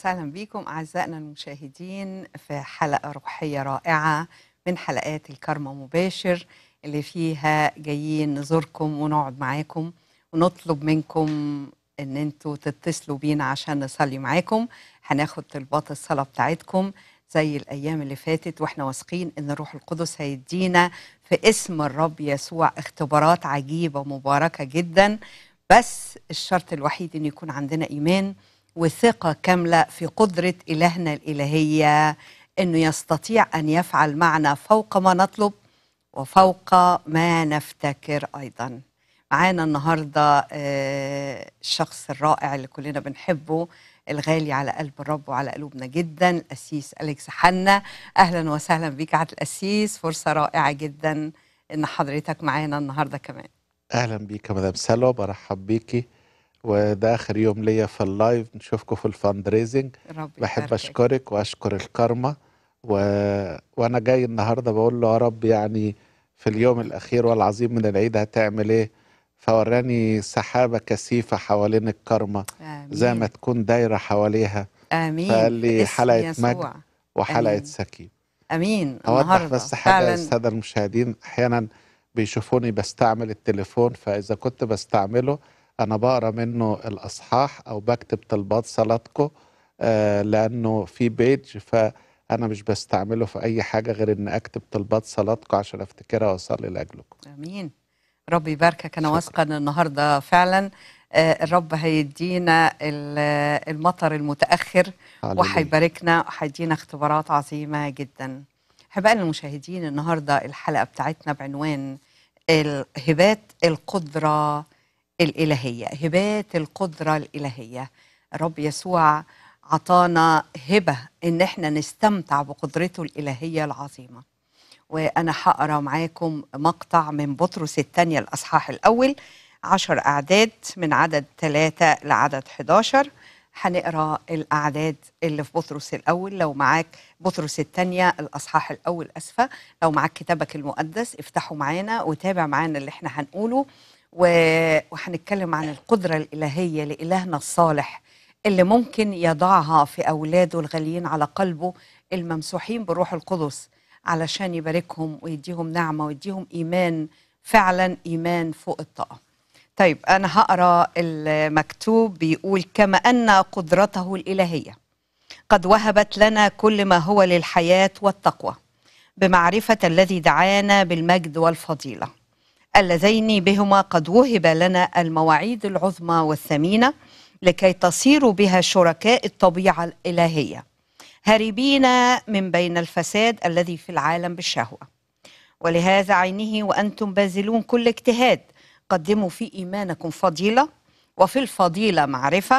وسهلا بكم أعزائنا المشاهدين في حلقة روحية رائعة من حلقات الكرمة مباشر اللي فيها جايين نزوركم ونقعد معاكم ونطلب منكم ان انتوا تتصلوا بينا عشان نصلي معاكم هناخد طلبات الصلاة بتاعتكم زي الأيام اللي فاتت واحنا واثقين ان الروح القدس هيدينا في اسم الرب يسوع اختبارات عجيبة مباركة جدا بس الشرط الوحيد ان يكون عندنا ايمان وثقه كامله في قدره الهنا الالهيه انه يستطيع ان يفعل معنا فوق ما نطلب وفوق ما نفتكر ايضا معانا النهارده آه، الشخص الرائع اللي كلنا بنحبه الغالي على قلب الرب وعلى قلوبنا جدا القسيس اليكس حنا اهلا وسهلا بيك عبد القسيس فرصه رائعه جدا ان حضرتك معانا النهارده كمان اهلا بيك يا مدام سلوى برحب بيكي وده اخر يوم ليا في اللايف نشوفكم في الفاند ريزنج الرب بحب يباركك. اشكرك واشكر الكرمة و... وانا جاي النهارده بقول له يا رب يعني في اليوم الاخير والعظيم من العيد هتعمل ايه فوراني سحابة كثيفة حوالين الكرمة آمين. زي ما تكون دايرة حواليها امين فقال لي باسم حلقة يسوع. مجد وحلقة آمين. سكين امين اوضح النهارده بس حاجه فعلا للساده المشاهدين احيانا بيشوفوني بستعمل التليفون فاذا كنت بستعمله انا بقرا منه الاصحاح او بكتب طلبات صلاتكم آه لانه في بيج فانا مش بستعمله في اي حاجه غير ان اكتب طلبات صلاتكم عشان افتكرها واصلي لاجلكم امين رب يباركك انا شكرا. واثقه ان النهارده فعلا آه، الرب هيدينا ال- المطر المتاخر هللويا. وهيباركنا وهيدينا اختبارات عظيمه جدا احبائنا المشاهدين النهارده الحلقه بتاعتنا بعنوان ال- هبات القدره الالهيه هبات القدره الالهيه الرب يسوع عطانا هبه ان احنا نستمتع بقدرته الالهيه العظيمه وانا هقرا معاكم مقطع من بطرس الثانيه الاصحاح الاول عشر اعداد من عدد ثلاثة لعدد 11 هنقرا الاعداد اللي في بطرس الاول لو معاك بطرس الثانيه الاصحاح الاول اسفه لو معاك كتابك المقدس افتحه معانا وتابع معانا اللي احنا هنقوله و- وهنتكلم عن القدره الالهيه لالهنا الصالح اللي ممكن يضعها في اولاده الغاليين على قلبه الممسوحين بروح القدس علشان يباركهم ويديهم نعمه ويديهم ايمان فعلا ايمان فوق الطاقه. طيب انا هقرا المكتوب بيقول كما ان قدرته الالهيه قد وهبت لنا كل ما هو للحياه والتقوى بمعرفه الذي دعانا بالمجد والفضيله اللذين بهما قد وهب لنا المواعيد العظمى والثمينه لكي تصيروا بها شركاء الطبيعه الالهيه هاربين من بين الفساد الذي في العالم بالشهوه ولهذا عينه وانتم باذلون كل اجتهاد قدموا في ايمانكم فضيله وفي الفضيله معرفه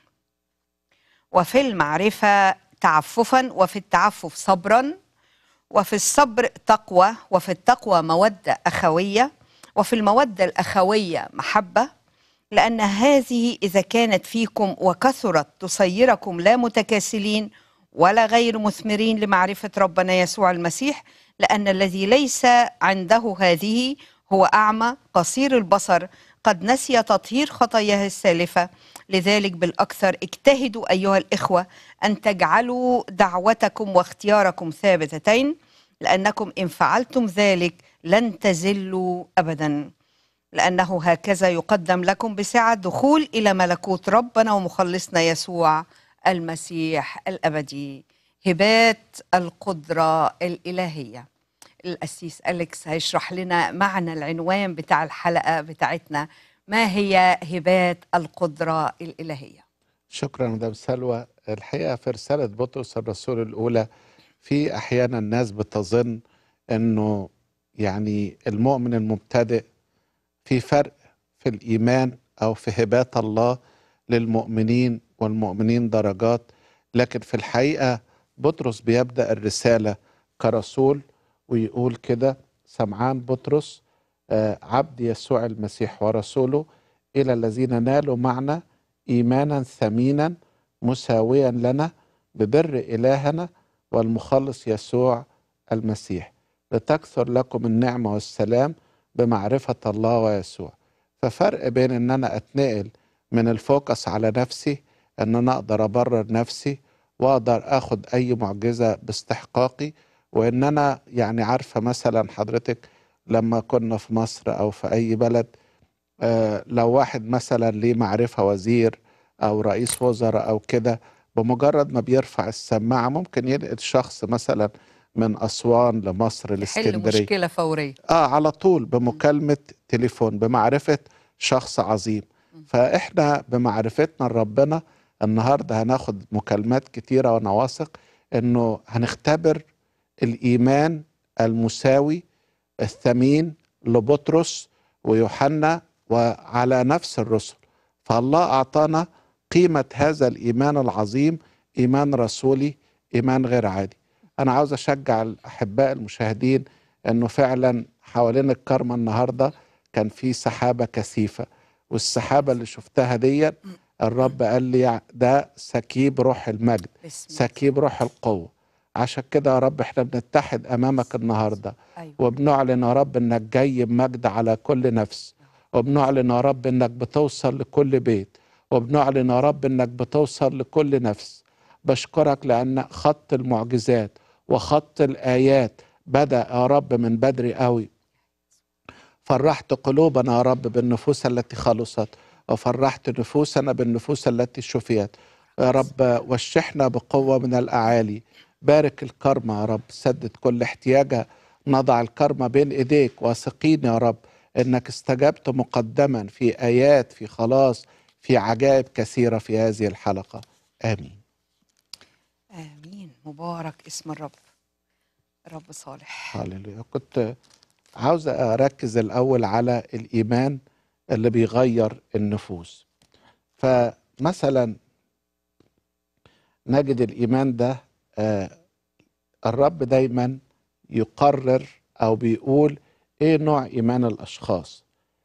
وفي المعرفه تعففا وفي التعفف صبرا وفي الصبر تقوى وفي التقوى موده اخويه وفي الموده الاخويه محبه لان هذه اذا كانت فيكم وكثرت تصيركم لا متكاسلين ولا غير مثمرين لمعرفه ربنا يسوع المسيح لان الذي ليس عنده هذه هو اعمى قصير البصر قد نسي تطهير خطاياه السالفه لذلك بالاكثر اجتهدوا ايها الاخوه ان تجعلوا دعوتكم واختياركم ثابتتين لانكم ان فعلتم ذلك لن تزلوا ابدا لأنه هكذا يقدم لكم بسعة دخول إلى ملكوت ربنا ومخلصنا يسوع المسيح الأبدي هبات القدرة الإلهية الأسيس أليكس هيشرح لنا معنى العنوان بتاع الحلقة بتاعتنا ما هي هبات القدرة الإلهية شكرا مدام سلوى الحقيقه في رساله بطرس الرسول الاولى في احيانا الناس بتظن انه يعني المؤمن المبتدئ في فرق في الايمان او في هبات الله للمؤمنين والمؤمنين درجات لكن في الحقيقه بطرس بيبدا الرساله كرسول ويقول كده سمعان بطرس آه، عبد يسوع المسيح ورسوله الى الذين نالوا معنا ايمانا ثمينا مساويا لنا ببر الهنا والمخلص يسوع المسيح لتكثر لكم النعمه والسلام بمعرفه الله ويسوع ففرق بين ان انا اتنقل من الفوكس على نفسي ان انا اقدر ابرر نفسي واقدر اخد اي معجزه باستحقاقي وان انا يعني عارفه مثلا حضرتك لما كنا في مصر او في اي بلد آه لو واحد مثلا ليه معرفه وزير او رئيس وزراء او كده بمجرد ما بيرفع السماعه ممكن ينقل شخص مثلا من اسوان لمصر يحل الاسكندريه مشكله فوريه اه على طول بمكالمة تليفون بمعرفة شخص عظيم فاحنا بمعرفتنا لربنا النهارده هناخد مكالمات كتيرة وانا واثق انه هنختبر الايمان المساوي الثمين لبطرس ويوحنا وعلى نفس الرسل فالله اعطانا قيمة هذا الايمان العظيم ايمان رسولي ايمان غير عادي انا عاوز اشجع الاحباء المشاهدين انه فعلا حوالين الكرمة النهارده كان في سحابة كثيفة والسحابة اللي شفتها دي الرب قال لي ده سكيب روح المجد باسم سكيب روح القوة عشان كده يا رب احنا بنتحد امامك النهارده ايوه وبنعلن يا رب انك جاي بمجد على كل نفس وبنعلن يا رب انك بتوصل لكل بيت وبنعلن يا رب انك بتوصل لكل نفس بشكرك لان خط المعجزات وخط الايات بدا يا رب من بدري قوي فرحت قلوبنا يا رب بالنفوس التي خلصت وفرحت نفوسنا بالنفوس التي شفيت يا رب وشحنا بقوة من الأعالي بارك الكرمة يا رب سدد كل احتياجها نضع الكرمة بين إيديك واثقين يا رب إنك استجبت مقدما في آيات في خلاص في عجائب كثيرة في هذه الحلقة آمين امين مبارك اسم الرب رب صالح هللويا كنت عاوز أركز الأول على الإيمان اللي بيغير النفوس فمثلا نجد الإيمان ده آه، الرب دايما يقرر أو بيقول إيه نوع إيمان الأشخاص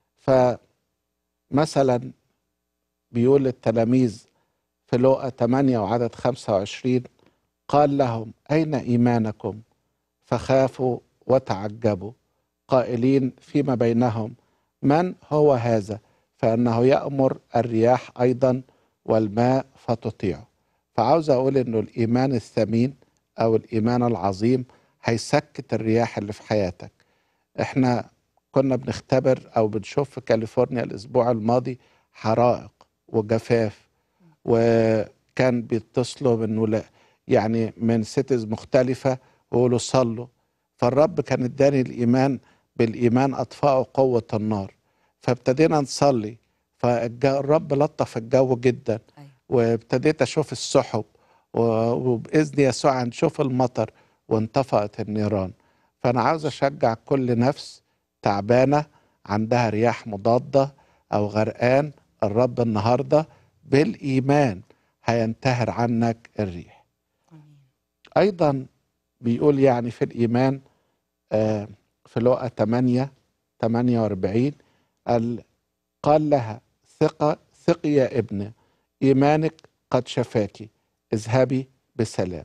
فمثلا بيقول للتلاميذ في لوقا 8 وعدد 25 قال لهم أين إيمانكم فخافوا وتعجبوا قائلين فيما بينهم من هو هذا فانه يامر الرياح ايضا والماء فتطيعه فعاوز اقول انه الايمان الثمين او الايمان العظيم هيسكت الرياح اللي في حياتك احنا كنا بنختبر او بنشوف في كاليفورنيا الاسبوع الماضي حرائق وجفاف وكان بيتصلوا من ولا يعني من سيتيز مختلفه ويقولوا صلوا فالرب كان اداني الايمان بالايمان اطفاء قوه النار فابتدينا نصلي فالرب لطف الجو جدا ايوه وابتديت اشوف السحب و- وباذن يسوع نشوف المطر وانطفأت النيران فانا عاوز اشجع كل نفس تعبانه عندها رياح مضاده او غرقان الرب النهارده بالايمان هينتهر عنك الريح امين ايضا بيقول يعني في الايمان آه، في لقا 8 48 قال قال لها ثقة ثقي يا ابنة إيمانك قد شفاك اذهبي بسلام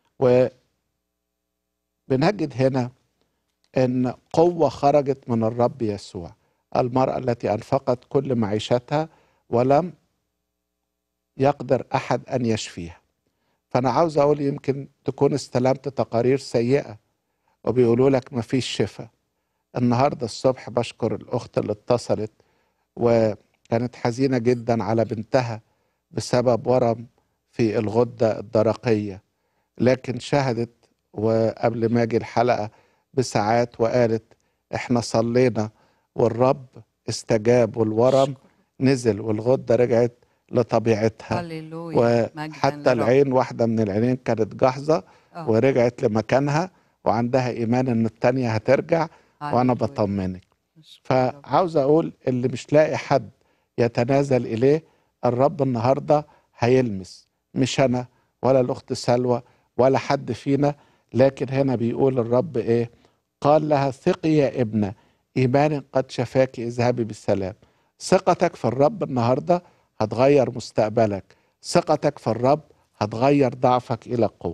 وبنجد هنا أن قوة خرجت من الرب يسوع المرأة التي أنفقت كل معيشتها ولم يقدر أحد أن يشفيها فأنا عاوز أقول يمكن تكون استلمت تقارير سيئة وبيقولوا لك مفيش شفاء النهارده الصبح بشكر الاخت اللي اتصلت وكانت حزينه جدا على بنتها بسبب ورم في الغده الدرقيه لكن شهدت وقبل ما اجي الحلقه بساعات وقالت احنا صلينا والرب استجاب والورم نزل والغده رجعت لطبيعتها هللويا مجداً وحتى للرب. العين واحده من العينين كانت جاهزه آه. ورجعت لمكانها وعندها ايمان ان التانية هترجع وانا هللويا. بطمنك نشكر الرب. فعاوز اقول اللي مش لاقي حد يتنازل اليه الرب النهارده هيلمس مش انا ولا الاخت سلوى ولا حد فينا لكن هنا بيقول الرب ايه قال لها ثقي يا ابنه ايمانك قد شفاك اذهبي بالسلام ثقتك في الرب النهارده هتغير مستقبلك ثقتك في الرب هتغير ضعفك الى قوه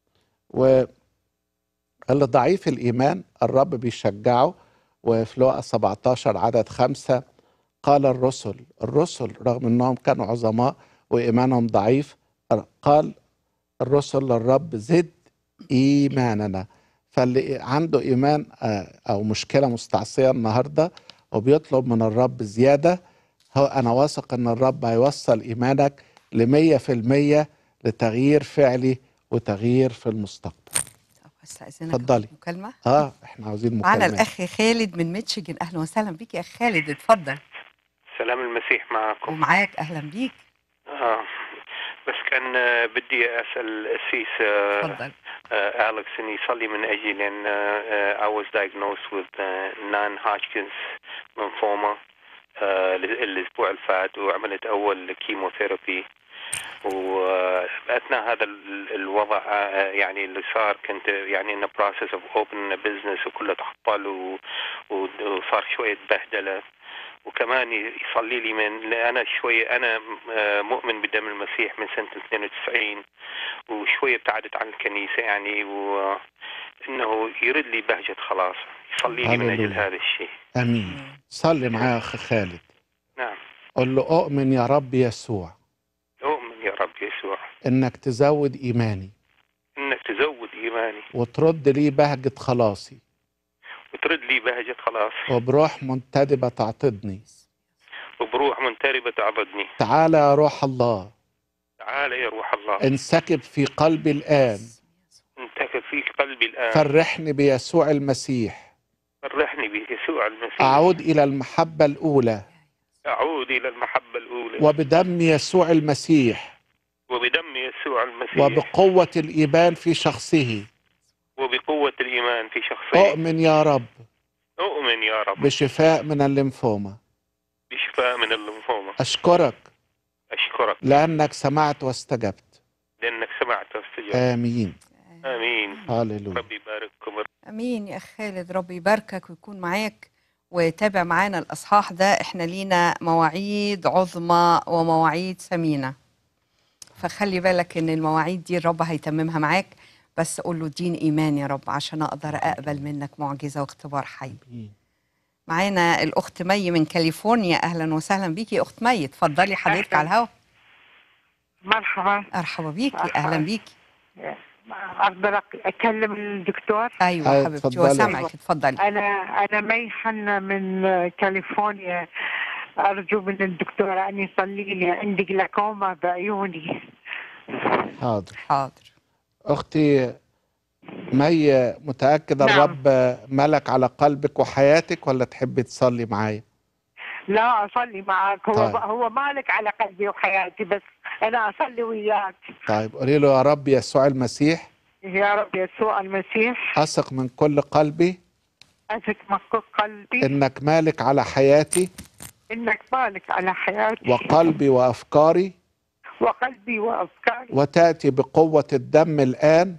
واللي ضعيف الايمان الرب بيشجعه وفي لقا 17 عدد خمسة قال الرسل الرسل رغم انهم كانوا عظماء وايمانهم ضعيف قال الرسل للرب زد ايماننا فاللي عنده ايمان آه، او مشكله مستعصيه النهارده وبيطلب من الرب زياده هو انا واثق ان الرب هيوصل ايمانك لمية في المية لتغيير فعلي وتغيير في المستقبل طب استاذنك اتفضلي. آخد مكالمه اه احنا عاوزين معانا مكالمات الاخ خالد من ميتشيجن اهلا وسهلا بيك يا اخ خالد اتفضل سلام المسيح معكم ومعاك اهلا بيك آه. بس كان آه، بدي اسال الاسيس آه، اتفضل آه، اليكس ان يصلي من اجلي لان آه، آه، I was diagnosed with uh, non-Hodgkin's lymphoma آه، الاسبوع اللي فات وعملت اول كيموثيرابي واثناء هذا ال- الوضع آه، يعني اللي صار كنت يعني in the process of opening a business وكله تعطل و- و- وصار شويه بهدله وكمان يصلي لي من لأن انا شويه انا آه، مؤمن بدم المسيح من سنه 92 وشويه ابتعدت عن الكنيسه يعني وانه يرد لي بهجه خلاص يصلي لي من اجل هللويا. هذا الشيء امين صلي معايا يا اخ خالد نعم قول له اؤمن يا رب يسوع اؤمن يا رب يسوع انك تزود ايماني انك تزود ايماني وترد لي بهجة خلاصي وترد لي بهجه خلاص وبروح منتدبة تعتضني وبروح منتربه تعبدني تعالى يا روح الله تعال يا روح الله انسكب في قلبي الآن انتكب فيك قلبي الان فرحني بيسوع المسيح فرحني بيسوع المسيح أعود إلى المحبة الأولى اعود الى المحبه الاولى وبدم يسوع المسيح وبدم يسوع المسيح وبقوة الإيمان في شخصه وبقوة الإيمان في شخصه أؤمن يا رب أؤمن يا رب بشفاء من الليمفوما بشفاء من الليمفوما أشكرك أشكرك لأنك سمعت واستجبت لأنك سمعت واستجبت آمين آمين هاليلويا ربي يبارككم امين يا اخ خالد ربي يباركك ويكون معاك وتابع معانا الاصحاح ده احنا لينا مواعيد عظمى ومواعيد ثمينه فخلي بالك ان المواعيد دي الرب هيتممها معاك بس قول له اديني ايمان يا رب عشان اقدر اقبل منك معجزه واختبار حي آمين. معانا الاخت مي من كاليفورنيا اهلا وسهلا بيكي يا اخت مي اتفضلي حضرتك أهلاً. على الهوا مرحبا مرحبا بيكي مرحبا. اهلا بيكي اقدر أك- اكلم الدكتور ايوه أيوة، حبيبتي اتفضلي. هو سامعك اتفضلي انا انا مي حنا من كاليفورنيا ارجو من الدكتور ان يصلي لي عندي جلاكوما بعيوني حاضر حاضر أختي مي متأكدة نعم. الرب ملك على قلبك وحياتك ولا تحبي تصلي معايا لا اصلي معك هو طيب. هو مالك على قلبي وحياتي بس انا اصلي وياك طيب قولي له يا رب يسوع المسيح يا رب يسوع المسيح أثق من كل قلبي اثق من كل قلبي إنك مالك على حياتي انك مالك على حياتي وقلبي وأفكاري وقلبي وافكاري وتأتي بقوة الدم الآن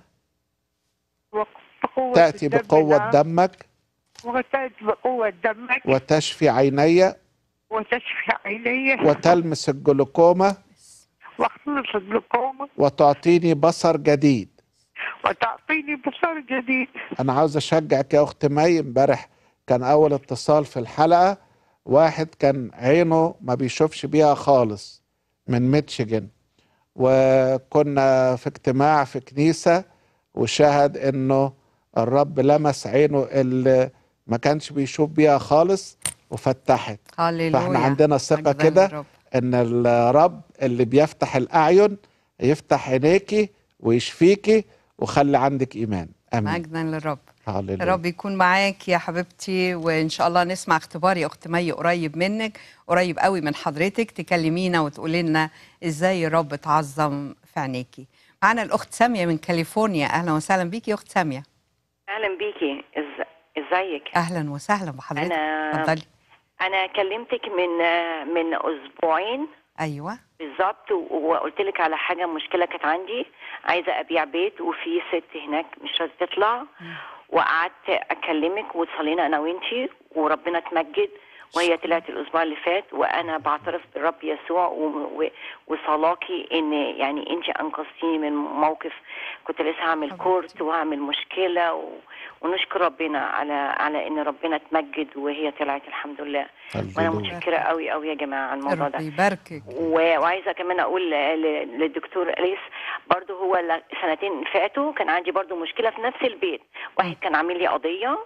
وقوة تأتي الدم بقوة الآن. دمك وتأتي بقوة دمك وتشفي عيني وتشفي عيني وتلمس الجلوكوما واخلص الجلوكوما وتعطيني بصر جديد وتعطيني بصر جديد أنا عاوز أشجعك يا أخت مي امبارح كان أول اتصال في الحلقة واحد كان عينه ما بيشوفش بيها خالص من ميتشيجن وكنا في اجتماع في كنيسة وشاهد إنه الرب لمس عينه اللي ما كانش بيشوف بيها خالص وفتحت هللويا فاحنا عندنا ثقة مجداً كده للرب. ان الرب اللي بيفتح الاعين يفتح عينيكي ويشفيكي وخلي عندك ايمان امين مجدا للرب هاليلويا رب يكون معاك يا حبيبتي وان شاء الله نسمع اختبار يا اخت مي قريب منك قريب قوي من حضرتك تكلمينا وتقولي لنا ازاي الرب اتعظم في عينيكي معانا الاخت ساميه من كاليفورنيا اهلا وسهلا بيكي يا اخت ساميه اهلا بيكي إز... ازيك اهلا وسهلا بحضرتك انا اتفضلي انا كلمتك من من اسبوعين ايوه بالظبط و- وقلت لك على حاجه مشكله كانت عندي عايزه ابيع بيت وفي ست هناك مش راضيه تطلع وقعدت اكلمك وصلينا انا وانتي وربنا اتمجد وهي طلعت الاسبوع اللي فات وانا بعترف بالرب يسوع و- و- وصلاكي ان يعني انت انقذتيني من موقف كنت لسه هعمل حبيبتي. كورت وهعمل مشكله و... ونشكر ربنا على على ان ربنا اتمجد وهي طلعت الحمد لله وانا هاليلويا متشكره قوي قوي يا جماعه على الموضوع رب ده يباركك و- وعايزه كمان اقول ل- للدكتور اليس برضه هو ل- سنتين فاتوا كان عندي برضه مشكله في نفس البيت واحد كان عامل لي قضيه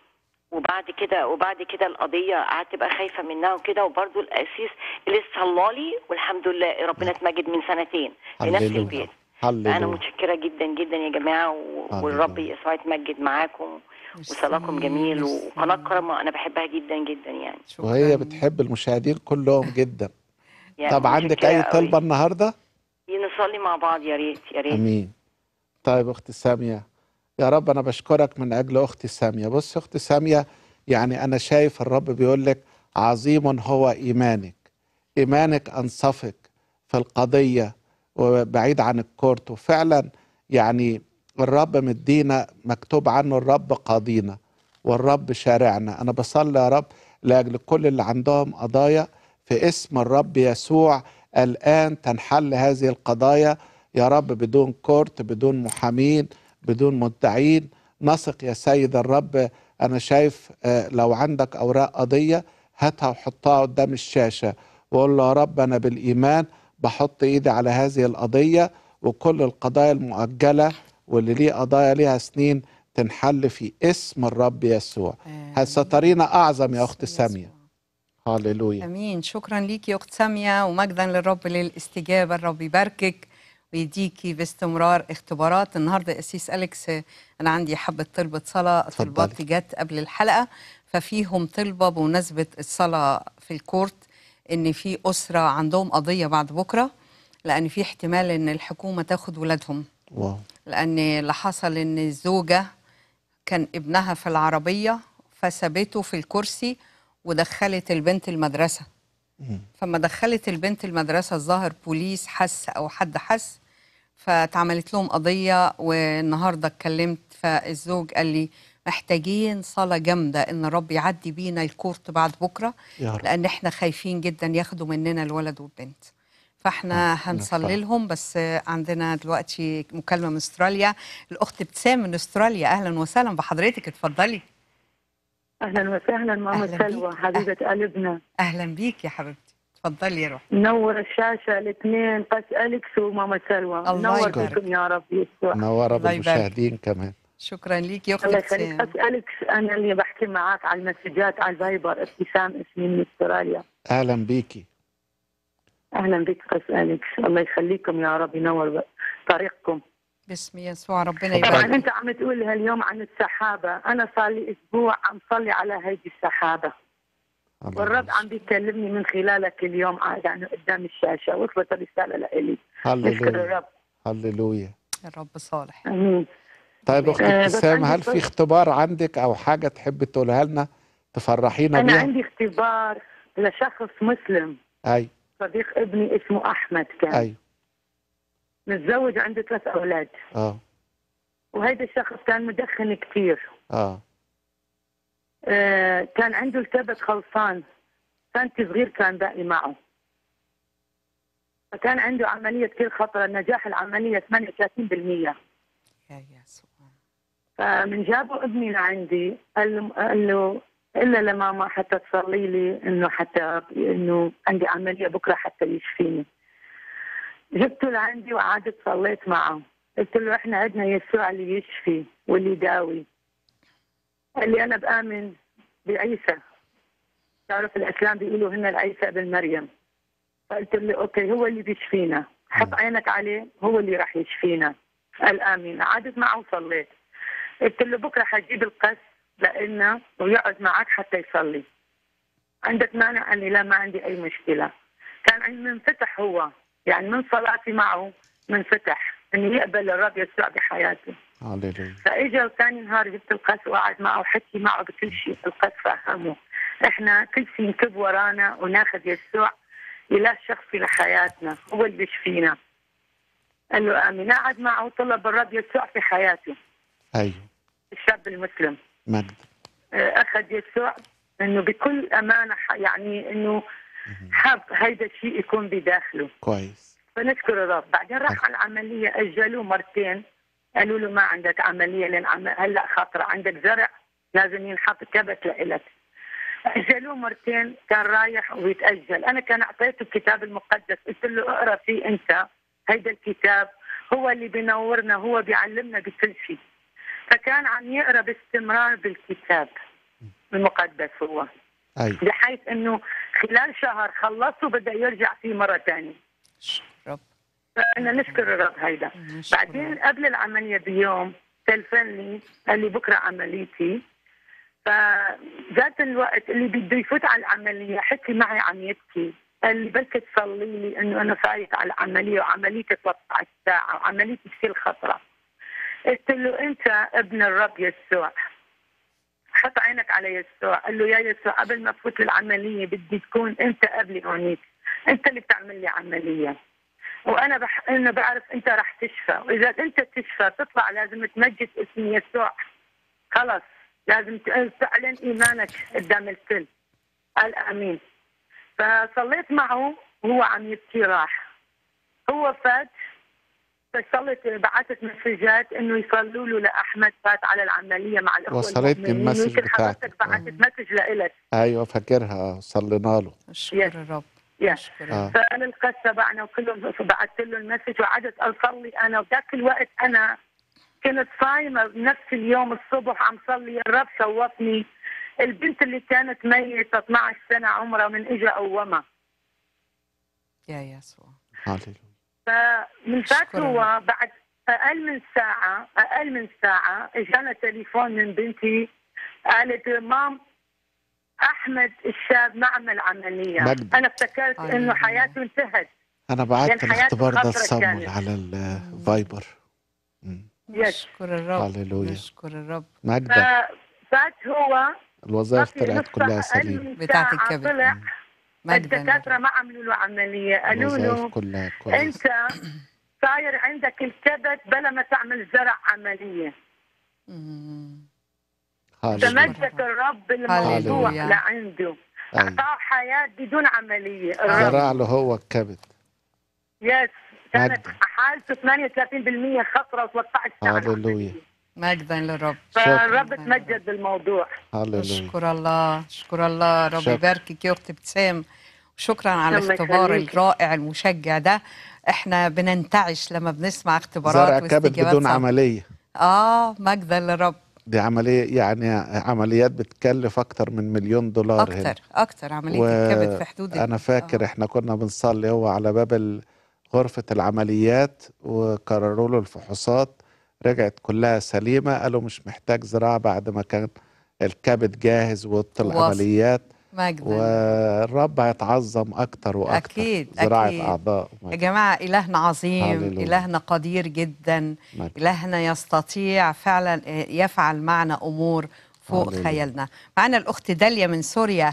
وبعد كده وبعد كده القضيه قعدت بقى خايفه منها وكده وبرضه القسيس اللي صلى لي والحمد لله ربنا اتمجد من سنتين في نفس هللويا. البيت انا هللويا متشكره جدا جدا يا جماعه و- هللويا. والرب يسوع يتمجد معاكم وصلاكم جميل ميرسي. وقناه كرمه انا بحبها جدا جدا يعني شكراً. وهي بتحب المشاهدين كلهم جدا يعني طب عندك متشكرة اي قوي. طلبه النهارده نصلي مع بعض يا ريت يا ريت امين طيب اختي ساميه يا رب انا بشكرك من اجل اختي ساميه بص يا اختي ساميه يعني انا شايف الرب بيقول لك عظيم هو ايمانك ايمانك انصفك في القضيه وبعيد عن الكورت وفعلا يعني الرب مدينا مكتوب عنه الرب قاضينا والرب شارعنا انا بصلي يا رب لاجل كل اللي عندهم قضايا في اسم الرب يسوع الان تنحل هذه القضايا يا رب بدون كورت بدون محامين بدون مدعين نثق يا سيد الرب انا شايف آه، لو عندك اوراق قضيه هاتها وحطها قدام الشاشه وقول له يا رب انا بالايمان بحط ايدي على هذه القضيه وكل القضايا المؤجله واللي ليه قضايا ليها سنين تنحل في اسم الرب يسوع آمين. سترينا اعظم يا اخت يسوع. ساميه هللويا امين شكرا ليكي يا اخت ساميه ومجدا للرب للاستجابه الرب يباركك ويديكي باستمرار اختبارات النهارده يا اسيس اليكس آه، انا عندي حبه طلبه صلاه اتفضلي. طلبات جت قبل الحلقه ففيهم طلبه بمناسبه الصلاه في الكورت ان في اسره عندهم قضيه بعد بكره لان في احتمال ان الحكومه تاخد ولادهم واو لان اللي حصل ان الزوجه كان ابنها في العربيه فسابته في الكرسي ودخلت البنت المدرسه مم. فما دخلت البنت المدرسه الظاهر بوليس حس او حد حس فاتعملت لهم قضيه والنهارده اتكلمت فالزوج قال لي محتاجين صلاه جامده ان الرب يعدي بينا الكورت بعد بكره يا رب لان احنا خايفين جدا ياخدوا مننا الولد والبنت فاحنا آه، هنصلي نفرح. لهم بس عندنا دلوقتي مكالمه من استراليا الاخت ابتسام من استراليا اهلا وسهلا بحضرتك اتفضلي اهلا وسهلا ماما أهلاً سلوى بيك. حبيبه قلبنا اهلا بيك يا حبيبتي اتفضلي يا روح منور الشاشه الاثنين قس اليكس وماما سلوى الله منور يبارك. بكم يا رب يسوع منوره الله يبارك. بالمشاهدين كمان شكرا ليك يا اخت الله يخليك ابتسام قس اليكس انا اللي بحكي معك على المسجات على الفايبر ابتسام اسمي من استراليا اهلا بيكي اهلا بك قس اليكس الله يخليكم يا رب ينور طريقكم باسم يسوع ربنا اتفضل. طبعا يبارك انت عم تقول اليوم عن السحابه انا صار لي اسبوع عم صلي على هيدي السحابه الله والرب يبارك. عم بيكلمني من خلالك اليوم يعني قدام الشاشه وصلت الرساله لإلي نشكر هللويا الرب هللويا الرب صالح امين طيب اخت آه، بس ابتسام عندي هل في سؤال. اختبار عندك او حاجه تحب تقولها لنا تفرحينا أنا بيها عندي اختبار لشخص مسلم اي صديق ابني اسمه أحمد كان اي متزوج عنده ثلاث أولاد اه وهيدا الشخص كان مدخن كثير اه آه كان عنده الكبد خلصان سنتي صغير كان باقي معه فكان عنده عملية كثير خطرة نجاح العملية 38% يا يسوع فمن جابوا ابني لعندي قال له قال له الا لماما حتى تصلي لي انه حتى انه عندي عمليه بكره حتى يشفيني. جبته لعندي وقعدت صليت معه، قلت له احنا عندنا يسوع اللي يشفي واللي يداوي. قال لي انا بامن بعيسى. تعرف الاسلام بيقولوا هن العيسى ابن مريم. فقلت له اوكي هو اللي بيشفينا، حط عينك عليه هو اللي راح يشفينا. قال امين، قعدت معه وصليت. قلت له بكره حجيب القس لانه ويقعد معك حتى يصلي عندك مانع قال لي لا ما عندي اي مشكله كان عندي منفتح هو يعني من صلاتي معه منفتح انه يقبل الرب يسوع بحياته هللويا فاجا ثاني نهار جبت القس وقعد معه وحكي معه بكل شيء القس فهمه احنا كل شيء نكب ورانا وناخذ يسوع اله شخصي لحياتنا هو اللي بيشفينا قال له امين قعد معه وطلب الرب يسوع في حياته ايوه الشاب المسلم مجد آه، اخذ يسوع انه بكل امانه ح- يعني انه حاب هيدا الشيء يكون بداخله كويس فنشكر الرب بعدين راح على العمليه اجلوه مرتين قالوا له ما عندك عمليه لان عم... هلا خاطره عندك زرع لازم ينحط كبت لإلك اجلوه مرتين كان رايح ويتاجل انا كان اعطيته الكتاب المقدس قلت له اقرا فيه انت هيدا الكتاب هو اللي بينورنا هو بيعلمنا بكل شيء فكان عم يقرا باستمرار بالكتاب المقدس هو ايوه بحيث انه خلال شهر خلصه بده يرجع فيه مره ثانيه شكر رب فانا نشكر الرب هيدا نشكر بعدين رب. قبل العمليه بيوم تلفني قال لي بكره عمليتي فذات الوقت اللي بده يفوت على العمليه حكي معي عم يبكي قال لي بلكي تصلي لي انه انا فايت على العمليه وعمليتي 13 ساعه وعمليتي كثير خطره قلت له انت ابن الرب يسوع حط عينك على يسوع قال له يا يسوع قبل ما تفوت العمليه بدي تكون انت قبلي هونيك انت اللي بتعمل لي عمليه وانا بح... انا بعرف انت رح تشفى واذا انت تشفى تطلع لازم تمجد اسم يسوع خلص لازم ت- تعلن ايمانك قدام الكل قال امين فصليت معه وهو عم يبكي راح هو فات فصلت بعثت مسجات انه يصلوا له لاحمد فات على العمليه مع الاخوه وصلتني المؤمنين. المسج يمكن حضرتك بتاعتك. بعثت مسج لإلك ايوه فاكرها صلينا له نشكر Yes. الرب يا نشكر آه. الرب فانا القصه تبعنا وكلهم بعثت له المسج وقعدت اصلي انا وذاك الوقت انا كنت صايمه بنفس اليوم الصبح عم صلي الرب شوفني البنت اللي كانت ميتة 12 سنة عمرها من إجا قومها يا يسوع هاليلويا فمن فات شكراً. هو بعد أقل من ساعة أقل من ساعة إجانا تليفون من بنتي قالت مام أحمد الشاب ما عمل عملية مجد. أنا افتكرت أيوة. إنه حياته انتهت انا بعت لأن حياته الاختبار ده خطرة لصامول كانت. على الفايبر مم. يس. نشكر الرب هاليلويا. آه. نشكر الرب مجدا ففات هو الوظائف ما في طلعت نص كلها ساعة، أقل سليمه من بتاعت ساعة الكبد. طلع مجدا الدكاترة للرب. ما عملوا له عملية قالوا الوظائف له كلها كويس أنت صاير عندك الكبد بلا ما تعمل زرع عملية مم. هاليلويا تمجد الرب بالموضوع هاليلويا. لعنده أيوة. أعطاه حياة بدون عملية الرب زرع له هو الكبد يس كانت مجد. حالته 38% خطرة و13 ساعة هاليلويا. العملية. مجدا للرب فالرب شكراً. تمجد بالموضوع هاليلويا اشكر الله اشكر الله رب شكراً. يباركك يا اختي ابتسام وشكرا على الله الاختبار يخليكي. الرائع المشجع ده احنا بننتعش لما بنسمع اختبارات زرع كبد واستجابات بدون صعبة. عمليه اه مجدا للرب دي عمليه يعني عمليات بتكلف اكتر من مليون دولار هنا اكتر اكتر عمليه و- الكبد في حدود ال- انا فاكر آه. احنا كنا بنصلي هو على باب ال- غرفة العمليات وقرروا له الفحوصات رجعت كلها سليمة قالوا مش محتاج زراعة بعد ما كان الكبد جاهز وأوضة واصل. العمليات مجدا والرب هيتعظم أكتر وأكتر أكيد، زراعة أكيد. أعضاء يا جماعه الهنا عظيم هاليلويا. الهنا قدير جدا مجد. إلهنا يستطيع فعلا يفعل معنا أمور فوق هاليلويا. خيالنا معنا الأخت داليا من سوريا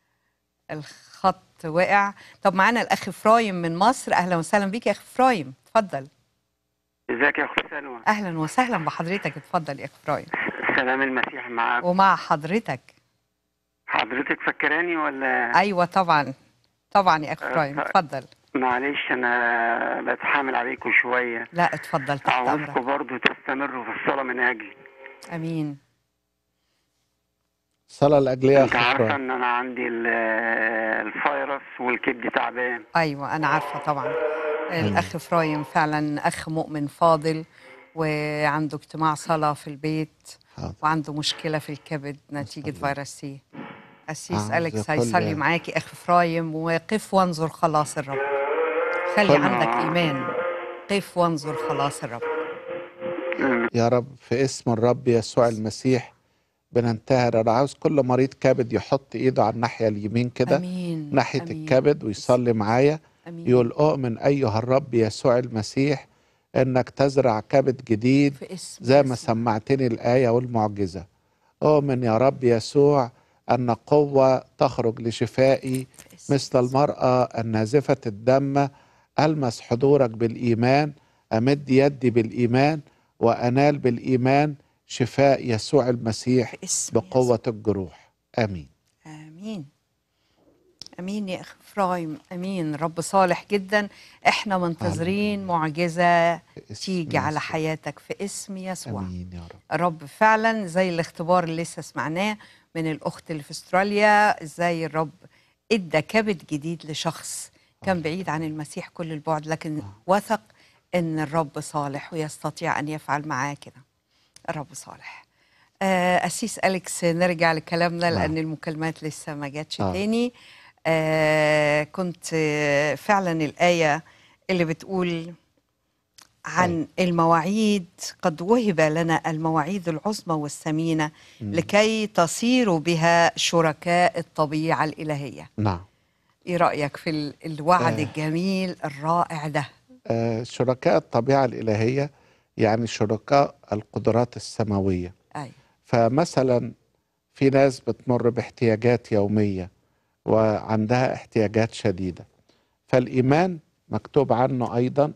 الخط وقع طب معنا الأخ فرايم من مصر أهلا وسهلا بيك يا أخ فرايم اتفضل ازيك يا اخت سلوى أهلا وسهلا بحضرتك اتفضل يا أخ فرايم سلام المسيح معاك ومع حضرتك حضرتك فكراني ولا أيوة طبعا طبعا يا أخ أه، فرايم طيب. اتفضل معلش انا بتحامل عليكم شويه لا اتفضل تحت عاوزكم أمرك برضو تستمروا في الصلاه من اجلي أمين صلاة الأجلية يا انت أخ عارفه إبراهيم. ان انا عندي ال- الفيروس والكبد تعبان أيوة أنا عارفة طبعا الأخ فرايم فعلا أخ مؤمن فاضل وعنده اجتماع صلاة في البيت حاضر. وعنده مشكلة في الكبد نتيجة نصلي. فيروس سي أسيس عاوز أليكس كل- هيصلي معاكي أخ فرايم وقف وانظر خلاص الرب خلي كل- عندك إيمان قف وانظر خلاص الرب يا رب في اسم الرب يسوع المسيح بننتهر أنا عاوز كل مريض كبد يحط إيده على الناحية اليمين كده أمين ناحية أمين. الكبد ويصلي معايا أمين يقول أؤمن أيها الرب يسوع المسيح إنك تزرع كبد جديد في اسم زي ما يسوع. سمعتني الآية والمعجزة أؤمن يا رب يسوع أن قوة تخرج لشفائي في اسم مثل المرأة النازفة الدم ألمس حضورك بالإيمان أمد يدي بالإيمان وأنال بالإيمان شفاء يسوع المسيح في اسم بقوة الجروح آمين امين امين يا اخ فرايم امين رب صالح جدا احنا منتظرين معجزه في اسم تيجي على يسوع. حياتك في اسم يسوع آمين يا رب الرب فعلا زي الاختبار اللي لسه سمعناه من الاخت اللي في استراليا ازاي الرب ادى كبد جديد لشخص كان بعيد عن المسيح كل البعد لكن وثق ان الرب صالح ويستطيع ان يفعل معاه كده الرب صالح آه، أسيس أليكس نرجع لكلامنا نعم. لأن المكالمات لسه ما جاتش آه. تاني آه كنت آه، فعلا الآية اللي بتقول عن المواعيد قد وهب لنا المواعيد العظمى والثمينة لكي تصيروا بها شركاء الطبيعة الإلهية نعم إيه رأيك في ال- الوعد آه. الجميل الرائع ده آه، شركاء الطبيعة الإلهية يعني شركاء القدرات السماوية أيوة. فمثلا في ناس بتمر باحتياجات يومية وعندها احتياجات شديدة فالإيمان مكتوب عنه أيضا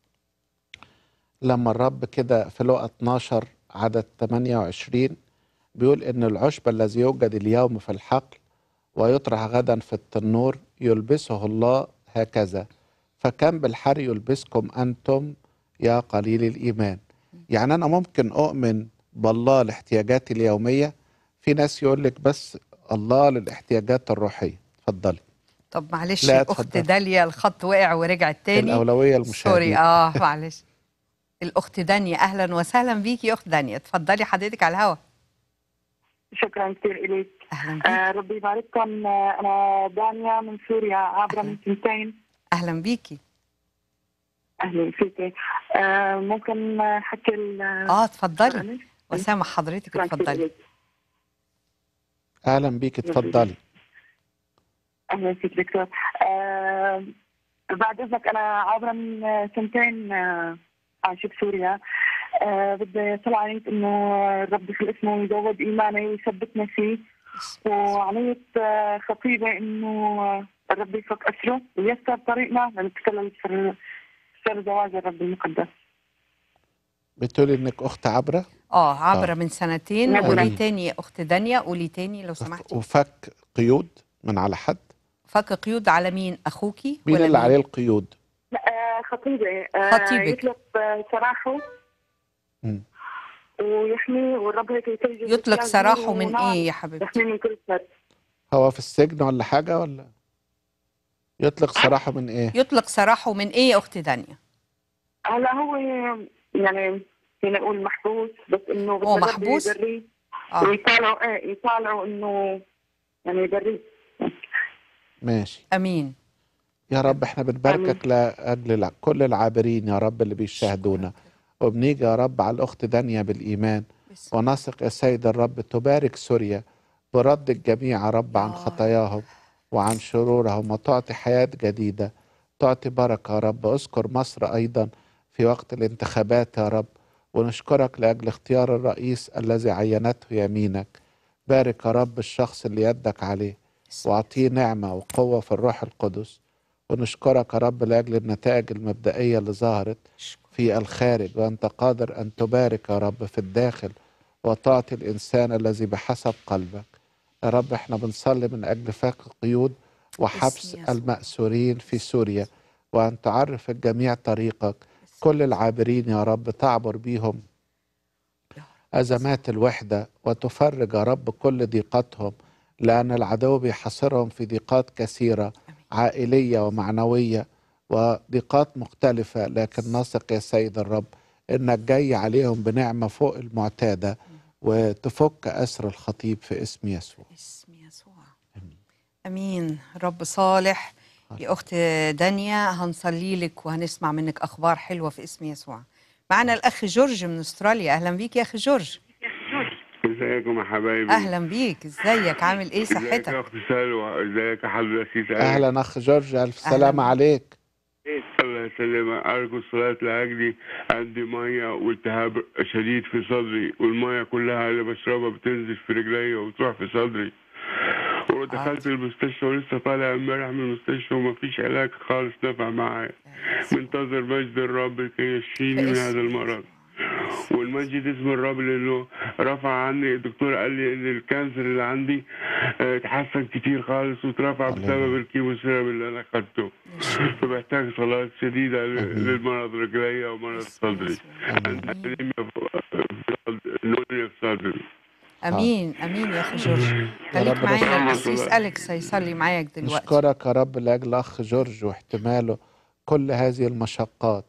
لما الرب كده في لقا 12 عدد 28 بيقول إن العشب الذي يوجد اليوم في الحقل ويطرح غدا في التنور يلبسه الله هكذا فكم بالحر يلبسكم أنتم يا قليل الإيمان يعني أنا ممكن أؤمن بالله لاحتياجاتي اليومية في ناس يقول لك بس الله للاحتياجات الروحية اتفضلي طب معلش لا، الأخت اتفضل. داليا الخط وقع ورجعت تاني الأولوية سوري المشاهدين اه معلش الاخت دانيا اهلا وسهلا بيكي يا اخت دانيا اتفضلي حضرتك على الهوا شكرا كثير إليك اهلا بيكي آه ربي يبارككم آه انا دانيا من سوريا عابره من سنتين اهلا بيكي اهلا فيك آه ممكن آه، حكي ال- اه اتفضلي سؤالي؟ وسامح حضرتك شكراً كتير اتفضلي إليك. أهلا بيك اتفضلي اهلا فيك دكتور آه بعد اذنك انا عابره من آه، سنتين آه عايشه بسوريا آه بدي صلى عليك انه ربي في اسمه يزود ايماني ويثبتنا فيه وعملية آه، خطيبة انه آه، الرب يفك اسره ويسر طريقنا لنتكلم في سر زواج الرب المقدس بتقولي إنك أخت عبرة اه عبره آه. من سنتين نعم. قولي تاني يا اخت دانيا قولي تاني لو سمحتي وفك قيود من على حد فك قيود على مين اخوكي مين ولا اللي عليه القيود آه، خطيبة آه، خطيبك. يطلب آه، سراحه مم. ويحميه والرب هيك يتجه يطلق سراحه من ايه يا حبيبتي يحميه من كل شر هو في السجن ولا حاجة ولا يطلق سراحه من إيه يطلق سراحه من ايه يا اخت دانيا هلا هو يعني فينا نقول محبوس بس انه هو بده الرب محبوس؟ يبريه اه ويطالعوا ايه يطالعوا انه يعني يبريه ماشي امين يا رب احنا بنباركك لاجل الع- كل العابرين يا رب اللي بيشاهدونا وبنيجي يا رب على الاخت دانيا بالايمان بسم ونثق يا سيد الرب تبارك سوريا برد الجميع يا رب عن آه. خطاياهم وعن شرورهم وتعطي حياة جديدة تعطي بركة يا رب اذكر مصر أيضا في وقت الانتخابات يا رب ونشكرك لأجل اختيار الرئيس الذي عينته يمينك بارك يا رب الشخص اللي يدك عليه بسم واعطيه نعمة وقوة في الروح القدس ونشكرك يا رب لأجل النتائج المبدئية اللي ظهرت شكرا. في الخارج وأنت قادر أن تبارك يا رب في الداخل وتعطي الإنسان الذي بحسب قلبك يا رب احنا بنصلي من أجل فك قيود وحبس باسم يسوع. المأسورين في سوريا وأن تعرف الجميع طريقك كل العابرين يا رب تعبر بيهم يا رب. أزمات الوحدة وتفرج يا رب كل ضيقتهم لأن العدو بيحاصرهم في ضيقات كثيرة عائلية ومعنوية وضيقات مختلفة لكن نثق يا سيد الرب إنك جاي عليهم بنعمة فوق المعتادة وتفك أسر الخطيب في اسم يسوع باسم يسوع امين رب صالح يا اخت دانيا هنصلي لك وهنسمع منك اخبار حلوه في اسم يسوع معنا الاخ جورج من استراليا اهلا بيك يا اخ جورج ازيكم يا حبايبي اهلا بيك ازيك عامل ايه ازيك صحتك يا اخت سلوى ازيك يا حضرة سيس أهلا أخ جورج ألف أهلاً سلامة بك. عليك الله يسلمك ارجو الصلاة لاجلي عندي مية والتهاب شديد في صدري والمية كلها اللي بشربها بتنزل في رجليا وتروح في صدري ودخلت المستشفى ولسه طالع امبارح من المستشفى ومفيش علاج خالص نفع معايا منتظر مجد الرب كي يشفيني من باسم هذا المرض والمجد اسم الرب لانه رفع عني الدكتور قال لي ان الكانسر اللي عندي آه، اتحسن كتير خالص واترفع هللويا. بسبب الكيموثيرابي اللي انا اخدته فبحتاج صلاة شديدة ل- آمين. للمرض رجليا ومرض صدري عندي أنيميا في نوريا في صدري امين امين يا اخ جورج خليك رب معانا نسلمك. القسيس اليكس هيصلي معاك دلوقتي نشكرك يا رب لأجل أخ جورج واحتماله كل هذه المشقات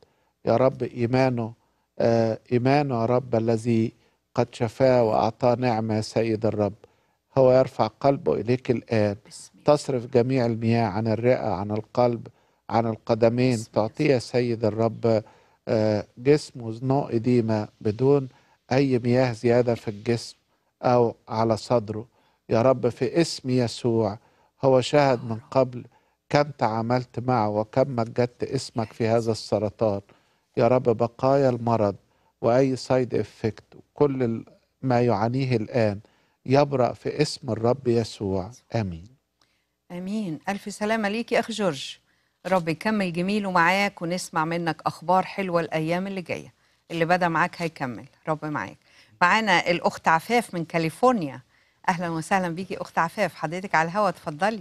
يا رب إيمانه آه إيمانه يا رب الذي قد شفاه وأعطاه نعمة يا سيد الرب هو يرفع قلبه إليك الآن باسم يسوع. تصرف جميع المياه عن الرئة عن القلب عن القدمين باسم تعطيه يا سيد الرب آه، جسم وزنوء إديمة بدون أي مياه زيادة في الجسم أو على صدره يا رب في اسم يسوع هو شاهد من قبل كم تعاملت معه وكم مجدت اسمك في هذا السرطان يا رب بقايا المرض وأي سايد افكت كل ال- ما يعانيه الآن يبرأ في اسم الرب يسوع آمين امين الف سلامه ليك يا اخ جورج رب يكمل جميله معاك ونسمع منك اخبار حلوه الايام اللي جايه اللي بدا معاك هيكمل رب معاك معانا الاخت عفاف من كاليفورنيا اهلا وسهلا بيكي اخت عفاف حضرتك على الهوا اتفضلي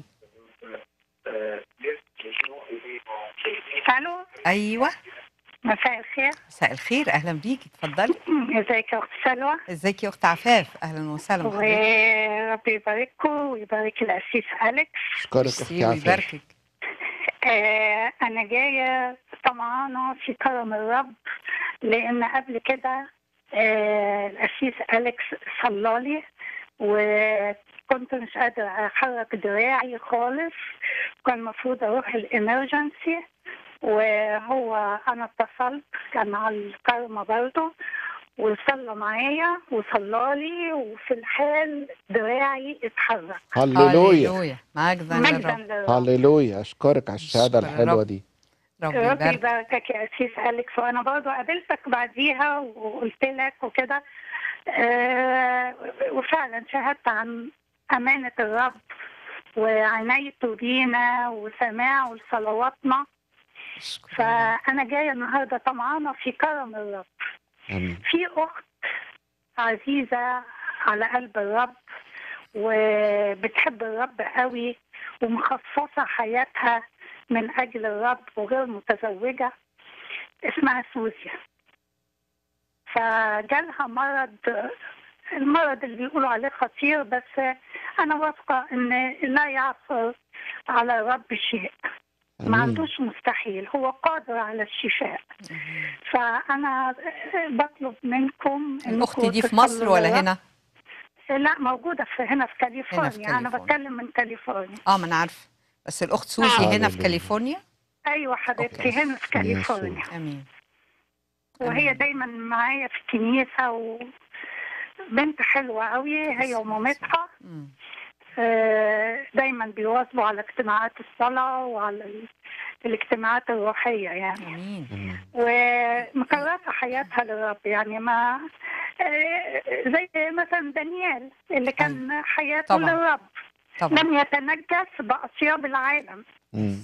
الو ايوه مساء الخير مساء الخير اهلا بيكي اتفضلي ازيك يا اخت سلوى ازيك يا اخت عفاف اهلا وسهلا بحضرتك وربي يبارككم ويبارك الاسيس اليكس أشكرك ميرسي أختي عفاف ويباركك آه انا جايه طمعانه في كرم الرب لان قبل كده آه الاسيس اليكس صلى لي وكنت مش قادره احرك دراعي خالص كان المفروض اروح الامرجنسي وهو انا اتصلت كان على الكرمه برضه وصلى معايا وصلى لي وفي الحال دراعي اتحرك هللويا هللويا مجدا مجدا للرب للرب هللويا أشكرك على الشهادة شكرا الحلوة رب. دي رب ربي يبارك يباركك يا أسيس أليكس وأنا برضو قابلتك بعديها وقلت لك وكده آه وفعلا شهدت عن أمانة الرب وعنايته بينا وسماعه لصلواتنا شكرا رب. فأنا جاية النهاردة طمعانة في كرم الرب آمين في أخت عزيزة على قلب الرب وبتحب الرب قوي ومخصصة حياتها من أجل الرب وغير متزوجة اسمها سوزيا فجالها مرض المرض اللي بيقولوا عليه خطير بس أنا واثقة إن لا يعثر على الرب شيء ما آمين عندوش مستحيل هو قادر على الشفاء فأنا بطلب منكم الاخت إنكم دي في تصلوا مصر ولا للرب. هنا لا موجودة في هنا في كاليفورنيا, أنا كاليفورنيا. بتكلم من كاليفورنيا اه ما انا عارفه بس الاخت سوزي آه. هنا في هللويا. كاليفورنيا أيوة حبيبتي أوكي. هنا في كاليفورنيا امين وهي أمين. دايما معايا في الكنيسة وبنت حلوة قوي هي بسم ومامتها مم. آه، دايما بيواظبوا على اجتماعات الصلاة وعلى ال- الاجتماعات الروحية يعني امين آمين ومكرسة حياتها للرب يعني ما آه، زي مثلا دانيال اللي كان حياته طبعاً. للرب طبعا لم يتنجس بأطياب العالم مم.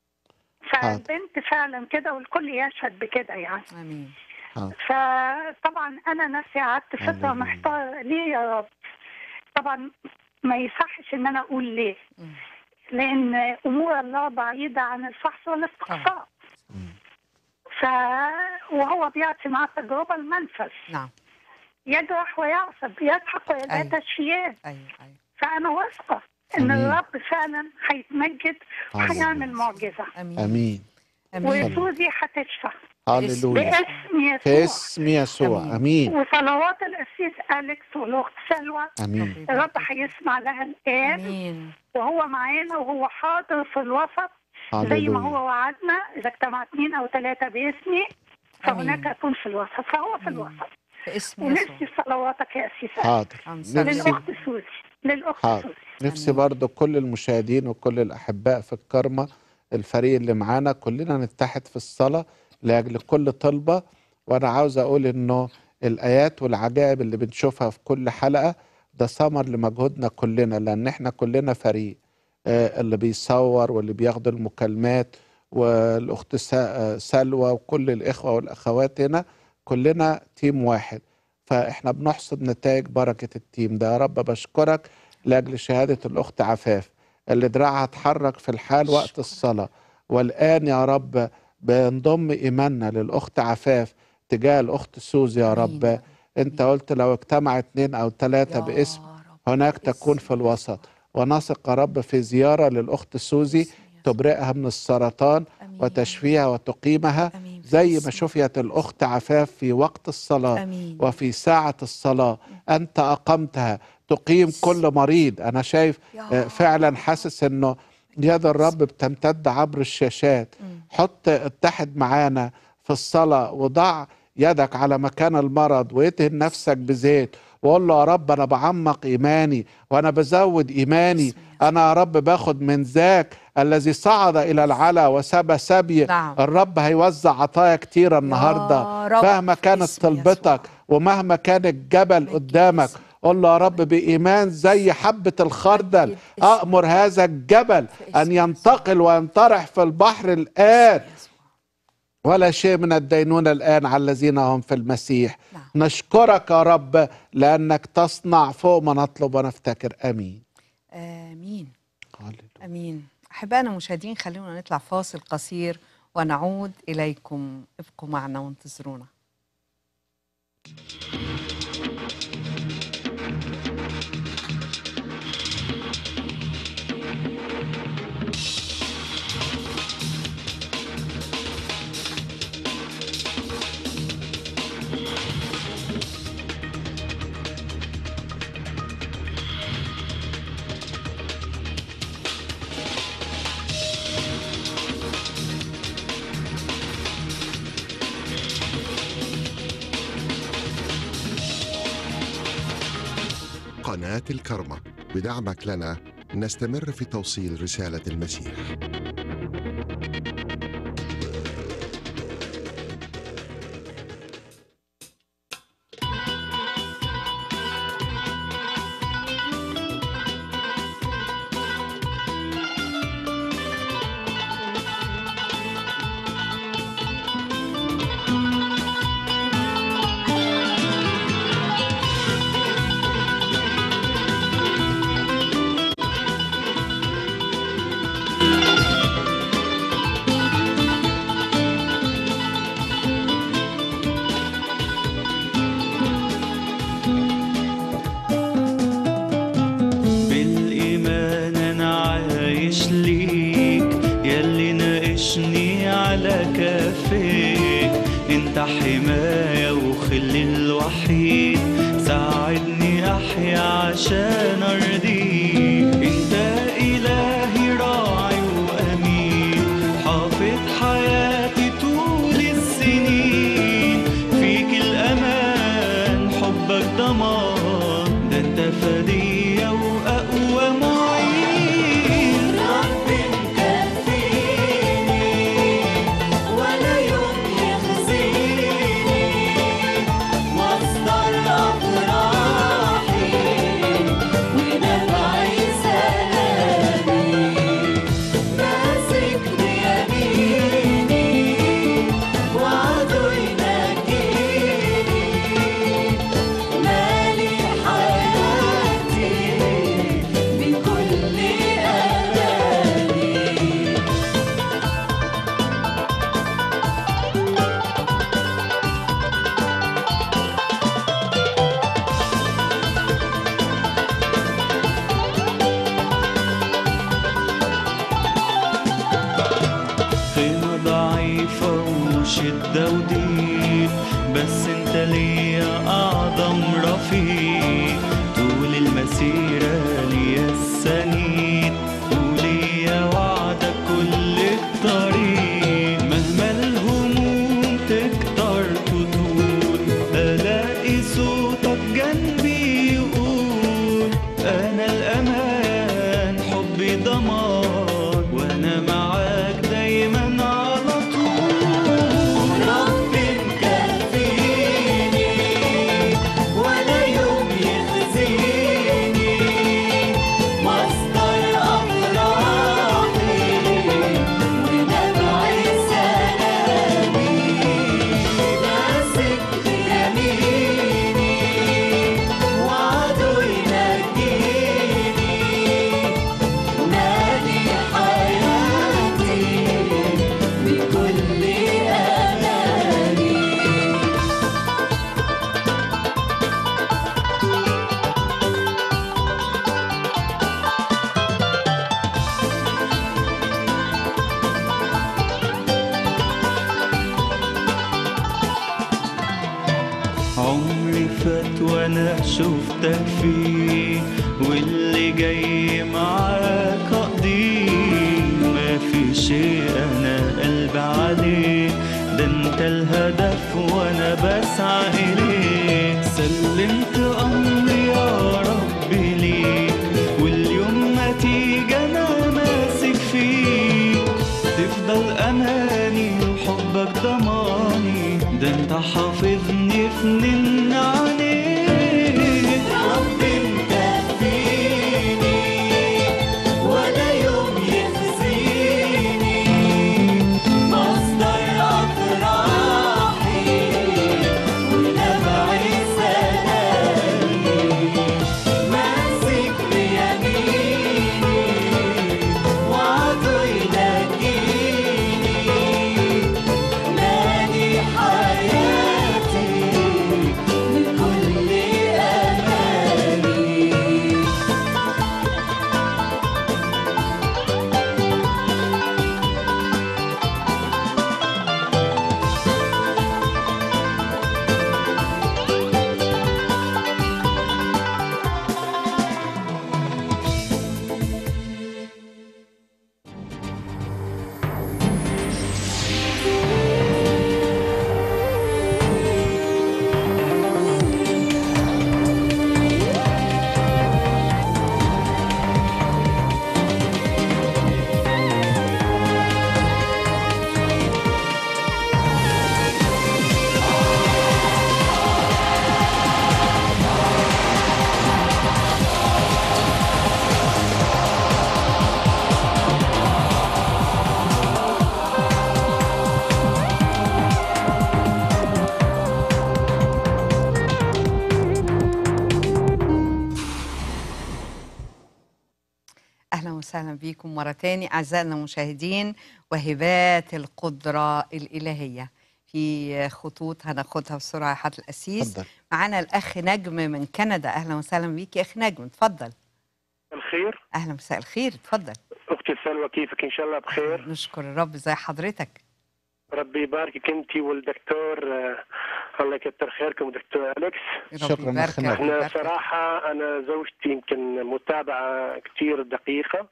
فالبنت فعلا كده والكل يشهد بكده يعني امين حاضر. فطبعا انا نفسي قعدت فتره هللويا. محتاره ليه يا رب طبعا ما يصحش ان انا اقول ليه مم. لان امور الله بعيده عن الفحص والاستقصاء مم. ف وهو بيعطي مع التجربه المنفذ نعم يجرح ويعصب يضحك ويدعي أيوة. تشفيات ايوه ايوه فانا واثقه ان أمين. الرب فعلا هيتمجد وهيعمل هللويا. معجزه امين آمين امين وسوزي هتشفى هللويا باسم في يسوع اسم يسوع آمين. امين وصلوات القسيس اليكس والاخت سلوى امين الرب هيسمع لها الان امين وهو معانا وهو حاضر في الوسط زي ما هللويا هو وعدنا اذا اجتمع اثنين او ثلاثه باسمي فهناك آمين. اكون في الوسط فهو في آمين. الوسط في اسم ونفسي يسوع صلواتك يا اسيس حاضر أمسك. نفسي للاخت سوزي للاخت حاضر. سوزي نفسي آمين. برضو كل المشاهدين وكل الأحباء في الكرمة الفريق اللي معانا كلنا نتحد في الصلاة لأجل كل طلبة وأنا عاوز أقول إنه الآيات والعجائب اللي بنشوفها في كل حلقة ده ثمر لمجهودنا كلنا لأن إحنا كلنا فريق آه، اللي بيصور واللي بياخد المكالمات والأخت سا- آه، سلوى وكل الإخوة والأخوات هنا كلنا تيم واحد فإحنا بنحصد نتائج بركة التيم ده يا رب بشكرك لأجل شهادة الأخت عفاف اللي دراعها اتحرك في الحال وقت الصلاة والآن يا رب بنضم إيماننا للأخت عفاف تجاه الأخت سوزي يا رب آمين. أنت قلت لو اجتمع اتنين أو تلاتة يا باسم رب. هناك باسم تكون في الوسط ونثق يا رب في زيارة للأخت سوزي باسم يسوع. تبرئها من السرطان آمين. وتشفيها وتقيمها امين زي ما شفيت الأخت عفاف في وقت الصلاة امين وفي ساعة الصلاة أنت أقمتها تقيم كل مريض أنا شايف يا آه، فعلا حاسس أنه يد الرب بتمتد عبر الشاشات مم. حط اتحد معانا في الصلاة وضع يدك على مكان المرض وادهن نفسك بزيت وقول له يا رب أنا بعمق إيماني وأنا بزود إيماني باسم يسوع. أنا يا رب باخد من ذاك الذي صعد إلى العلا وسبى سبي نعم الرب هيوزع عطايا كتيرة النهاردة يا رب مهما كانت باسم طلبتك يسوع. ومهما كان الجبل مجد قدامك اسمك. قول له يا رب بإيمان زي حبة الخردل مجد اسمك. أأمر هذا الجبل في اسم أن ينتقل وينطرح في البحر الآن يسوع. ولا شيء من الدينونة الآن على الذين هم في المسيح نعم. نشكرك يا رب لأنك تصنع فوق ما نطلب ونفتكر أمين امين هللويا. امين احبائنا المشاهدين خلونا نطلع فاصل قصير ونعود اليكم ابقوا معنا وانتظرونا قناة الكرمة بدعمك لنا نستمر في توصيل رسالة المسيح بالإيمان أنا عايش ليك ياللي ناقشني على كفيك انت حماية وخلي الوحيد ساعدني أحيا عشان أرضيك انت إلهي راعي وأمين حافظ حياتي طول السنين فيك الأمان حبك ضمان ده انت فدية وأقوى معين ربي مكفيني ولا يوم يخزيني مصدر أفراحي ونبعي سلامي ماسك بيميني وعده ينجيني مالي حياتي بكل أماني خيمة ضعيفة وشدة وضيق بس انت ليا أعظم رفيق طول المسيرة ليا السنيد وليا وعدك كل الطريق مهما الهموم تكتر تطول ألاقي صوتك جنبي يقول أنا الأمان حبي ضمان وأنا معاك دايما على طول ربي مكفيني ولا يوم يخزيني مصدر وانا شفتك فيه واللي جاي معاك اقضيه ما في شيء انا قلبي عليه ده انت الهدف وانا بسعى اليه سلمت امري يا ربي ليك واليوم ما تيجي انا ماسك فيك تفضل اماني وحبك ضماني ده انت حافظني في نن عينيك رب انت فيني ولا يوم يخزيني مصدر افراحي ونبع سلامي ماسك بيميني وعده ينجيني مالي حياتي بكل اماني اهلا وسهلا بكم مره تاني اعزائنا المشاهدين وهبات القدره الالهيه في خطوط هناخدها بسرعه يا حضره القسيس اتفضل معانا الاخ نجم من كندا اهلا وسهلا بيك يا اخ نجم اتفضل الخير اهلا مساء الخير اتفضل اختي سلوى كيفك ان شاء الله بخير نشكر الرب زي حضرتك ربي يباركك انت والدكتور آه، الله يكتر خيركم دكتور اليكس ربي شكراً يباركك أخي نجم. ربي احنا يباركك. صراحه انا زوجتي يمكن متابعه كثير دقيقه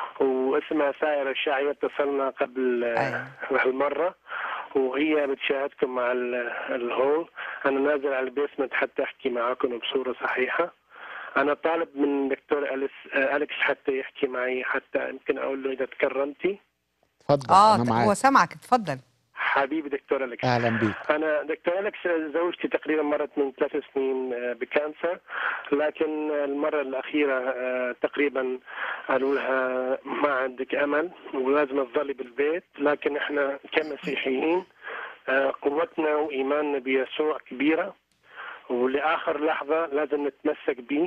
واسمها سائر الشاعية اتصلنا قبل آه، هالمره وهي بتشاهدكم مع ال- الهول انا نازل على البيسمنت حتى احكي معاكم بصوره صحيحه انا طالب من دكتور أليس آه، اليكس حتى يحكي معي حتى يمكن اقول له اذا تكرمتي اتفضل اه انا هو معاك سامعك اتفضل حبيبي دكتور اليكس اهلا بيك انا دكتور اليكس زوجتي تقريبا مرت من ثلاث سنين آه، بكانسر لكن المره الاخيره آه، تقريبا قالوا لها ما عندك امل ولازم تظلي بالبيت لكن احنا كمسيحيين آه، قوتنا وايماننا بيسوع كبيره ولاخر لحظه لازم نتمسك به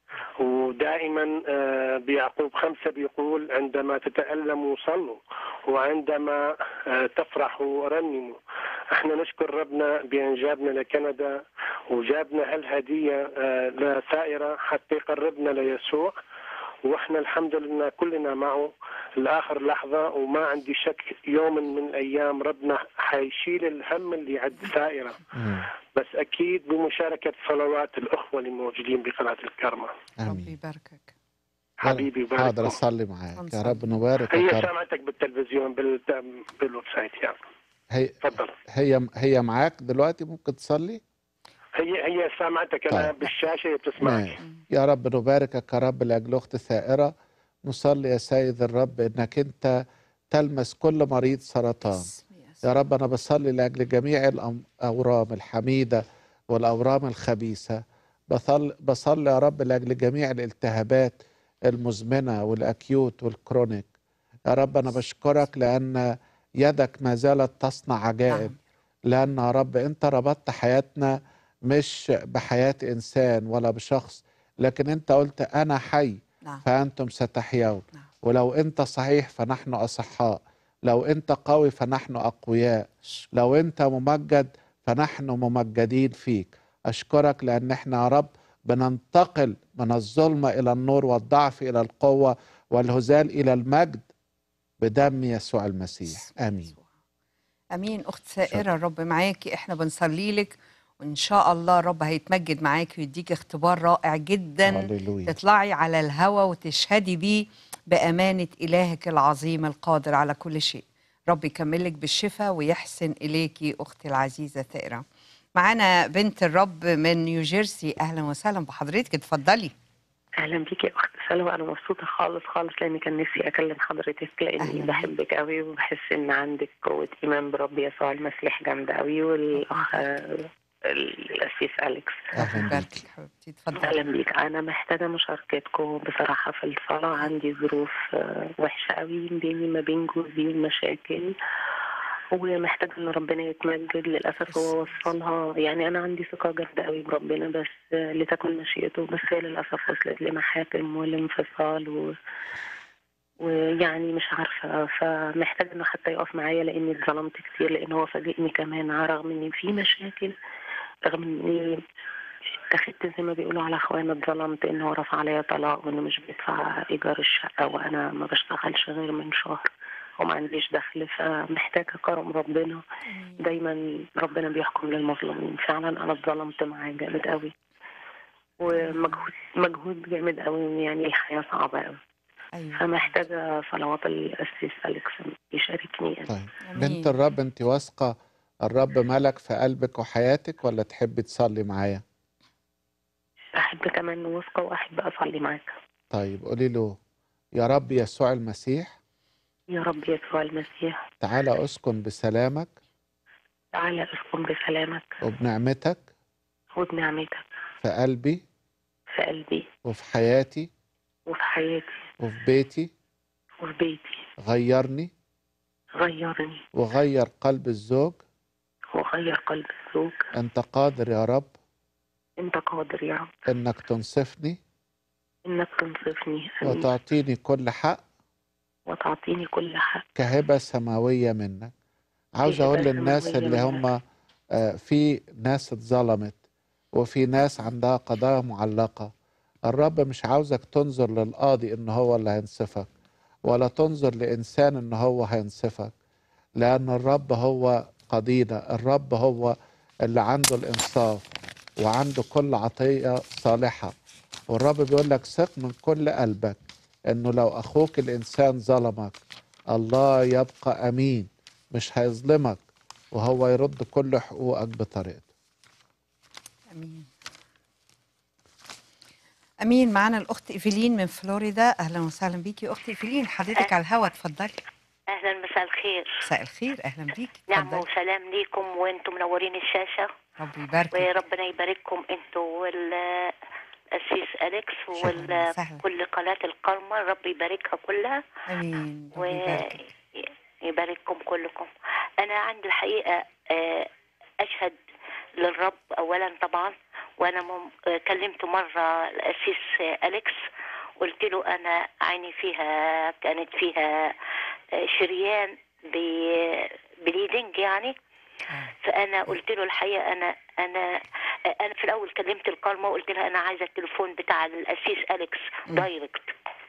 ودائما آه، بيعقوب خمسة بيقول عندما تتألموا صلوا وعندما آه، تفرحوا رنموا احنا نشكر ربنا بأن جابنا لكندا وجابنا هالهدية آه، لسائرة حتى يقربنا ليسوع واحنا الحمد لله كلنا معه لاخر لحظه وما عندي شك يوم من الايام ربنا حيشيل الهم اللي عند سائره مم. بس اكيد بمشاركه صلوات الاخوه اللي موجودين بقلعه الكرمه ربي امين يباركك حبيبي حاضر يبارك اصلي معاك يا هنصلي. رب نبارك هي يا رب سمعتك بالتلفزيون بال... بالويب سايت يعني هي تفضل هي هي معاك دلوقتي ممكن تصلي هي هي سامعتك انا طيب. بالشاشه هي بتسمعك ماشي. يا رب نباركك يا رب لاجل اخت ثائره نصلي يا سيد الرب انك انت تلمس كل مريض سرطان باسم يسوع. يا رب انا بصلي لاجل جميع الاورام الحميده والاورام الخبيثه بصلي بصلي يا رب لاجل جميع الالتهابات المزمنه والاكيوت والكرونيك يا رب انا بشكرك لان يدك ما زالت تصنع عجائب نعم. لأن يا رب أنت ربطت حياتنا مش بحياة إنسان ولا بشخص لكن أنت قلت أنا حي نعم فأنتم ستحيون نعم. ولو أنت صحيح فنحن أصحاء لو أنت قوي فنحن أقوياء لو أنت ممجد فنحن ممجدين فيك أشكرك لأن احنا يا رب بننتقل من الظلمة إلى النور والضعف إلى القوة والهزال إلى المجد بدم يسوع المسيح باسم آمين يسوع. امين اخت سائره الرب معاكي احنا بنصلي لك وان شاء الله الرب هيتمجد معاكي ويديك اختبار رائع جدا هللويا تطلعي على الهوى وتشهدي بيه بامانه الهك العظيم القادر على كل شيء رب يكملك بالشفاء ويحسن اليكي اختي العزيزه ثائره معانا بنت الرب من نيوجيرسي اهلا وسهلا بحضرتك اتفضلي اهلا بيكي يا اخت سلوى انا مبسوطه خالص خالص لاني كان نفسي اكلم حضرتك لاني بحبك قوي وبحس ان عندك قوه ايمان برب يسوع المسيح جامده قوي والاخ الاسيس اليكس اهلا بيك حبيبتي اتفضلي اهلا بيك انا محتاجه مشاركتكم بصراحه في الصلاه عندي ظروف آه، وحشه قوي بيني ما بين جوزي ومشاكل ومحتاجه ان ربنا يتمجد للاسف هو وصلها يعني انا عندي ثقه جامده قوي بربنا بس آه، لتكن مشيئته بس هي للاسف وصلت لمحاكم والانفصال و ويعني مش عارفه فمحتاجه انه حتى يقف معايا لاني اتظلمت كتير لان هو فاجئني كمان رغم ان في مشاكل رغم اني اتخذت زي ما بيقولوا على اخوانا اتظلمت ان هو رفع عليا طلاق وانه مش بيدفع ايجار الشقه وانا ما بشتغلش غير من شهر وما عنديش دخل فمحتاجه كرم ربنا دايما ربنا بيحكم للمظلومين فعلا انا اتظلمت معاه جامد قوي ومجهود مجهود جامد قوي يعني الحياه صعبه قوي أيوة. فمحتاجه صلوات الاسيس اليكس يشاركني يعني. طيب بنت الرب انت واثقه الرب ملك في قلبك وحياتك ولا تحبي تصلي معايا احب كمان واثقه واحب اصلي معاك طيب قولي له يا رب يسوع المسيح يا رب يسوع المسيح تعالى اسكن بسلامك تعالى اسكن بسلامك وبنعمتك وبنعمتك في قلبي في قلبي وفي حياتي وفي حياتي وفي بيتي وفي بيتي غيرني غيرني وغير قلب الزوج وغير قلب الزوج انت قادر يا رب انت قادر يا رب انك تنصفني انك تنصفني آمين. وتعطيني كل حق وتعطيني كل حق كهبة سماوية منك عاوز كهبة أقول للناس سماوية اللي منك. هم آه، في ناس اتظلمت وفي ناس عندها قضايا معلقة الرب مش عاوزك تنظر للقاضي إن هو اللي هينصفك ولا تنظر لإنسان إن هو هينصفك لأن الرب هو قضينا الرب هو اللي عنده الإنصاف وعنده كل عطية صالحة والرب بيقول لك ثق من كل قلبك إنه لو أخوك الإنسان ظلمك الله يبقى أمين مش هيظلمك وهو يرد كل حقوقك بطريقته امين امين معانا الاخت ايفلين من فلوريدا اهلا وسهلا بيكي اختي ايفلين حضرتك على الهوا اتفضلي اهلا مساء الخير مساء الخير اهلا بيكي نعم اتفضلي وسلام ليكم وانتم منورين الشاشه رب يبارك وربنا يبارككم انتوا والاسيس اليكس شكراً، سهلا. وكل قناه القرمه رب يباركها كلها امين رب يبارك ويبارككم كلكم انا عندي الحقيقه آه، اشهد للرب اولا طبعا وانا مم- آه، كلمت مره الاسيس آه، اليكس قلت له انا عيني فيها كانت فيها آه، شريان ب- بليدنج يعني فانا قلت له الحقيقه انا انا انا في الاول كلمت القرمه وقلت لها انا عايزه التليفون بتاع الاسيس اليكس دايركت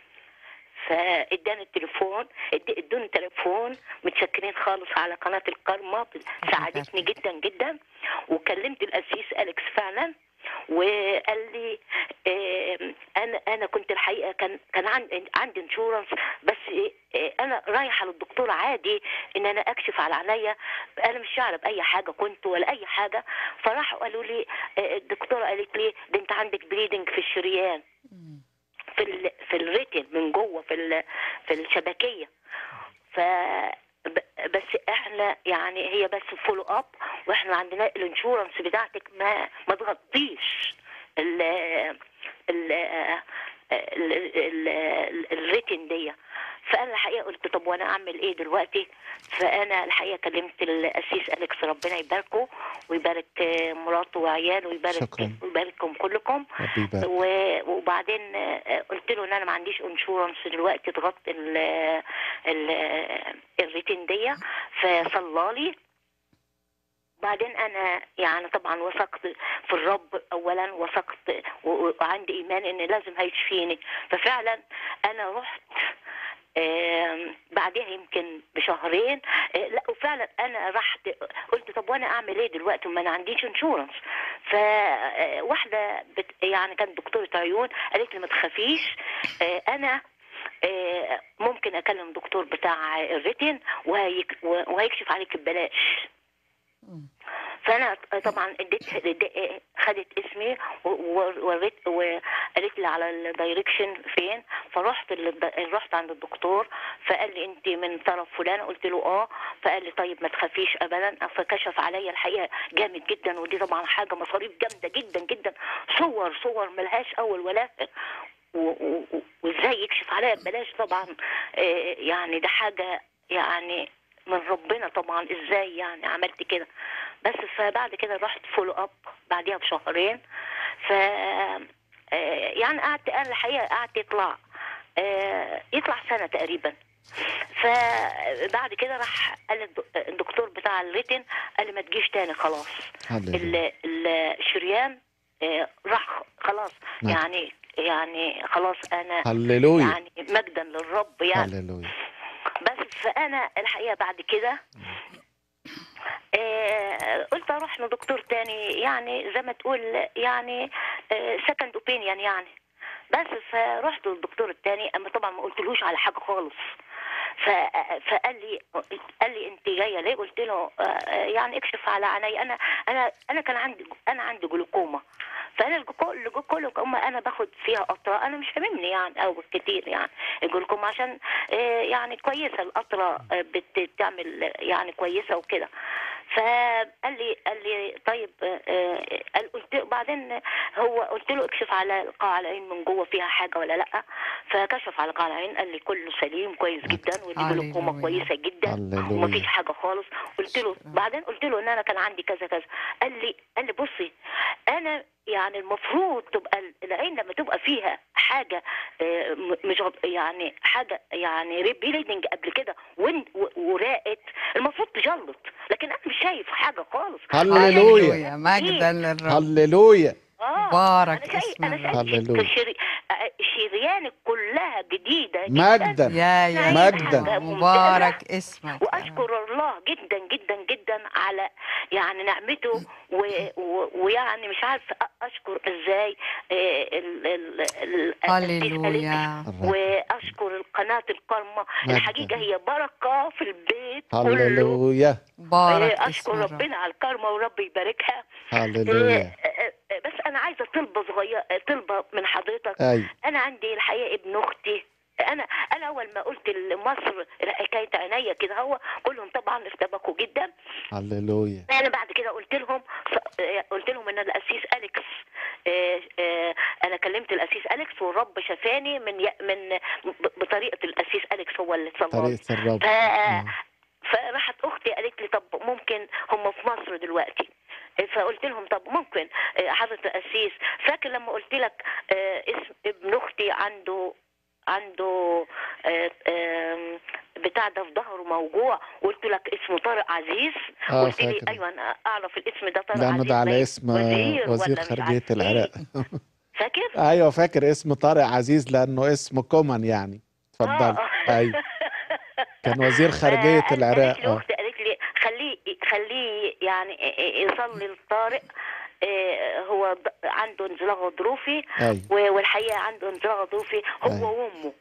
فاداني التليفون اد- ادوني تليفون متشكرين خالص على قناه القرمه ساعدتني جدا جدا وكلمت الاسيس اليكس فعلا وقال لي آه، انا انا كنت الحقيقه كان كان عندي عندي انشورنس بس آه، انا رايحه للدكتور عادي ان انا اكشف على عينيا انا مش شعر باي حاجه كنت ولا اي حاجه فراحوا قالوا لي آه، الدكتوره قالت لي ده انت عندك بليدنج في الشريان في ال... في الريتن من جوه في ال... في الشبكيه ف ب- بس احنا يعني هي بس فولو اب واحنا عندنا الانشورنس بتاعتك ما ما تغطيش ال ال ال- ال- ال- الريتن دي فانا الحقيقه قلت طب وانا اعمل ايه دلوقتي فانا الحقيقه كلمت الاسيس اليكس ربنا يباركه ويبارك آه، مراته وعياله ويبارك شكراً. ويبارككم كلكم رب يبارك و- وبعدين آه، قلت له ان انا ما عنديش انشورنس دلوقتي تغطي ال ال الريتين دي فصلى لي بعدين انا يعني طبعا وثقت في الرب اولا وثقت و- وعندي ايمان ان لازم هيشفيني ففعلا انا رحت آم، بعدها يمكن بشهرين آه، لا وفعلا انا رحت قلت طب وانا اعمل ايه دلوقتي ما انا عنديش انشورنس فواحده بت يعني كانت دكتوره عيون قالت لي ما تخافيش آه، انا آه، ممكن اكلم دكتور بتاع الريتين وهيك- وهيكشف عليك ببلاش فانا طبعا اديت اديت- خدت اسمي و- و- وريت وقالت لي على الدايركشن فين فرحت للد- رحت عند الدكتور فقال لي انت من طرف فلان قلت له اه فقال لي طيب ما تخافيش ابدا فكشف عليا الحقيقه جامد جدا ودي طبعا حاجه مصاريف جامده جدا جدا صور صور ملهاش اول ولا آخر و- و- و- وازاي يكشف عليا ببلاش طبعا آه، يعني ده حاجه يعني من ربنا طبعا ازاي يعني عملت كده بس فبعد كده رحت فولو اب بعديها بشهرين ف آه، يعني قعدت انا الحقيقه قعدت يطلع آه، يطلع سنه تقريبا فبعد كده راح قال الد- الدكتور بتاع الريتن قال لي ما تجيش تاني خلاص ال- ال- الشريان آه، راح خلاص نعم. يعني يعني خلاص انا هللويا. يعني مجدا للرب يعني هللويا بس فانا الحقيقه بعد كده آه قلت اروح لدكتور تاني يعني زي ما تقول يعني سكند اوبينيون يعني بس فرحت للدكتور التاني اما طبعا ما قلتلوش على حاجه خالص ف- فقال لي قال لي انت جايه ليه قلت له آه، آه، يعني اكشف على عيني انا انا انا كان عندي انا عندي جلوكوما فانا الجلوكو- الجلوكوما انا باخد فيها قطره انا مش فاهمني يعني او كتير يعني الجلوكوما عشان آه، يعني كويسه القطره آه، بتعمل يعني كويسه وكده فقال لي قال لي طيب آه، آه، قال قلت بعدين هو قلت له اكشف على قاع العين من جوه فيها حاجه ولا لا فكشف على قاع العين قال لي كله سليم كويس جدا ودي جلوكوما كويسه جدا هللويا. ومفيش حاجه خالص قلت له بعدين قلت له ان انا كان عندي كذا كذا قال لي قال لي بصي انا يعني المفروض تبقى العين لما تبقى فيها حاجه آه، م- مش غط- يعني حاجه يعني ريبيليدنج قبل كده وين- و- وراقت المفروض تجلط لكن انا مش شايف حاجه خالص هللويا مجدا للرب هللويا آه بارك انا شايف اسم انا الرب شايف هللويا. شري... آه، شريانك كلها جديده مجدا يا يا مجدا يا مبارك اسمك واشكر الله جدا جدا جدا على يعني نعمته و... و... ويعني مش عارفه أ- اشكر ازاي آه، ال... ال... ال... هللويا واشكر القناه الكرمه مجدا. الحقيقه هي بركه في البيت كله هللويا بارك آه، اسم اشكر الرب ربنا على الكرمه ورب يباركها هللويا آه، آه، آه، بس انا عايزه طلبه صغيره طلبه من حضرتك أيوة. انا عندي الحقيقه ابن اختي انا انا اول ما قلت لمصر حكايه عينيا كده هو كلهم طبعا ارتبكوا جدا هللويا انا بعد كده قلت لهم قلت لهم ان الاسيس اليكس آه، آه، انا كلمت الاسيس اليكس والرب شفاني من ي- من ب- بطريقه الاسيس اليكس هو اللي صلى طريقة الرب ف... فراحت اختي قالت لي طب ممكن هم في مصر دلوقتي فقلت لهم طب ممكن آه، حضرة القسيس فاكر لما قلت لك آه، اسم ابن اختي عنده عنده آه، آم، بتاع ده في ظهره موجوع قلت لك اسمه طارق عزيز آه، قلت لي فاكر. ايوه انا اعرف الاسم ده طارق لأنه عزيز ده على زي اسم وزير, وزير ولا مش خارجية عارف إيه. العراق فاكر؟ أيوة فاكر اسم طارق عزيز لأنه اسمه كومن يعني اتفضل أيوة كان وزير خارجية فقالت العراق لي اه اختي قالت لي خليه خليه يعني يصلي لطارق آه، هو ض- عنده انزلاق غضروفي أيوة. و- والحقيقه عنده انزلاق غضروفي هو وامه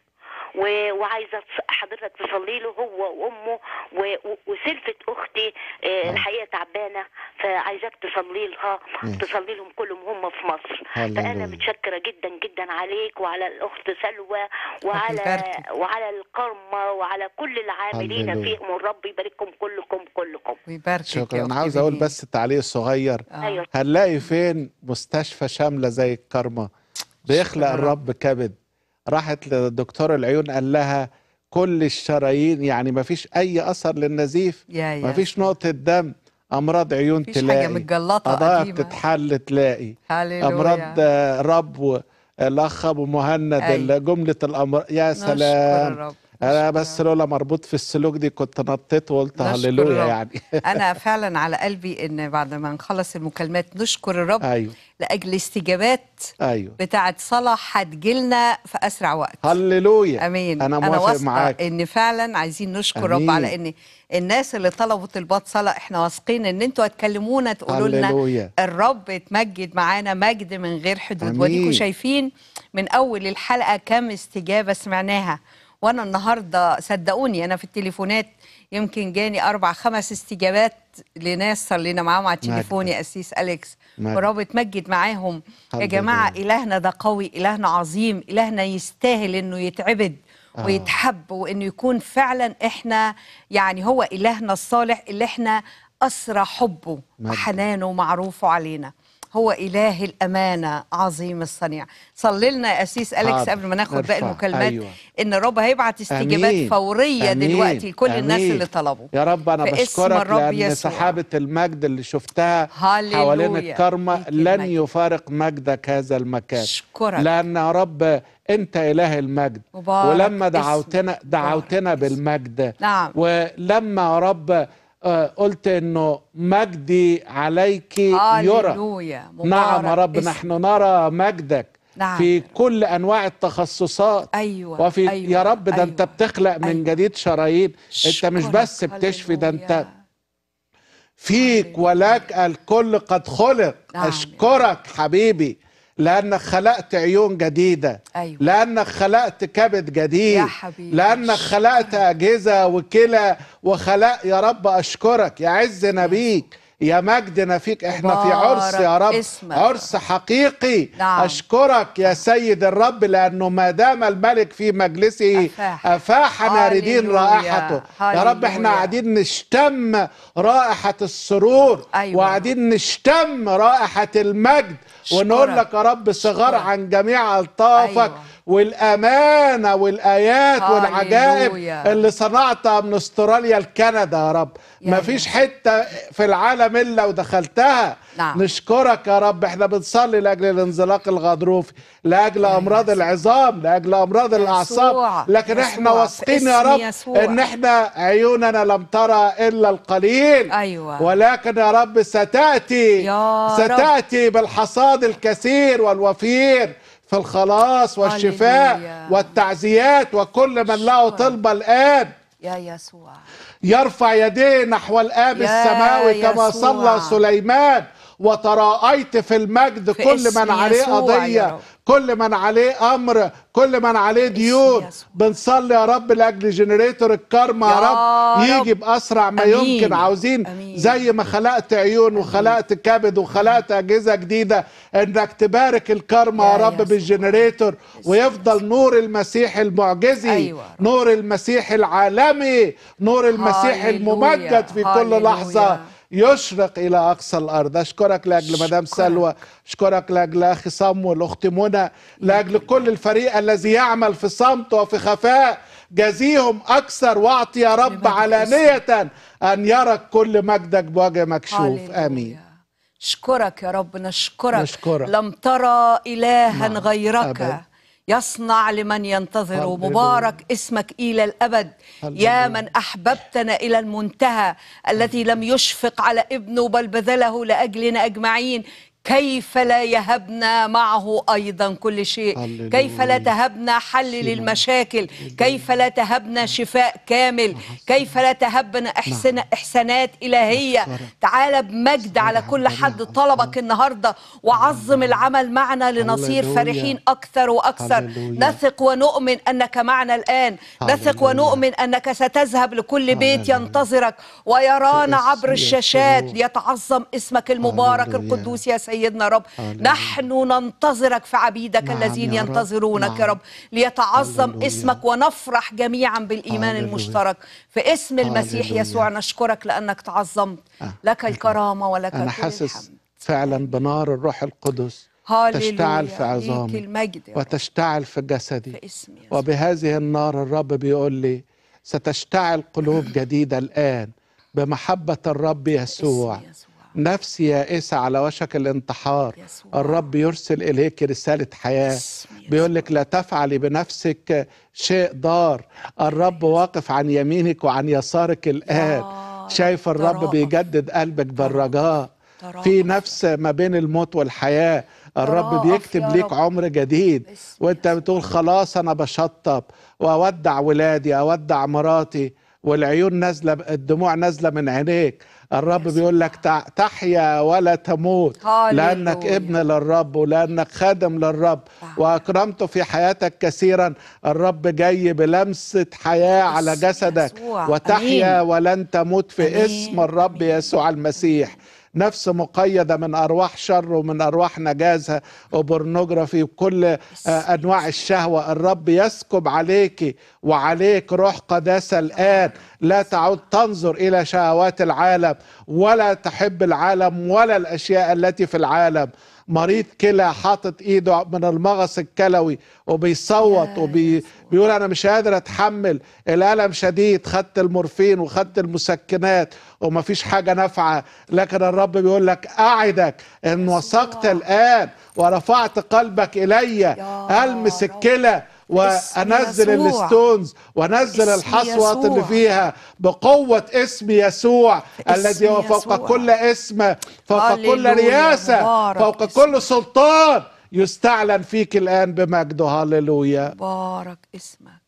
و- وعايزه تص- حضرتك تصلي له هو وامه و- و- وسلفه اختي آه، الحقيقه تعبانه فعايزاك تصلي لها ماشي. تصلي لهم كلهم هم في مصر هللويا. فانا متشكره جدا جدا عليك وعلى الاخت سلوى وعلى يباركك. وعلى القرمه وعلى كل العاملين هللويا. فيهم والرب يبارككم كلكم كلكم ويباركك يا شكرا أختي عاوز أقول بنين. بس تعليق صغير ايوه هنلاقي فين مستشفى شاملة زي الكرمة بيخلق شكرا. الرب كبد راحت لدكتور العيون قال لها كل الشرايين يعني ما فيش أي أثر للنزيف يا يا ما فيش نقطة دم أمراض عيون مفيش حاجة تلاقي متجلطة قضايا قديمة. بتتحل تلاقي هللويا. أمراض آه، رب و- الأخ أبو مهند أي. ال- جملة الأمراض يا نشكر سلام الرب انا بس لولا مربوط في السلوك دي كنت نطيت وقلت نشكر هللويا الرب. يعني انا فعلا على قلبي ان بعد ما نخلص المكالمات نشكر الرب ايوه لاجل استجابات ايوه بتاعه صلاه هتجيلنا في اسرع وقت هللويا امين انا موافق واثقة معاك ان فعلا عايزين نشكر أمين. رب على ان الناس اللي طلبوا طلبات صلاه احنا واثقين ان انتوا هتكلمونا تقولوا لنا هللويا الرب اتمجد معانا مجد من غير حدود أمين. وديكوا شايفين من اول الحلقه كم استجابه سمعناها وانا النهارده صدقوني انا في التليفونات يمكن جاني اربع خمس استجابات لناس صلينا معاهم على التليفون يا اسيس اليكس مجد. والرب اتمجد معاهم يا الحمد جماعه لله. الهنا ده قوي الهنا عظيم الهنا يستاهل انه يتعبد آه. ويتحب وانه يكون فعلا احنا يعني هو الهنا الصالح اللي احنا اسرى حبه مجد. وحنانه معروفه علينا هو اله الامانه عظيم الصنيع صلي لنا يا اسيس اليكس حاضر. قبل ما ناخد باقي نرفع. المكالمات أيوة. ان الرب هيبعت استجابات أمين. فوريه أمين. دلوقتي لكل الناس أمين. اللي طلبوا يا رب انا في اسم بشكرك الرب لان يسوع. سحابه المجد اللي شفتها هللويا. حوالين الكرمة ليك لن المجد. يفارق مجدك هذا المكان أشكرك. لان يا رب انت اله المجد مبارك ولما اسمك. دعوتنا دعوتنا بالمجد نعم ولما يا رب آه، قلت انه مجدي عليك يرى هللويا نعم يا مبارك رب اسمك. نحن نرى مجدك نعم. في كل انواع التخصصات ايوه وفي أيوة. يا رب ده انت بتخلق من أيوة. جديد شرايين انت مش أشكرك. بس بتشفي ده انت هللويا. فيك ولك الكل قد خلق نعم. اشكرك حبيبي لانك خلقت عيون جديده أيوة. لانك خلقت كبد جديد يا حبيبي. لانك خلقت اجهزه وكلى وخلق يا رب اشكرك يا عزنا بيك يا مجدنا فيك احنا في عرس يا مبارك رب اسمك. عرس حقيقي نعم. اشكرك يا سيد الرب لانه ما دام الملك في مجلسه أفاح. افاح ناردين هللويا. رائحته يا رب احنا هللويا. قاعدين نشتم رائحه السرور أيوة. وقاعدين نشتم رائحه المجد ونقول أشكرك. لك يا رب صغار عن جميع الطافك أيوة. والامانه والايات والعجائب هللويا. اللي صنعتها من استراليا لكندا يا رب يا ما فيش حته في العالم الا ودخلتها نعم. نشكرك يا رب احنا بنصلي لاجل الانزلاق الغضروفي لاجل امراض العظام لاجل امراض الاعصاب لكن احنا يسوع. واثقين في يا اسم رب يسوع. ان احنا عيوننا لم ترى الا القليل أيوة. ولكن يا رب ستاتي يا رب. ستاتي بالحصاد الكثير والوفير في الخلاص والشفاء هللويا. والتعزيات وكل من له طلبة الآن يا يسوع يرفع يديه نحو الآب يا السماوي كما يسوع. صلى سليمان وتراءيت في المجد في كل اسم من عليه يسوع يا قضية رب. كل من عليه أمر كل من عليه ديون بنصلي يا رب لأجل جنريتور الكارما يا يا رب رب. يجي بأسرع ما أمين. يمكن عاوزين أمين. زي ما خلقت عيون وخلقت كبد وخلقت أجهزة جديدة إنك تبارك الكارما يا رب بالجنريتور ويفضل نور المسيح المعجزي أيوة. نور المسيح العالمي نور المسيح هاليلويا. الممجد في كل هاليلويا. لحظة يشرق إلى أقصى الأرض أشكرك لأجل مدام سلوى أشكرك لأجل أخي صموel أختي منى لأجل كل الفريق الذي يعمل في صمت وفي خفاء جزيهم أكثر واعطي يا رب علانية أن يرى كل مجدك بوجه مكشوف هاليلويا. آمين نشكرك يا رب نشكرك نشكرك. لم ترى إلها نعم. غيرك أبد. يصنع لمن ينتظر هللويا. مبارك اسمك إلى الأبد يا من أحببتنا إلى المنتهى الذي لم يشفق على ابنه بل بذله لأجلنا أجمعين كيف لا يهبنا معه أيضا كل شيء هللويا. كيف لا تهبنا حل للمشاكل كيف لا تهبنا شفاء كامل كيف لا تهبنا إحسان إحسانات إلهية تعال بمجد على كل حد طلبك النهاردة وعظم العمل معنا لنصير هللويا. فرحين أكثر وأكثر هللويا. نثق ونؤمن أنك معنا الآن نثق هللويا. ونؤمن أنك ستذهب لكل بيت ينتظرك ويرانا في اسم عبر الشاشات يسوع. ليتعظم اسمك المبارك هللويا. القدوس يا سيدنا رب هللويا. نحن ننتظرك في عبيدك نعم الذين يا رب. ينتظرونك يا نعم. رب ليتعظم هللويا. اسمك ونفرح جميعا بالإيمان هللويا. المشترك في اسم المسيح هللويا. يسوع نشكرك لأنك تعظمت لك الكرامة ولك أنا كل حاسس الحمد فعلا بنار الروح القدس هللويا. تشتعل في ليك عظامي المجد يا رب. وتشتعل في جسدي في اسم يسوع. وبهذه النار الرب بيقول لي ستشتعل قلوب جديدة الآن بمحبة الرب يسوع نفس يائسة على وشك الانتحار الرب يرسل إليك رسالة حياة بيقول لك لا تفعلي بنفسك شيء ضار الرب واقف عن يمينك وعن يسارك الآن شايف الرب تراءف. بيجدد قلبك بالرجاء في نفس ما بين الموت والحياة الرب تراءف بيكتب يا ليك رب. عمر جديد وانت بتقول خلاص انا بشطب واودع ولادي اودع مراتي والعيون نازله الدموع نازله من عينيك الرب بيقول لك تع- تحيا ولا تموت هاليلويا. لانك ابن للرب ولانك خادم للرب واكرمته في حياتك كثيرا الرب جاي بلمسه حياه على جسدك يسوع. وتحيا أمين. ولن تموت في أمين. اسم الرب يسوع المسيح نفس مقيدة من أرواح شر ومن أرواح نجاسة وبورنوجرافي وكل آه، أنواع الشهوة الرب يسكب عليك وعليك روح قداسة الآن لا تعود تنظر إلى شهوات العالم ولا تحب العالم ولا الأشياء التي في العالم مريض كلى حاطط ايده من المغص الكلوي وبيصوت وبيقول انا مش قادر اتحمل الالم شديد خدت المورفين وخدت المسكنات ومفيش حاجه نافعه لكن الرب بيقول لك اعدك ان وثقت الان ورفعت قلبك الي المس الكلى وانزل يسوع. الستونز وانزل اسم الحصوات اللي يسوع. فيها بقوه اسم يسوع الذي هو فوق يسوع. كل اسم فوق كل هللويا. رياسه مبارك فوق كل سلطان يستعلن فيك الان بمجده هللويا مبارك اسمك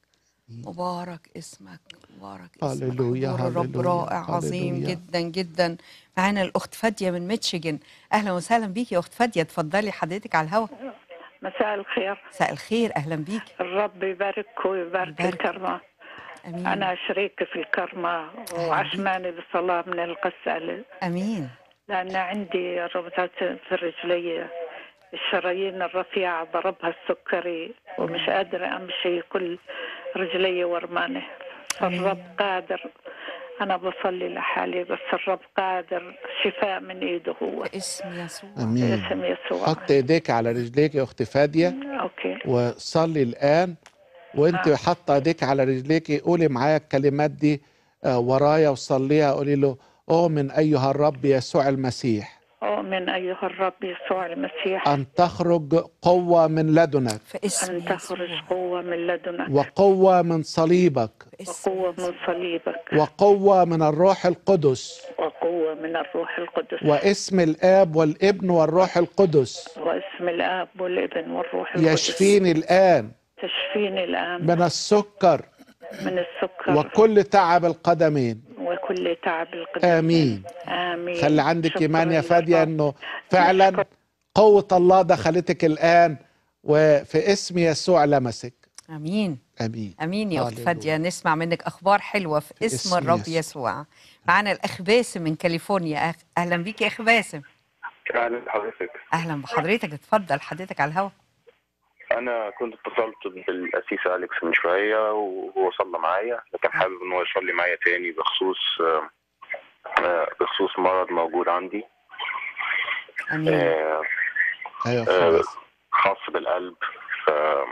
مبارك اسمك مبارك اسمك هللويا حضور الرب هللويا، رائع عظيم هللويا. جدا جدا معانا الاخت فاديه من ميتشيجن اهلا وسهلا بيكي يا اخت فاديه اتفضلي حضرتك على الهواء مساء الخير مساء الخير اهلا بيكي الرب يبارك ويبارك الكرمة امين أنا شريكة في الكرمة وعشماني بالصلاة من القسالة امين لأن عندي ربطات في رجلي الشرايين الرفيعة ضربها السكري ومش قادرة أمشي كل رجلي ورمانة فالرب قادر أنا بصلي لحالي بس الرب قادر شفاء من إيده هو اسم يسوع امين باسم يسوع حط ايديك على رجليك يا اخت فاديه أوكي وصلي الان وانت آه. حاطه ايديك على رجليك قولي معايا الكلمات دي آه، ورايا وصليها قولي له اؤمن ايها الرب يسوع المسيح أؤمن أيها الرب يسوع المسيح ان تخرج قوه من لدنك أن تخرج قوة من لدنك وقوه من صليبك وقوة من صليبك وقوه من الروح القدس وقوة من الروح القدس واسم الاب والابن والروح القدس واسم الآب والابن والروح القدس يشفيني الان تشفيني الآن من السكر من السكر وكل تعب القدمين وكل تعب القدس امين آمين خلي عندك شكراً ايمان يا للرب. فاديه انه فعلا قوه الله دخلتك الان وفي اسم يسوع لمسك امين امين امين يا اخت هللويا. فاديه نسمع منك اخبار حلوه في اسم, اسم الرب يسوع. يسوع معانا الاخ باسم من كاليفورنيا أخ- اهلا بيك يا اخ باسم اهلا بحضرتك اهلا بحضرتك اتفضل حضرتك على الهواء انا كنت اتصلت بالاسيس اليكس من شويه وهو صلى معايا لكن حابب ان هو يصلي معايا تاني بخصوص آه، آه، بخصوص مرض موجود عندي امين آه، ايوه آه، خالص خاص بالقلب ف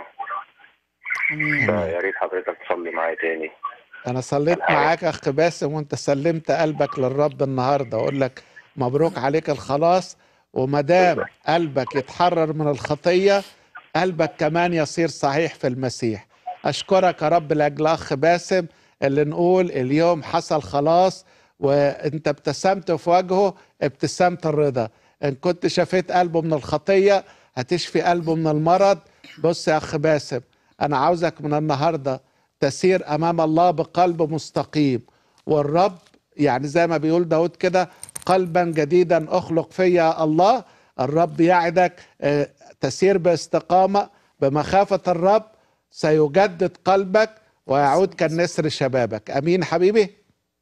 امين فيا ريت حضرتك تصلي معايا تاني انا صليت معاك يا اخ باسم وانت سلمت قلبك للرب النهارده اقول لك مبروك عليك الخلاص وما دام قلبك يتحرر من الخطيه قلبك كمان يصير صحيح في المسيح اشكرك يا رب لاجل اخ باسم اللي نقول اليوم حصل خلاص وانت ابتسمت في وجهه ابتسامه الرضا ان كنت شفيت قلبه من الخطيه هتشفي قلبه من المرض بص يا اخ باسم انا عاوزك من النهارده تسير امام الله بقلب مستقيم والرب يعني زي ما بيقول داود كده قلبا جديدا اخلق فيا الله الرب يعدك آه، تسير باستقامه بمخافه الرب سيجدد قلبك ويعود كالنسر شبابك امين حبيبي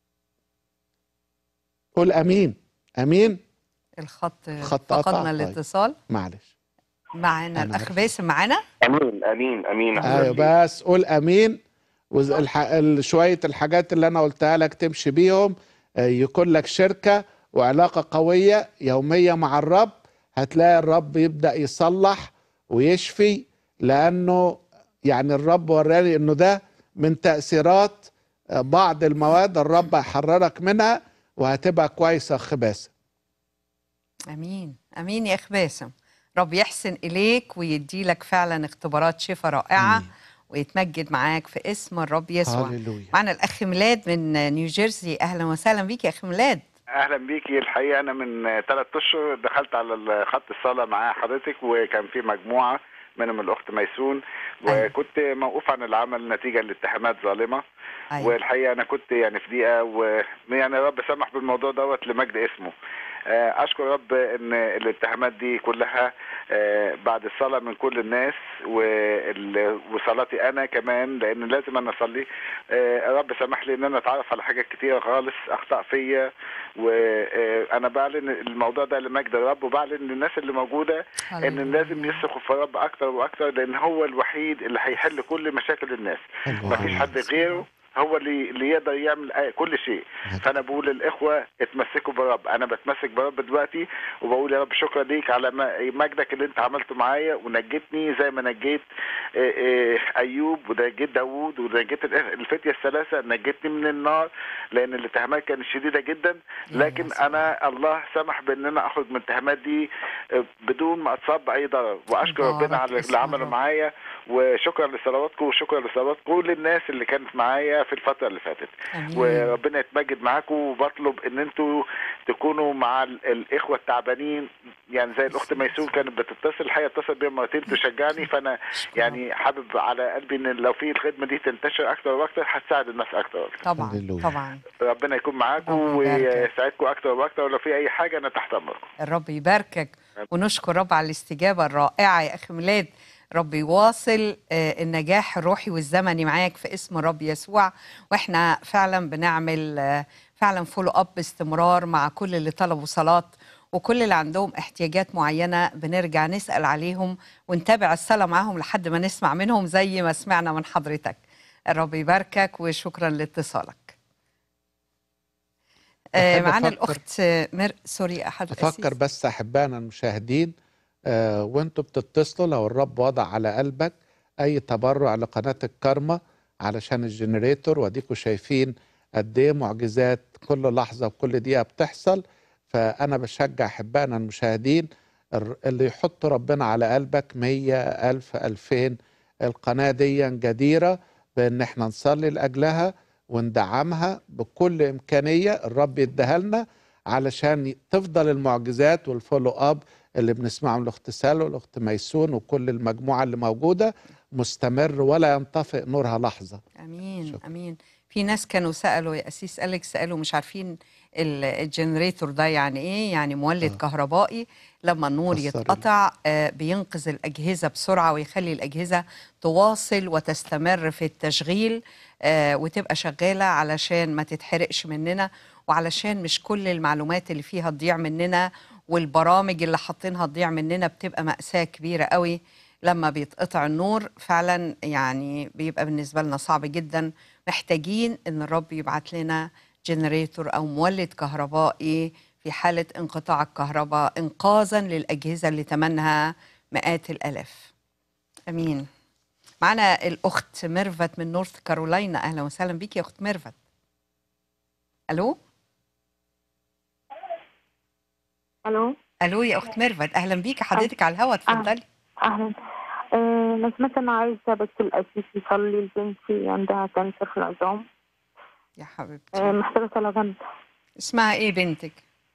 قول امين امين الخط خط قطع فقدنا طيب. الاتصال معلش معانا أنا الاخ باسم معانا امين امين امين ايوه بس قول امين وشويه الحاجات اللي انا قلتها لك تمشي بيهم آه، يكون لك شركه وعلاقه قويه يوميه مع الرب هتلاقي الرب يبدا يصلح ويشفي لانه يعني الرب وراني انه ده من تاثيرات آه، بعض المواد الرب هيحررك منها وهتبقى كويسه يا اخ باسم امين امين يا اخ باسم رب يحسن اليك ويدي لك فعلا اختبارات شفاء رائعه ويتمجد معاك في اسم الرب يسوع هللويا. معنا الاخ ميلاد من نيوجيرسي اهلا وسهلا بيك يا اخ ميلاد اهلا بيكي الحقيقه انا من ثلاث اشهر دخلت على خط الصلاه مع حضرتك وكان في مجموعه منهم الاخت ميسون وكنت موقوف عن العمل نتيجه لاتهامات ظالمه أيوة. والحقيقه انا كنت يعني في دقيقه ويعني رب سمح بالموضوع دوت لمجد اسمه آه، اشكر رب ان الاتهامات دي كلها آه، بعد الصلاه من كل الناس وال- وصلاتي انا كمان لان لازم انا اصلي آه، رب سمح لي ان انا اتعرف على حاجات كتيره خالص اخطاء فيا وانا بعلن الموضوع ده لمجد الرب وبعلن للناس اللي موجوده ان لازم يثقوا في الرب اكتر واكتر لان هو الوحيد اللي هيحل كل مشاكل الناس مفيش حد غيره هو اللي اللي يقدر يعمل أي- كل شيء فانا بقول للاخوه اتمسكوا بالرب انا بتمسك بالرب دلوقتي وبقول يا رب شكرا ليك على ما- مجدك اللي انت عملته معايا ونجيتني زي ما نجيت آه، آه، ايوب ونجيت داوود ونجيت ال- الفتيه الثلاثه نجيتني من النار لان الاتهامات كانت شديده جدا لكن انا الله سمح بان انا اخرج من الاتهامات دي آه، بدون ما اتصاب باي ضرر واشكر مبارك ربنا على اسم اللي عمله الرب. معايا وشكرا لصلواتكم وشكرا لصلوات كل الناس اللي كانت معايا في الفتره اللي فاتت آمين. وربنا يتمجد معاكم وبطلب ان انتوا تكونوا مع ال- الاخوه التعبانين يعني زي الاخت ميسون كانت بتتصل الحقيقه اتصل بيا مرتين تشجعني فانا يعني حابب على قلبي ان لو في الخدمه دي تنتشر اكتر واكتر هتساعد الناس اكتر واكتر طبعا طبعا ربنا يكون معاكم ربنا يباركك. ويسعدكم اكتر واكتر ولو في اي حاجه انا تحت امركم الرب يباركك ونشكر رب على الاستجابة الرائعة يا أخي ميلاد رب يواصل آه، النجاح الروحي والزمني معاك في اسم الرب يسوع واحنا فعلا بنعمل آه، فعلا فولو اب باستمرار مع كل اللي طلبوا صلاة وكل اللي عندهم احتياجات معينة بنرجع نسأل عليهم ونتابع الصلاة معاهم لحد ما نسمع منهم زي ما سمعنا من حضرتك الرب يباركك وشكرا لاتصالك آه، بحب معانا أفكر- الأخت مر... سوري أحد افكر بس احبائنا المشاهدين آه وانتوا بتتصلوا لو الرب وضع على قلبك اي تبرع لقناه الكرمه علشان الجنريتور واديكوا شايفين قد ايه معجزات كل لحظه وكل دقيقه بتحصل فانا بشجع احبائنا المشاهدين الر- اللي يحط ربنا على قلبك مية ألف ألفين القناة دي جديرة بأن احنا نصلي لأجلها وندعمها بكل إمكانية الرب يديها لنا علشان تفضل المعجزات والفولو اب اللي بنسمعه من الاخت سالو والاخت ميسون وكل المجموعه اللي موجوده مستمر ولا ينطفئ نورها لحظه امين امين في ناس كانوا سالوا يا اسيس اليكس سالوا مش عارفين ال- الجنريتور ده يعني ايه يعني مولد كهربائي لما النور فسري. يتقطع آه بينقذ الاجهزه بسرعه ويخلي الاجهزه تواصل وتستمر في التشغيل آه وتبقى شغاله علشان ما تتحرقش مننا وعلشان مش كل المعلومات اللي فيها تضيع مننا والبرامج اللي حاطينها تضيع مننا بتبقى مأساة كبيرة قوي لما بيتقطع النور فعلا يعني بيبقى بالنسبة لنا صعب جدا محتاجين ان الرب يبعت لنا جنريتور او مولد كهربائي في حالة انقطاع الكهرباء انقاذا للأجهزة اللي تمنها مئات الآلاف امين معنا الاخت ميرفت من نورث كارولاينا اهلا وسهلا بيك يا اخت ميرفت الو الو الو يا اخت ميرفت اهلا بيكي حضرتك على الهوا اتفضلي اهلا آه، لو سمحت انا عايزه بس الاسيس يصلي لبنتي عندها كانسر في العظام يا حبيبتي آه، محتاجه صلاه جامده اسمها ايه بنتك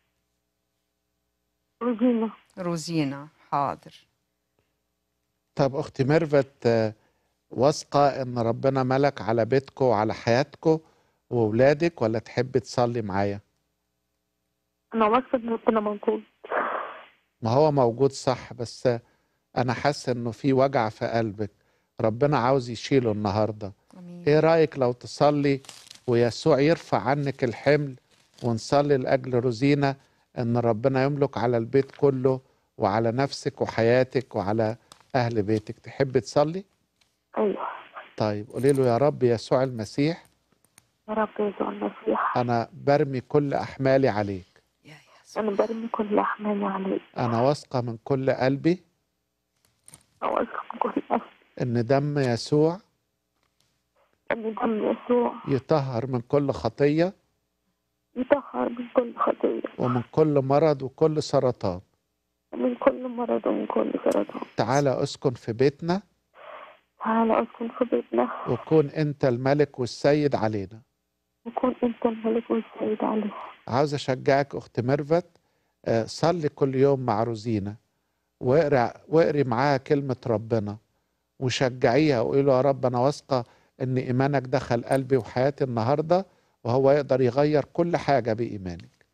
روزينا روزينا حاضر طب اختي ميرفت آه، واثقه ان ربنا ملك على بيتكم وعلى حياتكم واولادك ولا تحب تصلي معايا انا واثقه ان ربنا موجود ما هو موجود صح بس انا حاسس انه في وجع في قلبك ربنا عاوز يشيله النهارده ايه رايك لو تصلي ويسوع يرفع عنك الحمل ونصلي لاجل روزينا ان ربنا يملك على البيت كله وعلى نفسك وحياتك وعلى اهل بيتك تحب تصلي ايوه طيب قولي له يا رب يسوع المسيح يا رب يسوع المسيح انا برمي كل احمالي عليك انا برمي كل احمالي عليك انا واثقه من كل قلبي أنا واثقه من كل قلبي ان دم يسوع ان دم يسوع يطهر من كل خطيه يطهر من كل خطية ومن كل مرض وكل سرطان من كل مرض ومن كل سرطان تعالى اسكن في بيتنا تعالى أسكن في بيتنا وكون انت الملك والسيد علينا وكون أنت الملك والسيد عليه عاوز اشجعك اخت ميرفت آه، صلي كل يوم مع روزينا واقرا واقري معاها كلمه ربنا وشجعيها وقولي له يا رب انا واثقه ان ايمانك دخل قلبي وحياتي النهارده وهو يقدر يغير كل حاجه بايمانك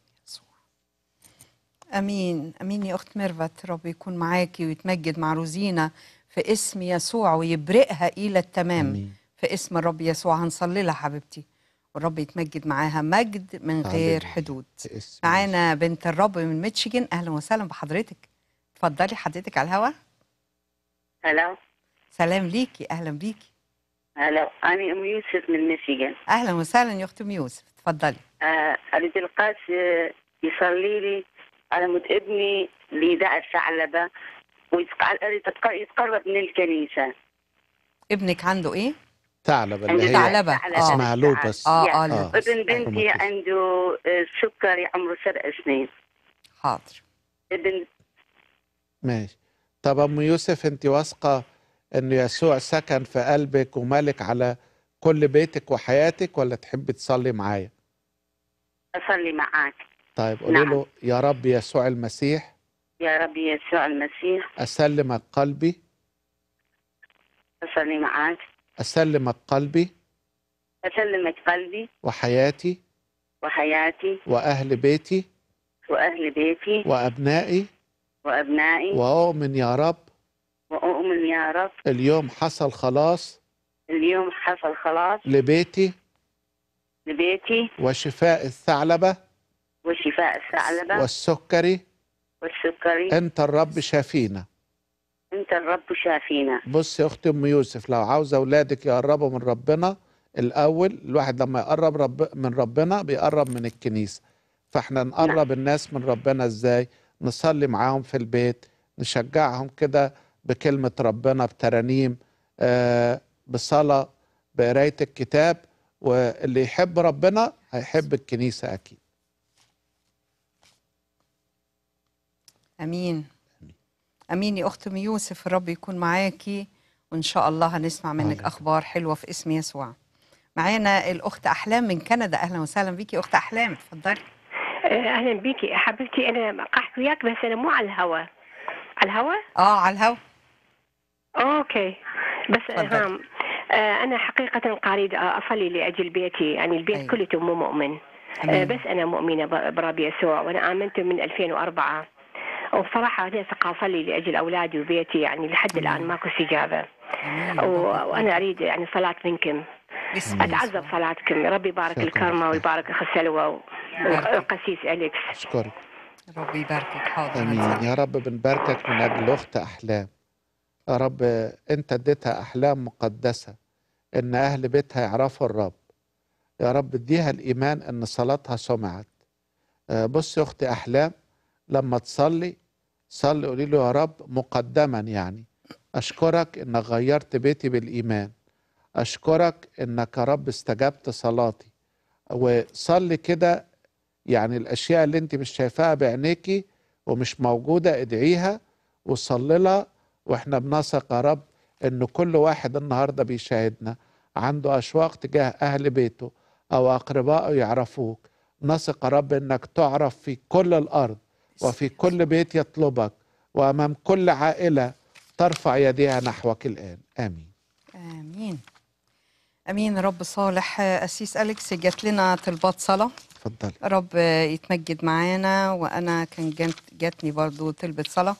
امين امين يا اخت ميرفت رب يكون معاكي ويتمجد مع روزينا في اسم يسوع ويبرئها الى التمام أمين. في اسم الرب يسوع هنصلي لها حبيبتي والرب يتمجد معاها مجد من غير حدود معانا بنت الرب من ميتشيجن اهلا وسهلا بحضرتك اتفضلي حضرتك على الهوا هلا سلام ليكي اهلا بيكي هلا أنا أم يوسف من ميشيغان اهلا وسهلا يا اخت ام يوسف اتفضلي آه، أريد القاس آه، يصلي لي على مود ابني اللي دعا الثعلبة وأريد يتقرب من الكنيسة ابنك عنده ايه ثعلبه عنده اللي هي ثعلبة. اسمها لوبس اه اه يعني لوبس. ابن بنتي عنده آه، سكري عمره سبع سنين حاضر ابن ماشي طب ام يوسف انت واثقه ان يسوع سكن في قلبك وملك على كل بيتك وحياتك ولا تحبي تصلي معايا أصلي معاك طيب قولي نعم. له يا رب يسوع المسيح يا رب يسوع المسيح اسلمك قلبي أصلي معاك اسلمك قلبي أسلمك قلبي وحياتي وحياتي واهل بيتي وأهل بيتي وابنائي وأبنائي واؤمن يا رب وأؤمن يا رب اليوم حصل خلاص اليوم حصل خلاص لبيتي لبيتي وشفاء الثعلبه وشفاء الثعلبة والسكري والسكري انت الرب شافينا أنت الرب شافينا بص يا اختي ام يوسف لو عاوزه اولادك يقربوا من ربنا الاول الواحد لما يقرب رب من ربنا بيقرب من الكنيسه فاحنا نقرب الناس من ربنا ازاي نصلي معاهم في البيت نشجعهم كده بكلمه ربنا بترانيم آه بصلاه بقرايه الكتاب واللي يحب ربنا هيحب الكنيسه اكيد امين امين يا اخت ام يوسف الرب يكون معاكي وان شاء الله هنسمع منك اخبار حلوه في اسم يسوع معانا الاخت احلام من كندا اهلا وسهلا بيكي اخت احلام اتفضلي آه، اهلا بيكي حبيبتي انا قحت وياك بس انا مو على الهوا على الهوا اه على الهوا اوكي بس اتفضلي. هام آه، انا حقيقه قاريد اصلي لاجل بيتي يعني البيت أيوة. كله مو مؤمن آه، أمين. بس انا مؤمنه ب- برب يسوع وانا امنت من 2004 وبصراحه انا اصلي لاجل اولادي وبيتي يعني لحد الان ماكو استجابه و- وانا اريد يعني صلاه منكم بسم اتعزى بصلاتكم ربي يبارك شكراً. الكرمه ويبارك اخ سلوى والقسيس اليكس اشكرك رب يباركك حاضر امين يا رب بنباركك من اجل اخت احلام يا رب انت اديتها احلام مقدسه ان اهل بيتها يعرفوا الرب يا رب اديها الايمان ان صلاتها سمعت آه، بص يا اختي احلام لما تصلي صلي قولي له يا رب مقدما يعني اشكرك انك غيرت بيتي بالايمان اشكرك انك يا رب استجبت صلاتي وصلي كده يعني الاشياء اللي انت مش شايفاها بعينيكي ومش موجوده ادعيها وصلي لها واحنا بنثق يا رب ان كل واحد النهارده بيشاهدنا عنده اشواق تجاه اهل بيته او اقربائه يعرفوك نثق يا رب انك تعرف في كل الارض وفي كل بيت يطلبك وامام كل عائله ترفع يديها نحوك الان امين امين امين رب صالح اسيس اليكس جات لنا طلبات صلاه اتفضلي رب يتمجد معانا وانا كان جات- جاتني برضو طلبة صلاة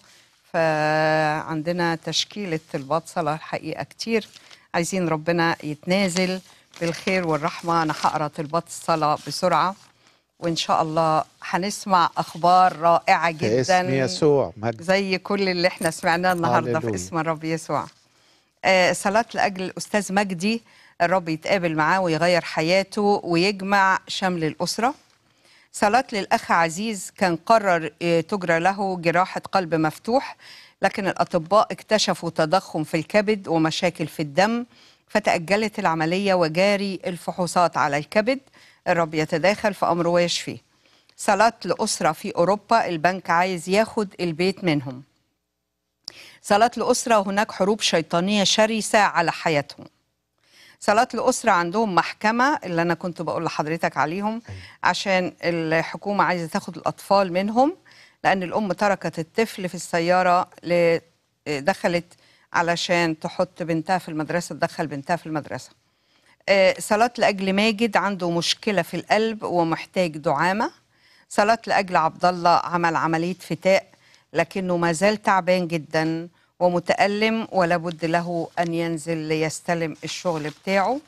فعندنا تشكيلة طلبات صلاة الحقيقة كتير عايزين ربنا يتنازل بالخير والرحمة أنا هقرا طلبات الصلاة بسرعة وإن شاء الله هنسمع أخبار رائعة في جدا اسم يسوع مجد زي كل اللي احنا سمعناه النهارده في هللويا. اسم الرب يسوع آه، صلاة لأجل الأستاذ مجدي الرب يتقابل معاه ويغير حياته ويجمع شمل الأسرة صلاة للأخ عزيز كان قرر آه، تجرى له جراحة قلب مفتوح لكن الأطباء اكتشفوا تضخم في الكبد ومشاكل في الدم فتأجلت العملية وجاري الفحوصات على الكبد الرب يتداخل في أمره ويشفيه صلاة لأسرة في أوروبا البنك عايز ياخد البيت منهم صلاة لأسرة هناك حروب شيطانية شرسة على حياتهم صلاة لأسرة عندهم محكمة اللي أنا كنت بقول لحضرتك عليهم عشان الحكومة عايزة تاخد الأطفال منهم لأن الأم تركت الطفل في السيارة ل- دخلت علشان تحط بنتها في المدرسة تدخل بنتها في المدرسة آه، صلاة لأجل ماجد عنده مشكلة في القلب ومحتاج دعامة صلاة لأجل عبد الله عمل عملية فتاء لكنه ما زال تعبان جدا ومتألم ولا بد له أن ينزل ليستلم الشغل بتاعه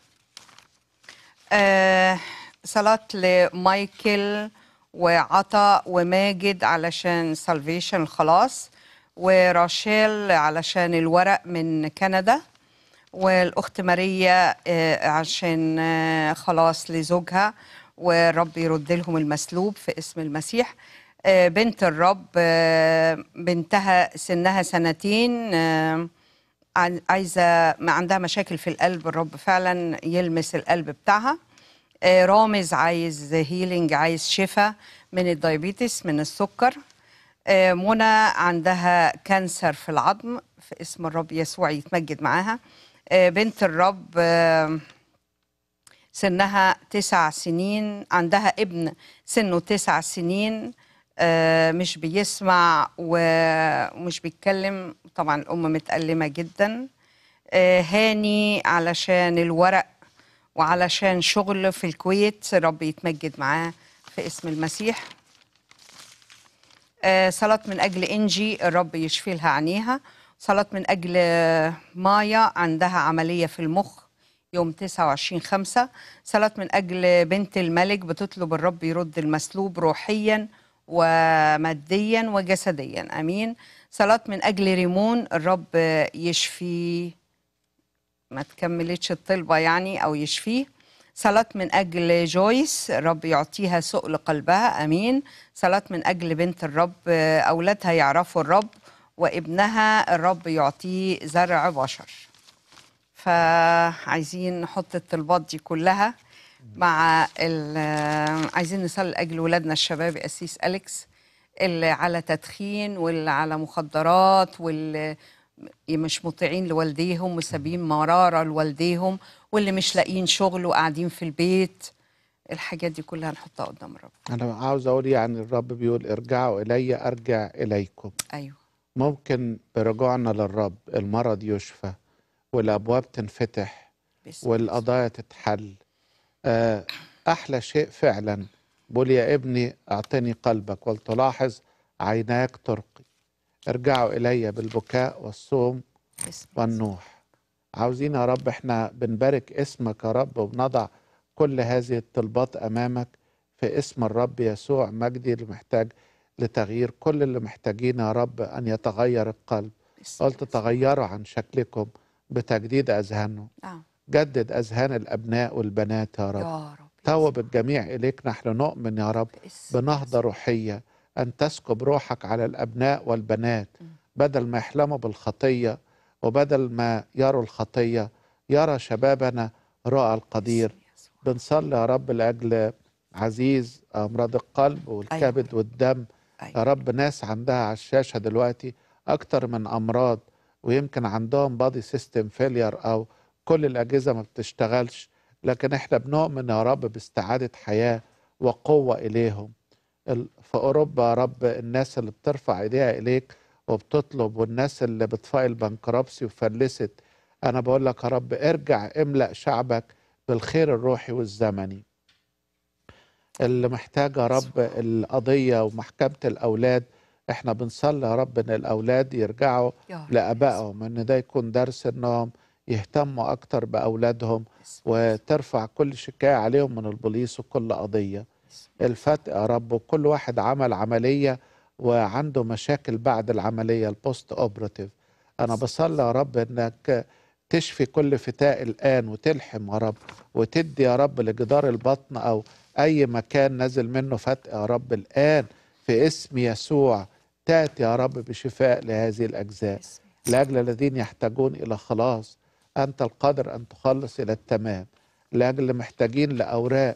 آه صلاة لمايكل وعطا وماجد علشان سالفيشن الخلاص وراشيل علشان الورق من كندا والأخت ماريا آه، عشان آه، خلاص لزوجها ورب يرد لهم المسلوب في اسم المسيح آه، بنت الرب آه، بنتها سنها سنتين آه، عن- عايزة ما عندها مشاكل في القلب الرب فعلا يلمس القلب بتاعها آه، رامز عايز هيلينج عايز شفاء من الدايابيتس من السكر آه، منى عندها كانسر في العظم في اسم الرب يسوع يتمجد معاها آه، بنت الرب آه، سنها تسع سنين عندها ابن سنه تسع سنين آه، مش بيسمع و- ومش بيتكلم طبعا الأم متألمة جدا آه، هاني علشان الورق وعلشان شغل في الكويت رب يتمجد معاه في اسم المسيح آه، صلاة من أجل إنجي الرب يشفي لها عينيها صلاة من أجل آه، مايا عندها عملية في المخ يوم 29 خمسة صلاة من أجل بنت الملك بتطلب الرب يرد المسلوب روحيا وماديا وجسديا أمين صلاة من أجل ريمون الرب يشفي ما تكملتش الطلبة يعني أو يشفيه صلاة من أجل جويس الرب يعطيها سؤل قلبها أمين صلاة من أجل بنت الرب آه، أولادها يعرفوا الرب وابنها الرب يعطيه زرع بشر فعايزين نحط الطلبات دي كلها مع ال- آه، عايزين نصلي لأجل ولادنا الشباب أسيس أليكس اللي على تدخين واللي على مخدرات واللي مش مطيعين لوالديهم وسابين مرارة لوالديهم واللي مش لاقيين شغل وقاعدين في البيت الحاجات دي كلها نحطها قدام الرب أنا عاوز أقول يعني الرب بيقول ارجعوا إلي أرجع إليكم أيوه ممكن برجوعنا للرب المرض يشفى والأبواب تنفتح والقضايا تتحل آه، أحلى شيء فعلا بقول يا ابني أعطني قلبك ولتلاحظ عيناك ترقي ارجعوا إلي بالبكاء والصوم والنوح عاوزين يا رب احنا بنبارك اسمك يا رب وبنضع كل هذه الطلبات أمامك في اسم الرب يسوع مجدي اللي محتاج لتغيير كل اللي محتاجين يا رب أن يتغير القلب قلت تغيروا عن شكلكم بتجديد أذهانهم نعم جدد أذهان الأبناء والبنات يا رب يا رب توب الجميع إليك نحن نؤمن يا رب بنهضة روحية أن تسكب روحك على الأبناء والبنات بدل ما يحلموا بالخطية وبدل ما يروا الخطية يرى شبابنا رؤى القدير بنصلي يا رب لأجل عزيز أمراض القلب والكبد والدم يا رب ناس عندها على الشاشة دلوقتي أكتر من أمراض ويمكن عندهم بادي سيستم فيلير أو كل الأجهزة ما بتشتغلش لكن احنا بنؤمن يا رب باستعادة حياة وقوة إليهم ال- في أوروبا يا رب الناس اللي بترفع إيديها إليك وبتطلب والناس اللي بتفايل بنكرابسي وفلست أنا بقول لك يا رب ارجع املأ شعبك بالخير الروحي والزمني اللي محتاج يا رب القضية ومحكمة الأولاد احنا بنصلي يا رب ان الأولاد يرجعوا يا رب لآبائهم ان ده يكون درس انهم يهتموا أكتر بأولادهم وترفع كل شكاية عليهم من البوليس وكل قضية الفتق يا رب وكل واحد عمل عملية وعنده مشاكل بعد العملية البوست اوبراتيف أنا بصلي يا رب إنك تشفي كل فتاء الآن وتلحم يا رب وتدي يا رب لجدار البطن أو أي مكان نازل منه فتق يا رب الآن في اسم يسوع تأتي يا رب بشفاء لهذه الأجزاء لأجل الذين يحتاجون إلى خلاص أنت القادر أن تخلص إلى التمام لأجل محتاجين لأوراق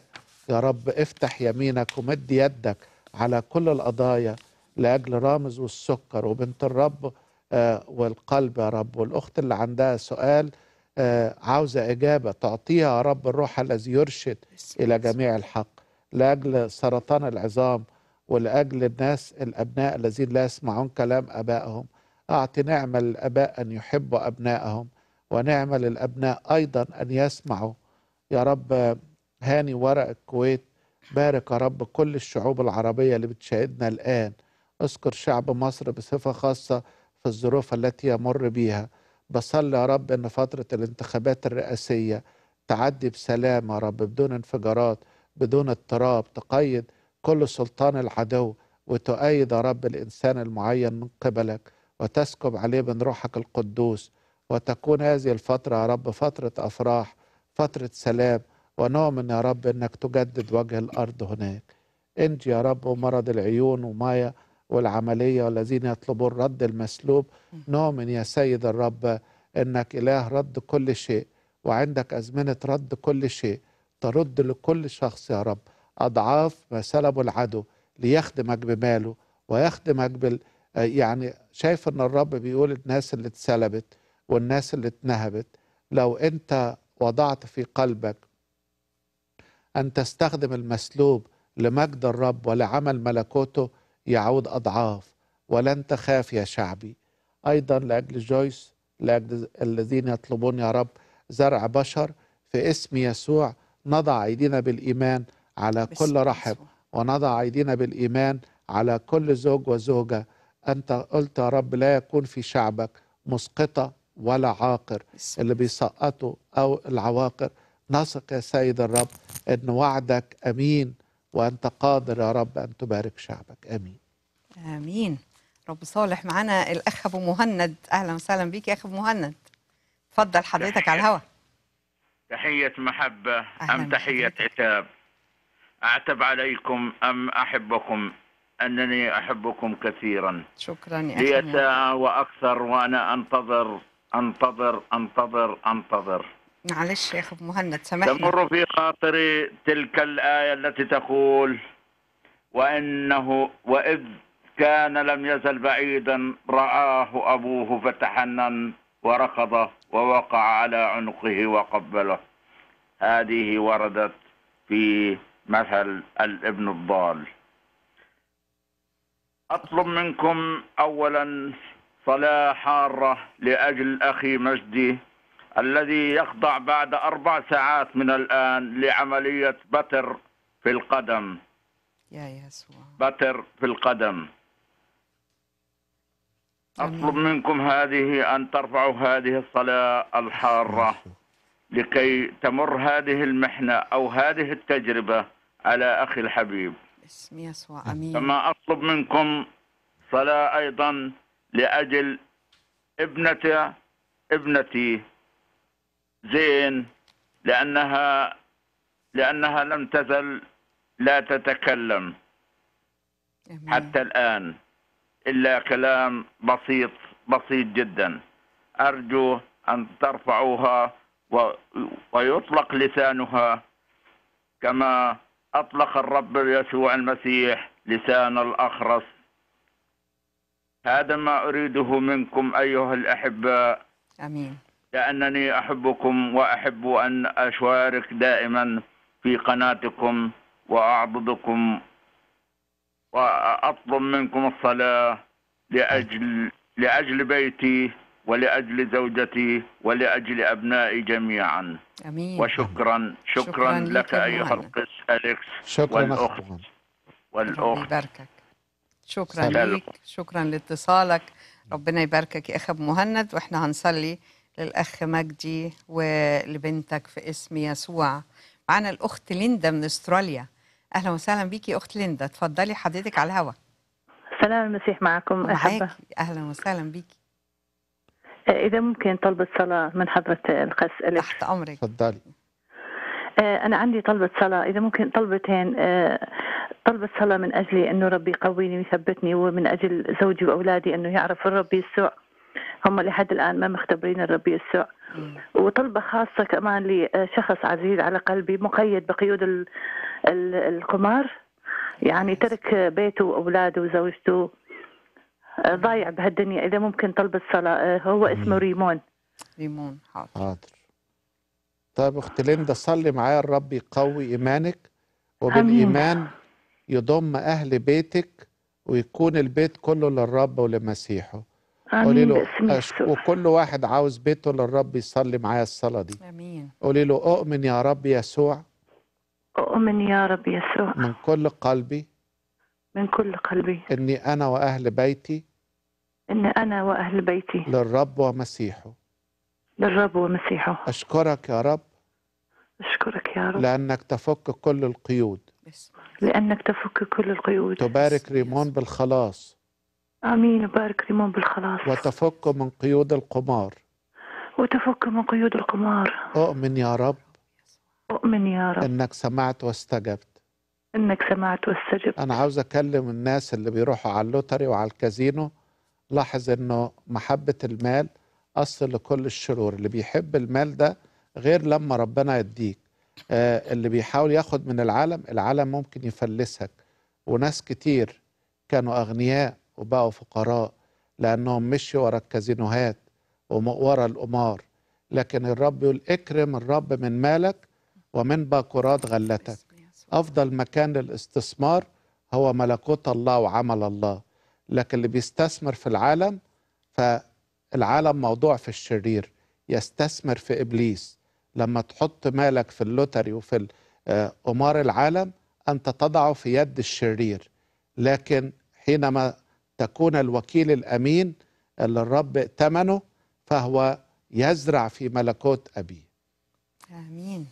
يا رب افتح يمينك ومد يدك على كل القضايا لأجل رامز والسكر وبنت الرب آه، والقلب يا رب والأخت اللي عندها سؤال آه، عاوزة إجابة تعطيها يا رب الروح الذي يرشد إلى جميع الحق لأجل سرطان العظام ولأجل الناس الأبناء الذين لا يسمعون كلام أبائهم أعطي نعمة للآباء أن يحبوا أبنائهم ونعمة للأبناء أيضا أن يسمعوا يا رب هاني ورق الكويت بارك يا رب كل الشعوب العربية اللي بتشاهدنا الآن اذكر شعب مصر بصفة خاصة في الظروف التي يمر بيها بصلي يا رب ان فترة الانتخابات الرئاسية تعدي بسلام يا رب بدون انفجارات بدون اضطراب تقيد كل سلطان العدو وتؤيد يا رب الإنسان المعين من قبلك وتسكب عليه من روحك القدوس وتكون هذه الفترة يا رب فترة أفراح فترة سلام ونؤمن يا رب أنك تجدد وجه الأرض هناك انجي يا رب مرض العيون ومايا والعملية والذين يطلبون رد المسلوب نؤمن يا سيد الرب أنك إله رد كل شيء وعندك أزمنة رد كل شيء ترد لكل شخص يا رب أضعاف ما سلبه العدو ليخدمك بماله ويخدمك بال آه، يعني شايف ان الرب بيقول الناس اللي اتسلبت والناس اللي اتنهبت لو انت وضعت في قلبك ان تستخدم المسلوب لمجد الرب ولعمل ملكوته يعود اضعاف ولن تخاف يا شعبي ايضا لاجل جويس لاجل الذين يطلبون يا رب زرع بشر في اسم يسوع نضع ايدينا بالايمان على كل رحم ونضع ايدينا بالايمان على كل زوج وزوجه انت قلت يا رب لا يكون في شعبك مسقطه ولا عاقر اللي بيسقطوا او العواقر نثق يا سيد الرب ان وعدك امين وانت قادر يا رب ان تبارك شعبك امين امين رب صالح معانا الاخ ابو مهند اهلا وسهلا بيك يا اخ ابو مهند اتفضل حضرتك على الهوا تحية محبة أم تحية عتاب أعتب عليكم أم أحبكم أنني أحبكم كثيرا شكرا يا لي اخ مهند. ساعة وأكثر وأنا أنتظر أنتظر أنتظر أنتظر معلش يا اخ ابو مهند سامحنا تمر في خاطري تلك الآية التي تقول وإنه وإذ كان لم يزل بعيدا رآه أبوه فتحنن وركض ووقع على عنقه وقبله هذه وردت في مثل الابن الضال أطلب منكم أولا صلاة حارة لأجل أخي مجدي الذي يخضع بعد أربع ساعات من الآن لعملية بتر في القدم يا يسوع بتر في القدم أطلب منكم هذه أن ترفعوا هذه الصلاة الحارة لكي تمر هذه المحنة أو هذه التجربة على أخي الحبيب باسم يسوع امين كما أطلب منكم صلاة أيضا لأجل ابنة ابنتي زين لأنها لأنها لم تزل لا تتكلم حتى الآن إلا كلام بسيط بسيط جدا أرجو أن ترفعوها و... ويطلق لسانها كما أطلق الرب يسوع المسيح لسان الأخرس هذا ما أريده منكم أيها الأحباء امين لأنني أحبكم وأحب أن أشارك دائما في قناتكم وأعبدكم وأطلب منكم الصلاة لأجل لأجل بيتي ولأجل زوجتي ولأجل أبنائي جميعا امين وشكرا شكرا, شكراً لك لك يا أيها مهند. القس أليكس شكرا أخ والأخت مهند. ربنا والأخت يباركك شكرا سلام. ليك شكرا لاتصالك ربنا يباركك يا اخ ابو مهند واحنا هنصلي للاخ مجدي ولبنتك في اسم يسوع معانا الاخت ليندا من استراليا اهلا وسهلا بيكي اخت ليندا اتفضلي حضرتك على الهوا سلام المسيح معكم أحبة معاكي اهلا وسهلا بيكي إذا ممكن طلبة صلاة من حضرة القس أليكس تحت امرك اتفضلي أنا عندي طلبة صلاة إذا ممكن طلبتين آه، طلبة صلاة من أجلي أنه ربي يقويني ويثبتني ومن أجل زوجي وأولادي أنه يعرف الرب يسوع هم لحد الآن ما مختبرين الرب يسوع وطلبة خاصة كمان لشخص عزيز على قلبي مقيد بقيود ال- ال- القمار يعني ترك بيته وأولاده وزوجته آه، ضايع بهالدنيا إذا ممكن طلبة صلاة آه، هو اسمه ريمون ريمون حاضر حاضر طيب اخت ليندا صلي معايا الرب يقوي ايمانك وبالايمان يضم اهل بيتك ويكون البيت كله للرب ولمسيحه قولي آمين له باسم أش... يسوع وكل واحد عاوز بيته للرب يصلي معايا الصلاه دي امين قولي له اؤمن يا رب يسوع أؤمن يا رب يسوع من كل قلبي من كل قلبي اني انا واهل بيتي إن أنا وأهل بيتي للرب ومسيحه للرب ومسيحه اشكرك يا رب أشكرك يا رب لانك تفك كل القيود لأنك تفك كل القيود تبارك ريمون بالخلاص آمين وبارك ريمون بالخلاص وتفك من قيود القمار وتفك من قيود القمار اؤمن يا رب أؤمن يا رب انك سمعت واستجبت إنك سمعت واستجبت انا عاوز اكلم الناس اللي بيروحوا على اللوتري وعلى الكازينو لاحظ انه محبة المال اصل لكل الشرور اللي بيحب المال ده غير لما ربنا يديك آه اللي بيحاول ياخد من العالم العالم ممكن يفلسك وناس كتير كانوا اغنياء وبقوا فقراء لانهم مشوا ورا الكازينوهات ورا القمار لكن الرب يقول اكرم الرب من مالك ومن باكورات غلتك افضل مكان للاستثمار هو ملكوت الله وعمل الله لكن اللي بيستثمر في العالم فالعالم موضوع في الشرير يستثمر في ابليس لما تحط مالك في اللوتري وفي ال- آه، قمار العالم انت تضعه في يد الشرير لكن حينما تكون الوكيل الامين اللي الرب ائتمنه فهو يزرع في ملكوت ابيه امين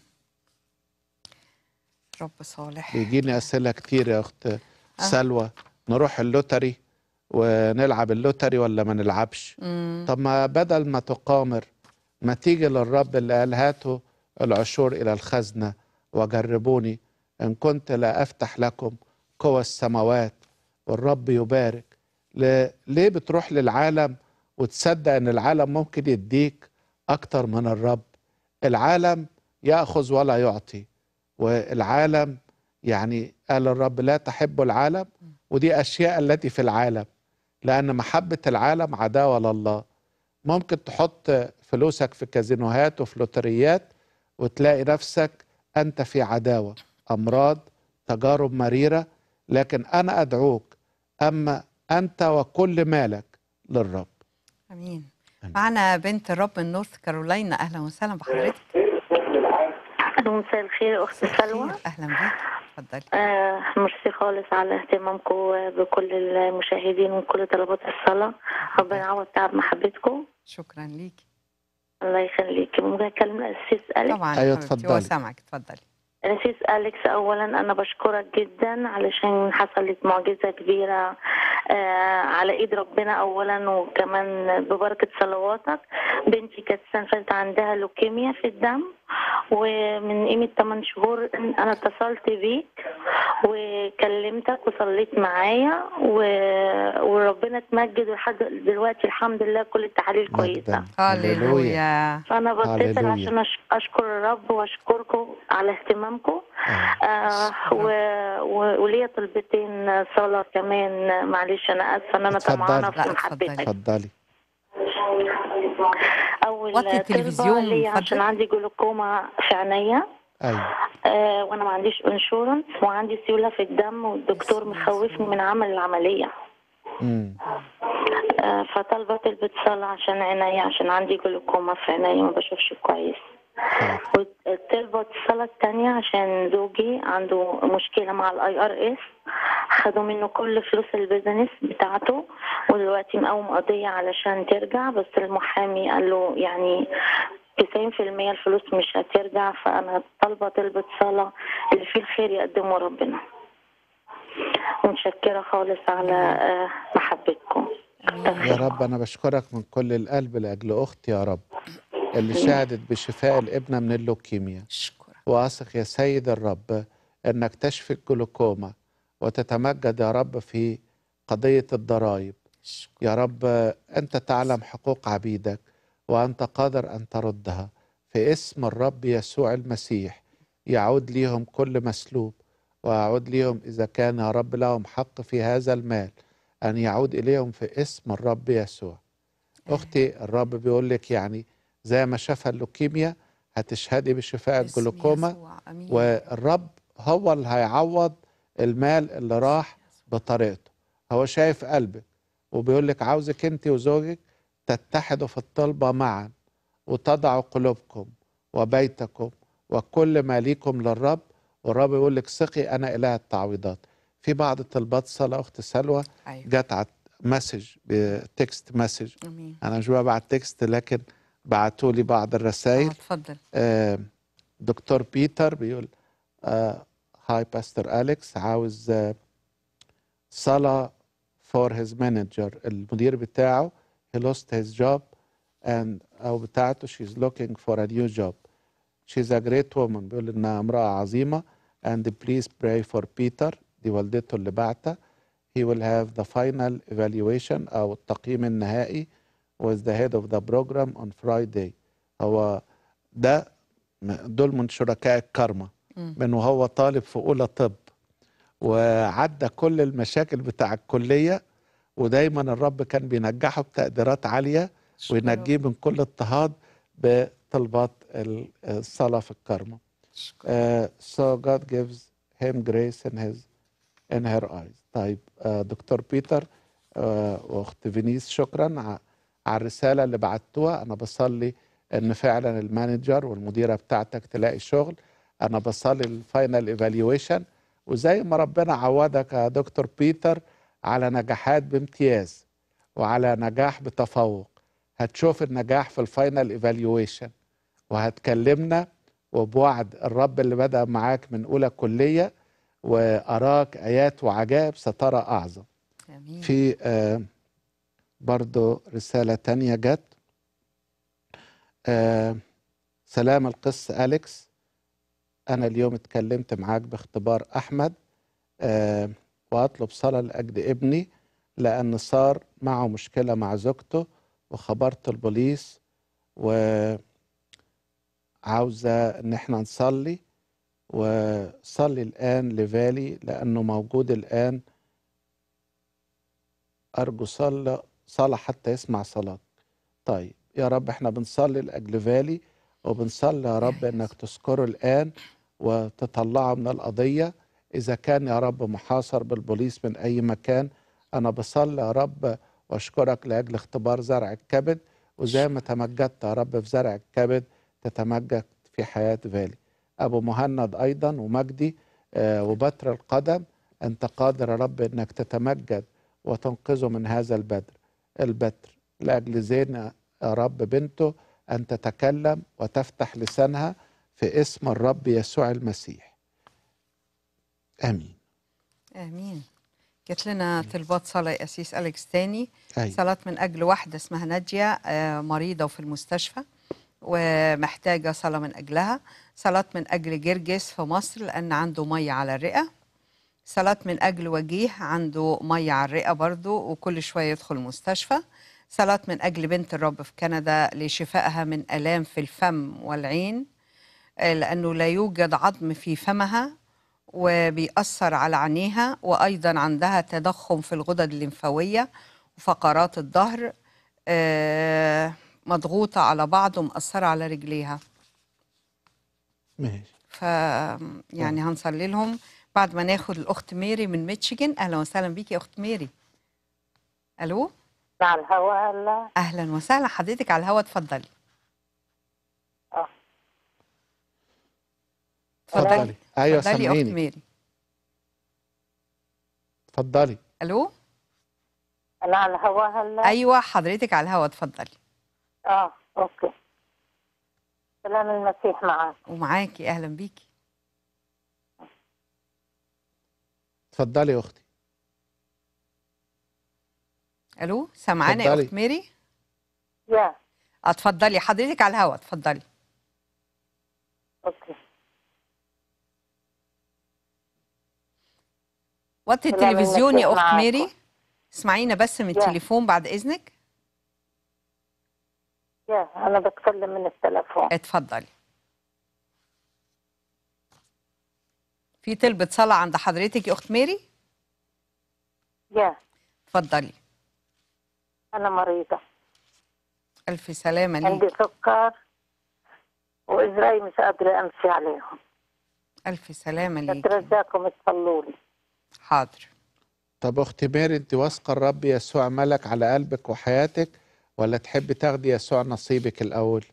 رب صالح بيجيني اسئله كتير يا اخت سلوى نروح اللوتري ونلعب اللوتري ولا ما نلعبش مم. طب ما بدل ما تقامر ما تيجي للرب اللي قال هاتوا العشور الى الخزنه وجربوني ان كنت لا افتح لكم قوى السماوات والرب يبارك ل- ليه بتروح للعالم وتصدق ان العالم ممكن يديك اكتر من الرب العالم ياخذ ولا يعطي والعالم يعني قال الرب لا تحب العالم ودي اشياء التي في العالم لان محبه العالم عداوه لله ممكن تحط فلوسك في كازينوهات وفي لوتريات وتلاقي نفسك انت في عداوه امراض تجارب مريره لكن انا ادعوك اما انت وكل مالك للرب امين معنا بنت الرب من نورث كارولاينا اهلا وسهلا بحضرتك أهلا مساء الخير أخت سلوى اهلا بيك اتفضلي آه ميرسي خالص على اهتمامكم بكل المشاهدين وكل طلبات الصلاة ربنا يعوض تعب محبتكم شكرا ليكي الله يخليك ممكن أكلم الأسيس أليكس طبعا أيوة، حبيبتي، اتفضلي. هو سامعك اتفضلي الأسيس أليكس أولا أنا بشكرك جدا علشان حصلت معجزة كبيرة آه على إيد ربنا أولا وكمان ببركة صلواتك بنتي كانت السنة اللي فاتت عندها لوكيميا في الدم ومن قيمة 8 شهور أنا اتصلت بيك وكلمتك وصليت معايا و... وربنا اتمجد ولحد دلوقتي الحمد لله كل التحاليل كويسة هللويا فأنا بتصل هللويا. عشان أش- أشكر الرب وأشكركم على اهتمامكم آه و... و... وليا طلبتين صلاة كمان معلش أنا آسفة إن أنا طمعانة في محبتك اتفضلي أول وطي طلبة التلفزيون، ليا اتفضل. عشان عندي جلوكوما في عينيا ايوه آه وانا ما عنديش انشورنس وعندي سيوله في الدم والدكتور مخوفني من عمل العمليه مم. آه فطالبه تلبس صلاة عشان عينيا عشان عندي جلوكوما في عينيا ما بشوفش كويس وطلبت الصلاة التانية عشان زوجي عنده مشكلة مع الاي ار اس خدوا منه كل فلوس البيزنس بتاعته ودلوقتي مقوم قضية علشان ترجع بس المحامي قال له يعني 90% الفلوس مش هترجع فأنا طالبة طلبة صلاة اللي فيه الخير يقدمه ربنا متشكرة خالص على آه، محبتكم يا رب أنا بشكرك من كل القلب لأجل أختي يا رب اللي شهدت بشفاء الابنة من اللوكيميا وأثق يا سيد الرب أنك تشفي الجلوكوما وتتمجد يا رب في قضية الضرائب يا رب أنت تعلم حقوق عبيدك وأنت قادر أن تردها في اسم الرب يسوع المسيح يعود ليهم كل مسلوب ويعود ليهم إذا كان يا رب لهم حق في هذا المال أن يعود إليهم في اسم الرب يسوع أختي الرب بيقول لك يعني زي ما شفى اللوكيميا هتشهدي بشفاء الجلوكوما والرب هو اللي هيعوض المال اللي راح بطريقته هو شايف قلبك وبيقول لك عاوزك انت وزوجك تتحدوا في الطلبة معا وتضعوا قلوبكم وبيتكم وكل ما ليكم للرب والرب يقول لك ثقي انا اله التعويضات في بعض طلبات صلاه اخت سلوى أيوة. جت على مسج بتكست مسج أمين. انا مش ببعت تكست لكن بعتوا لي بعض الرسائل اتفضل آه دكتور بيتر بيقول آه هاي باستر أليكس عاوز آه صلاة for his manager المدير بتاعه he lost his job and أو بتاعته she's looking for a new job she's a great woman بيقول إنها امرأة عظيمة and please pray for Peter دي والدته اللي بعتها he will have the final evaluation أو التقييم النهائي with the head of the program on Friday هو ده دول من شركاء الكارما مم. من وهو طالب في أولى طب وعدى كل المشاكل بتاع الكلية ودايما الرب كان بينجحه بتقديرات عالية وينجيه من كل اضطهاد بطلبات ال- الصلاة في الكارما uh, so God gives him grace in his in her eyes طيب uh, دكتور بيتر uh, واخت فينيس شكرا ع- على الرسالة اللي بعتوها أنا بصلي إن فعلا المانجر والمديرة بتاعتك تلاقي شغل أنا بصلي الفاينل ايفالويشن وزي ما ربنا عودك يا دكتور بيتر على نجاحات بامتياز وعلى نجاح بتفوق هتشوف النجاح في الفاينل ايفالويشن وهتكلمنا وبوعد الرب اللي بدأ معاك من أولى كلية وأراك آيات وعجائب سترى أعظم امين في آه برضو رسالة تانية جت آه سلام القس أليكس أنا اليوم اتكلمت معاك باختبار أحمد آه وأطلب صلاة لأجل ابني لأن صار معه مشكلة مع زوجته وخبرت البوليس وعاوزة إن احنا نصلي وصلي الآن لفالي لأنه موجود الآن أرجو صلاة صلاة حتى يسمع صلاة طيب يا رب احنا بنصلي لأجل فالي وبنصلي يا رب انك تذكره الآن وتطلعه من القضية إذا كان يا رب محاصر بالبوليس من أي مكان أنا بصلي يا رب وأشكرك لأجل اختبار زرع الكبد وزي ما تمجدت يا رب في زرع الكبد تتمجد في حياة فالي أبو مهند أيضا ومجدي آه، وبتر القدم أنت قادر يا رب أنك تتمجد وتنقذه من هذا البدر البتر لأجل زين يا رب بنته أن تتكلم وتفتح لسانها في اسم الرب يسوع المسيح آمين امين جات لنا طلبات صلاه يا اسيس اليكس تاني أيوة. صلاه من اجل واحده اسمها ناديه آه، مريضه وفي المستشفى ومحتاجه صلاه من اجلها صلاه من اجل جرجس في مصر لان عنده ميه على الرئه صلاة من أجل وجيه عنده مية على الرئة برضو وكل شوية يدخل المستشفى صلاة من أجل بنت الرب في كندا لشفائها من آلام في الفم والعين آه، لأنه لا يوجد عظم في فمها وبيأثر على عينيها وأيضا عندها تضخم في الغدد الليمفاوية وفقرات الظهر آه، مضغوطة على بعض ومأثرة على رجليها ماشي ف يعني هنصلي لهم بعد ما ناخد الأخت ميري من ميتشيجن أهلا وسهلا بيكي يا أخت ميري ألو على الهواء هلا أهلا وسهلا حضرتك على الهوا اتفضلي آه. اتفضلي ايوه اتفضلي يا أخت سامعيني ميري اتفضلي ألو انا على الهواء هلا أيوة حضرتك على الهوا اتفضلي اه اوكي سلام المسيح معك ومعاكي أهلا بيكي اتفضلي يا اختي ألو سامعانا يا اتفضلي. أخت ميري يا اتفضلي حضرتك على الهوا اتفضلي اوكي وطي سلام التلفزيون يا المسيح أخت معاكم. ميري اسمعينا بس من يا. التليفون بعد اذنك يا أنا بتكلم من التلفون اتفضلي في طلبة صلاة عند حضرتك يا اخت ميري يا اتفضلي أنا مريضة الف سلامة عندي ليك سكر وإزاي مش قادرة أمشي عليهم الف سلامة ليك أترجاكم تصلوا لي حاضر طب اختي ماري انت واثقه الرب يسوع ملك على قلبك وحياتك ولا تحبي تاخدي يسوع نصيبك الاول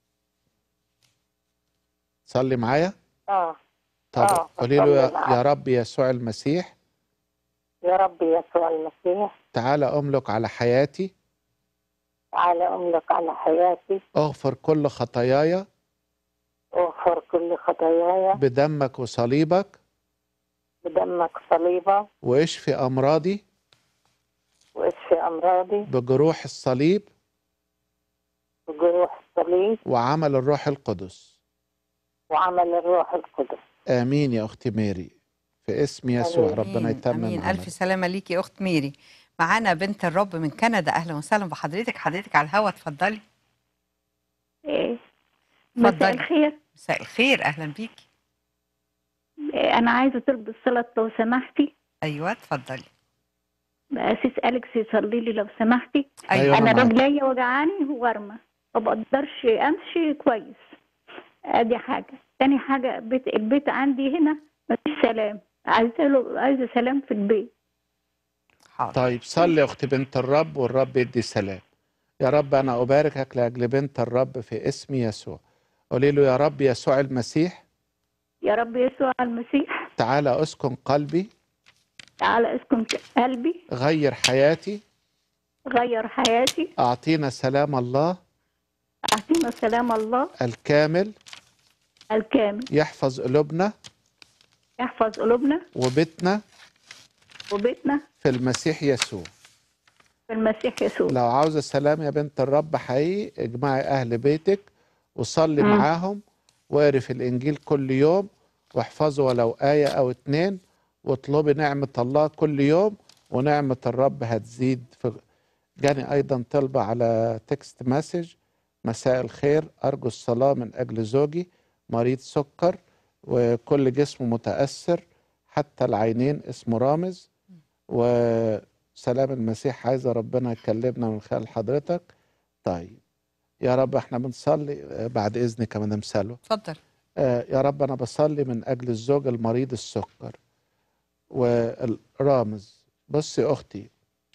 صلي معايا آه طب آه، قولي له أصلي يا, معاك. يا رب يسوع المسيح يا رب يسوع المسيح تعالى املك على حياتي تعالى أملك على حياتي اغفر كل خطاياي اغفر كل خطاياي بدمك وصليبك بدمك صليبة واشفي امراضي واشفي أمراضي بجروح الصليب بجروح الصليب وعمل الروح القدس وعمل الروح القدس امين يا اختي ماري في اسم يسوع آمين. ربنا يتمم امين عملك الف سلامة ليك يا اخت ميري معانا بنت الرب من كندا اهلا وسهلا بحضرتك حضرتك على الهوا اتفضلي إيه، مساء اتفضلي الخير مساء الخير اهلا بيكي إيه، أنا عايزة طلب الصلاة لو سمحتي ايوه اتفضلي أسيس أليكس يصلي لي لو سمحتي أيوة، أنا أنا معاك. رجليا وجعاني وورمة ما بقدرش أمشي كويس أدي حاجة تاني حاجة بيت البيت عندي هنا مفيش سلام عايزة له عايزة سلام في البيت طيب صلي يا اختي بنت الرب والرب يدي سلام يا رب انا اباركك لاجل بنت الرب في اسم يسوع قولي له يا رب يسوع المسيح يا رب يسوع المسيح تعالى اسكن قلبي تعالى اسكن قلبي غير حياتي غير حياتي اعطينا سلام الله أعطينا سلام الله الكامل الكامل يحفظ قلوبنا يحفظ قلوبنا وبيتنا وبيتنا في المسيح يسوع في المسيح يسوع لو عاوزة سلام يا بنت الرب حقيقي اجمعي أهل بيتك وصلي مم. معاهم واقري في الإنجيل كل يوم واحفظوا ولو آية أو اتنين واطلبي نعمة الله كل يوم ونعمة الرب هتزيد في جاني أيضا طلبة على تكست مسج مساء الخير أرجو الصلاة من أجل زوجي مريض سكر وكل جسمه متأثر حتى العينين اسمه رامز وسلام المسيح عايزة ربنا يكلمنا من خلال حضرتك طيب يا رب احنا بنصلي آه، بعد إذنك يا مدام سلوى اتفضل آه، يا رب أنا بصلي من أجل الزوج المريض السكر والرامز بصي يا أختي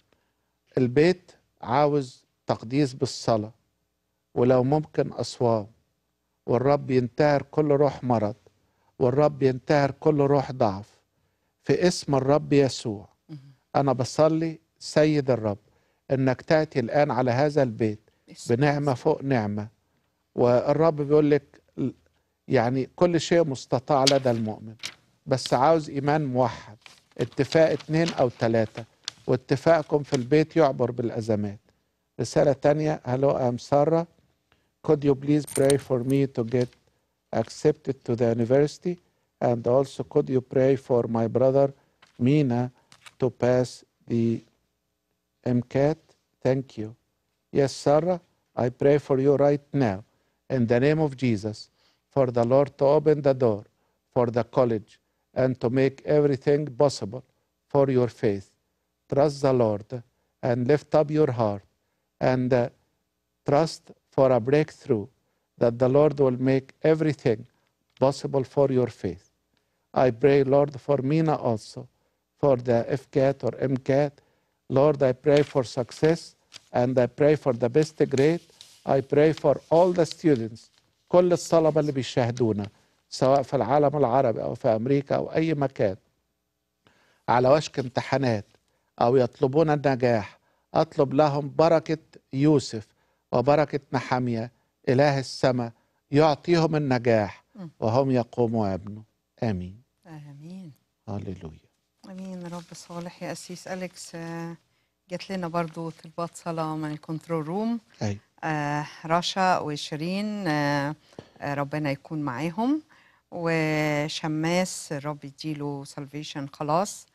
البيت عاوز تقديس بالصلاة ولو ممكن أصوام والرب ينتهر كل روح مرض والرب ينتهر كل روح ضعف في اسم الرب يسوع أنا بصلي سيد الرب إنك تأتي الآن على هذا البيت بنعمة فوق نعمة والرب بيقول لك يعني كل شيء مستطاع لدى المؤمن بس عاوز إيمان موحد اتفاق اتنين أو تلاتة واتفاقكم في البيت يعبر بالأزمات رسالة تانية Hello I'm Sarah Could you please pray for me to get accepted to the university and also could you pray for my brother Mina to pass the MCAT Thank you Yes Sarah I pray for you right now in the name of Jesus for the Lord to open the door for the college and to make everything possible for your faith. Trust the Lord and lift up your heart and uh, trust for a breakthrough that the Lord will make everything possible for your faith. I pray, Lord, for Mina also, for the FCAT or MCAT. Lord, I pray for success and I pray for the best grade. I pray for all the students كل الطلبة اللي بيشاهدونا سواء في العالم العربي أو في أمريكا أو أي مكان على وشك امتحانات أو يطلبون النجاح أطلب لهم بركة يوسف وبركة نحمية إله السماء يعطيهم النجاح وهم يقوموا يبنوا آمين امين هللويا امين رب صالح يا اسيس اليكس آه، جات لنا برضو طلبات صلاه من الكنترول روم أي. آه رشا وشيرين آه آه ربنا يكون معاهم وشماس الرب يديله سالفيشن خلاص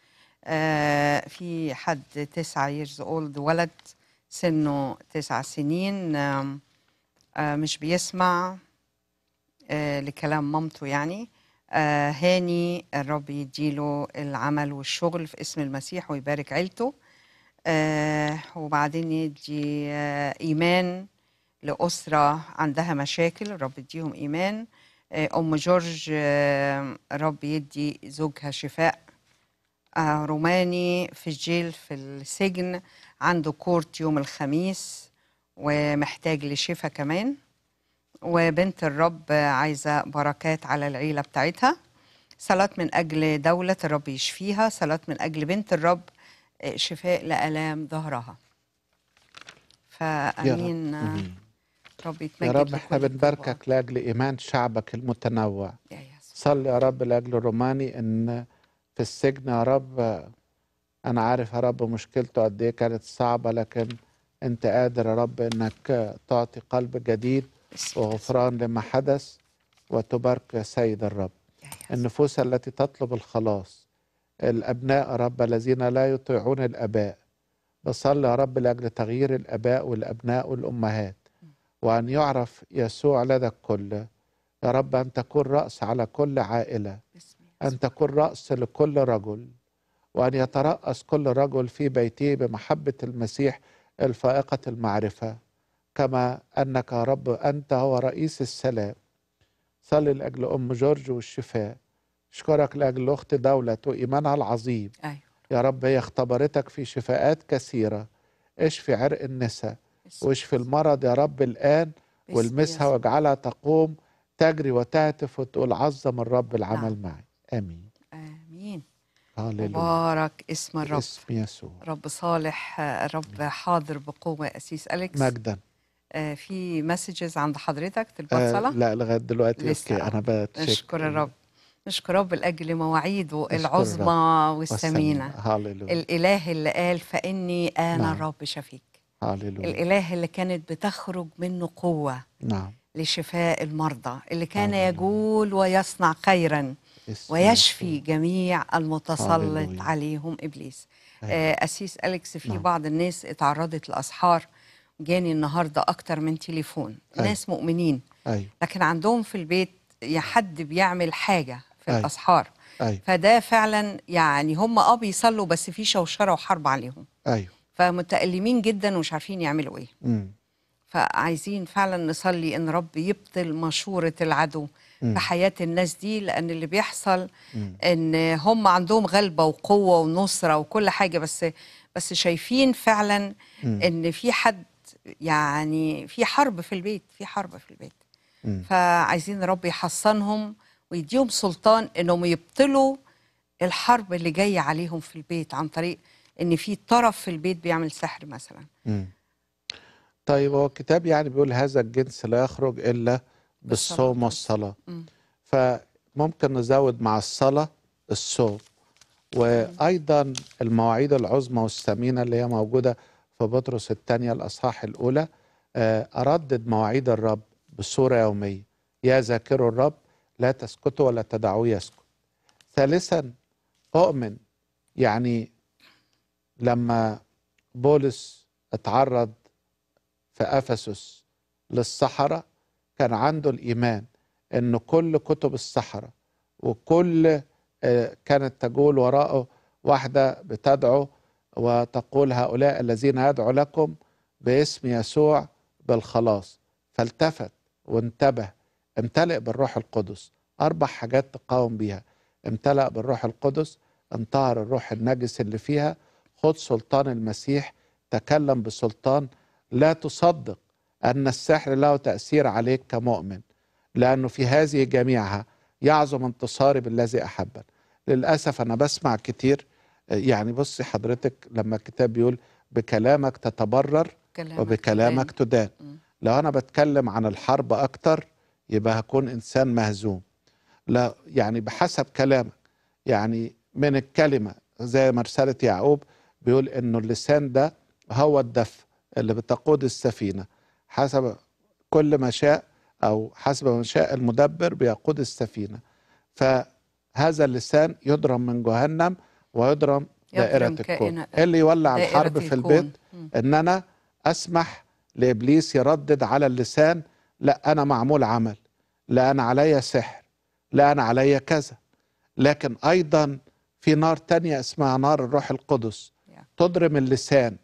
آه، في حد تسعة years old ولد سنه تسع سنين آم، آه، مش بيسمع آه، لكلام مامته يعني آه، هاني الرب يديله العمل والشغل في اسم المسيح ويبارك عيلته آه، وبعدين يدي آه، إيمان لأسرة عندها مشاكل الرب يديهم إيمان آه، أم جورج آه، الرب يدي زوجها شفاء آه، روماني في الجيل في السجن عنده كورت يوم الخميس ومحتاج لشفاء كمان وبنت الرب عايزة بركات على العيلة بتاعتها صلاة من أجل دولة الرب يشفيها صلاة من أجل بنت الرب آه، شفاء لآلام ظهرها فأمين آه، مم. رب يا يتمجد رب احنا لكل بنباركك لاجل ايمان شعبك المتنوع يا صلي يا رب لاجل الروماني ان في السجن يا رب انا عارف يا رب مشكلته قد ايه كانت صعبه لكن انت قادر يا رب انك تعطي قلب جديد وغفران لما حدث وتبارك يا سيد الرب النفوس التي تطلب الخلاص الابناء يا رب الذين لا يطيعون الاباء بصلي يا رب لاجل تغيير الاباء والابناء والامهات وأن يعرف يسوع لدى الكل يا رب أن تكون رأس على كل عائلة أن تكون رأس لكل رجل وأن يترأس كل رجل في بيته بمحبة المسيح الفائقة المعرفة كما أنك يا رب أنت هو رئيس السلام صلي لأجل أم جورج والشفاء أشكرك لأجل أخت دولة وإيمانها العظيم أيوة. يا رب هي اختبرتك في شفاءات كثيرة اشفي عرق النساء واشفي المرض يا رب الآن باسم والمسها يسوع. واجعلها تقوم تجري وتهتف وتقول عظم الرب العمل معي آمين آمين هاليلويا مبارك اسم الرب باسم يسوع رب صالح آه، رب حاضر بقوة أسيس أليكس مجدا آه، في مسجز عند حضرتك تلبس آه صلاة لا لغايه دلوقتي لسه اوكي انا بتشكر نشكر الرب نشكر رب لأجل مواعيده نشكر العظمى الرب والثمينة هاليلويا الإله اللي قال فإني أنا نعم. الرب شفيك هاليلويا الإله اللي كانت بتخرج منه قوة نعم لشفاء المرضى اللي كان يجول ويصنع خيرا اسم ويشفي جميع المتسلط هاليلويا. عليهم إبليس أيوة. آه، أسيس أليكس في نعم. بعض الناس اتعرضت لأسحار جاني النهاردة أكتر من تليفون أيوة. ناس مؤمنين ايوه لكن عندهم في البيت يا حد بيعمل حاجة في أيوة. الأسحار ايوه فده فعلا يعني هم اه بيصلوا بس في شوشرة وحرب عليهم ايوه فمتألمين جدا ومش عارفين يعملوا ايه مم. فعايزين فعلا نصلي ان رب يبطل مشورة العدو مم. في حياة الناس دي لان اللي بيحصل مم. ان هم عندهم غلبة وقوة ونصرة وكل حاجة بس بس شايفين فعلا مم. ان في حد يعني في حرب في البيت في حرب في البيت مم. فعايزين رب يحصنهم ويديهم سلطان انهم يبطلوا الحرب اللي جايه عليهم في البيت عن طريق ان في طرف في البيت بيعمل سحر مثلا مم. طيب هو الكتاب يعني بيقول هذا الجنس لا يخرج الا بالصوم والصلاه مم. فممكن نزود مع الصلاه الصوم وايضا المواعيد العظمى والثمينه اللي هي موجوده في بطرس الثانيه الاصحاح الاولى آه، اردد مواعيد الرب بصوره يوميه يا ذاكروا الرب لا تسكتوا ولا تدعوه يسكت ثالثا اؤمن يعني لما بولس اتعرض في افسس للصحراء كان عنده الايمان ان كل كتب الصحراء وكل آه، كانت تجول وراءه واحده بتدعو وتقول هؤلاء الذين يدعو لكم باسم يسوع بالخلاص فالتفت وانتبه امتلئ بالروح القدس اربع حاجات تقاوم بيها امتلأ بالروح القدس انطهر الروح النجس اللي فيها خد سلطان المسيح تكلم بسلطان لا تصدق أن السحر له تأثير عليك كمؤمن لأنه في هذه جميعها يعظم انتصاري بالذي أحبني للأسف أنا بسمع كتير يعني بصي حضرتك لما الكتاب بيقول بكلامك تتبرر كلامك وبكلامك تدان لو أنا بتكلم عن الحرب أكتر يبقى هكون إنسان مهزوم لا يعني بحسب كلامك يعني من الكلمة زي ما رسالة يعقوب بيقول إنه اللسان ده هو الدف اللي بتقود السفينة حسب كل ما شاء أو حسب ما شاء المدبر بيقود السفينة فهذا اللسان يضرم من جهنم ويضرم دائرة يضرم الكون كائن- إيه اللي يولع دائرة الحرب في الكون. البيت مم. ان انا اسمح لابليس يردد على اللسان لا انا معمول عمل لا انا عليا سحر لا انا عليا كذا لكن ايضا في نار تانية اسمها نار الروح القدس تضرم اللسان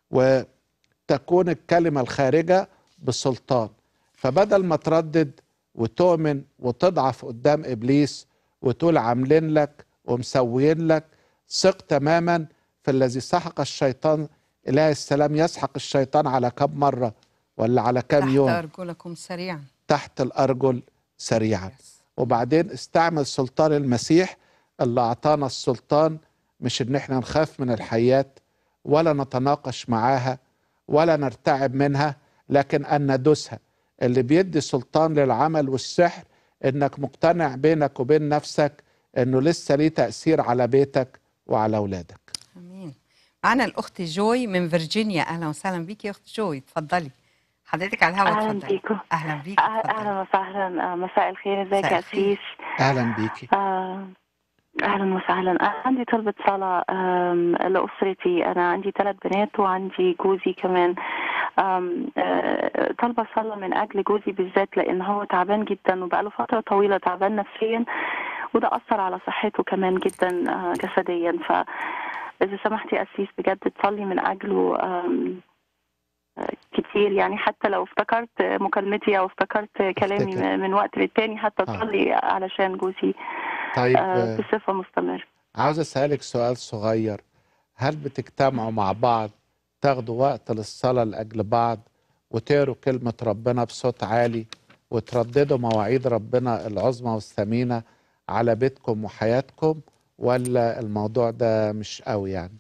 وتكون الكلمة الخارجة بسلطان فبدل ما تردد وتؤمن وتضعف قدام ابليس وتقول عاملين لك ومسويين لك ثق تماما في الذي سحق الشيطان اله السلام يسحق الشيطان على كم مره ولا على كم تحت يوم أرجلكم سريعا تحت الارجل سريعا وبعدين استعمل سلطان المسيح اللي اعطانا السلطان مش ان احنا نخاف من الحيات ولا نتناقش معاها ولا نرتعب منها لكن ان ندوسها اللي بيدي سلطان للعمل والسحر انك مقتنع بينك وبين نفسك انه لسه ليه تاثير على بيتك وعلى اولادك امين معانا الاخت جوي من فيرجينيا اهلا وسهلا بيكي يا اخت جوي اتفضلي حضرتك على الهواء اهلا اتفضلي بيكم اهلا بيكي أه- اهلا وسهلا آه، مساء الخير ازيك مساء يا الخير. اسيس اهلا بيكي آه، اهلا وسهلا أنا عندي طلبة صلاة آم، لأسرتي أنا عندي ثلاث بنات وعندي جوزي كمان آم، آه، طالبة صلاة من أجل جوزي بالذات لأن هو تعبان جدا وبقاله فترة طويلة تعبان نفسيا وده أثر على صحته كمان جدا آه، جسديا فإذا سمحتي يا أسيس بجد تصلي من أجله آم، آه، كتير يعني حتى لو افتكرت مكالمتي أو افتكرت كلامي افتكر. من وقت للتاني حتى آه. تصلي علشان جوزي طيب آه، آه، بصفة مستمرة عاوز اسالك سؤال صغير هل بتجتمعوا مع بعض تاخدوا وقت للصلاه لاجل بعض وتقروا كلمه ربنا بصوت عالي وترددوا مواعيد ربنا العظمى والثمينه على بيتكم وحياتكم ولا الموضوع ده مش قوي يعني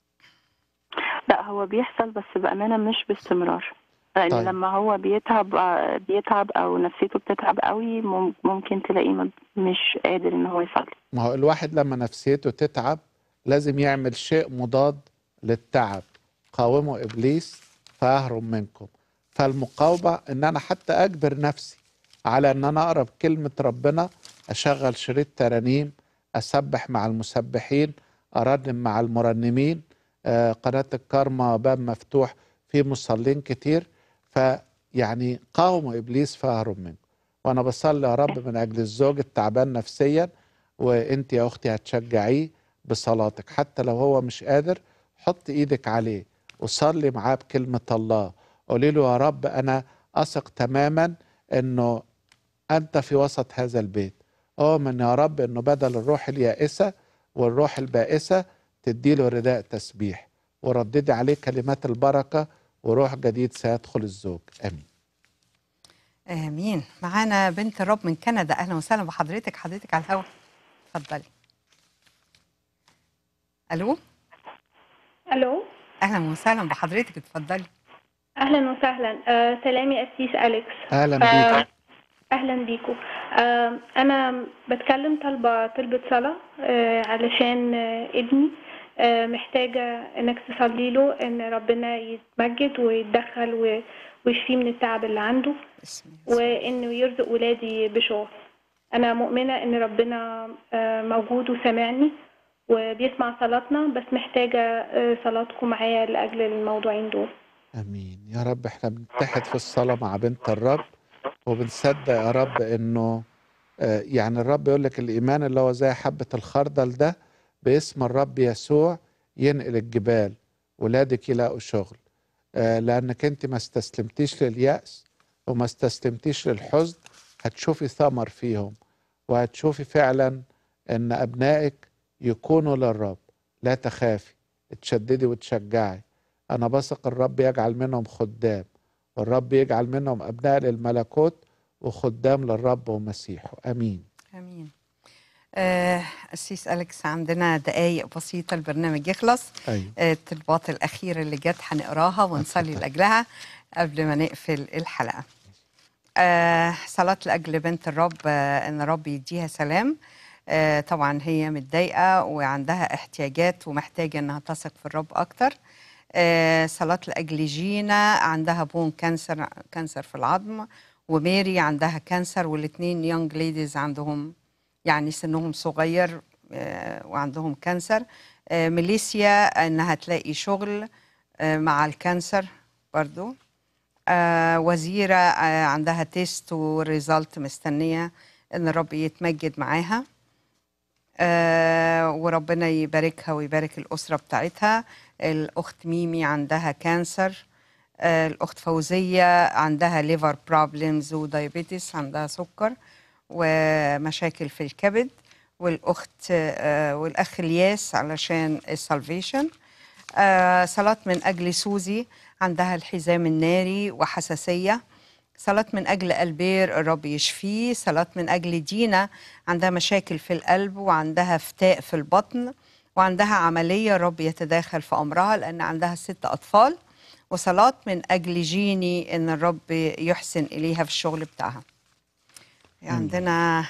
لا هو بيحصل بس بأمانة مش باستمرار لأن طيب. لما هو بيتعب آه، بيتعب أو نفسيته بتتعب قوي مم- ممكن تلاقيه ما- مش قادر إن هو يصلي ما هو الواحد لما نفسيته تتعب لازم يعمل شيء مضاد للتعب قاوموا ابليس فيهرب منكم فالمقاومه ان انا حتى اجبر نفسي على ان انا اقرا كلمه ربنا اشغل شريط ترانيم اسبح مع المسبحين ارنم مع المرنمين آه، قناه الكارما باب مفتوح في مصلين كتير فيعني قاوموا ابليس فيهرب منكم وانا بصلي يا رب من اجل الزوج التعبان نفسيا وانت يا اختي هتشجعيه بصلاتك حتى لو هو مش قادر حط ايدك عليه وصلي معاه بكلمة الله قولي له يا رب انا اثق تماما انه انت في وسط هذا البيت اؤمن يا رب انه بدل الروح اليائسة والروح البائسة تديله رداء تسبيح ورددي عليه كلمات البركة وروح جديد سيدخل الزوج امين امين معانا بنت الرب من كندا اهلا وسهلا بحضرتك حضرتك على الهواء اتفضلي الو الو اهلا وسهلا بحضرتك اتفضلي اهلا وسهلا آه سلامي اسيس اليكس اهلا آه بيك اهلا بيكم آه انا بتكلم طالبه طلبه صلاه آه علشان آه ابني آه محتاجه انك تصلي له ان ربنا يتمجد ويتدخل و- ويشفيه من التعب اللي عنده وانه يرزق ولادي بشغل انا مؤمنه ان ربنا آه موجود وسامعني وبيسمع صلاتنا بس محتاجه آه صلاتكم معايا لاجل الموضوعين دول امين يا رب احنا بنتحد في الصلاة مع بنت الرب وبنصدق يا رب انه آه، يعني الرب يقول لك الايمان اللي هو زي حبة الخردل ده باسم الرب يسوع ينقل الجبال ولادك يلاقوا شغل آه، لانك انت ما استسلمتيش لليأس وما استسلمتيش للحزن هتشوفي ثمر فيهم وهتشوفي فعلا ان ابنائك يكونوا للرب لا تخافي تشددي وتشجعي انا بثق الرب يجعل منهم خدام والرب يجعل منهم ابناء للملكوت وخدام للرب ومسيحه امين امين آه، أسيس أليكس عندنا دقايق بسيطة البرنامج يخلص ايوه آه، الطلبات الأخيرة اللي جت هنقراها ونصلي لأجلها قبل ما نقفل الحلقة آه، صلاة لأجل بنت الرب آه، إن الرب يديها سلام آه، طبعا هي متضايقة وعندها احتياجات ومحتاجة إنها تثق في الرب أكتر آه، صلاة لأجل جينا عندها بون كانسر كانسر في العظم وميري عندها كانسر والاثنين يونج ليديز عندهم يعني سنهم صغير آه، وعندهم كانسر آه، ميليسيا انها تلاقي شغل آه، مع الكانسر برضو آه، وزيرة آه، عندها تيست وريزلت مستنية ان الرب يتمجد معاها آه، وربنا يباركها ويبارك الأسرة بتاعتها الأخت ميمي عندها كانسر آه، الأخت فوزية عندها ليفر بروبلمز ودايابيتس عندها سكر ومشاكل في الكبد والأخت آه، والأخ الياس علشان السالفيشن آه، صلاة من أجل سوزي عندها الحزام الناري وحساسية صلاة من أجل ألبير الرب يشفيه صلاة من أجل دينا عندها مشاكل في القلب وعندها فتاء في البطن وعندها عملية الرب يتداخل في أمرها لأن عندها ست أطفال وصلاة من أجل جيني إن الرب يحسن إليها في الشغل بتاعها عندنا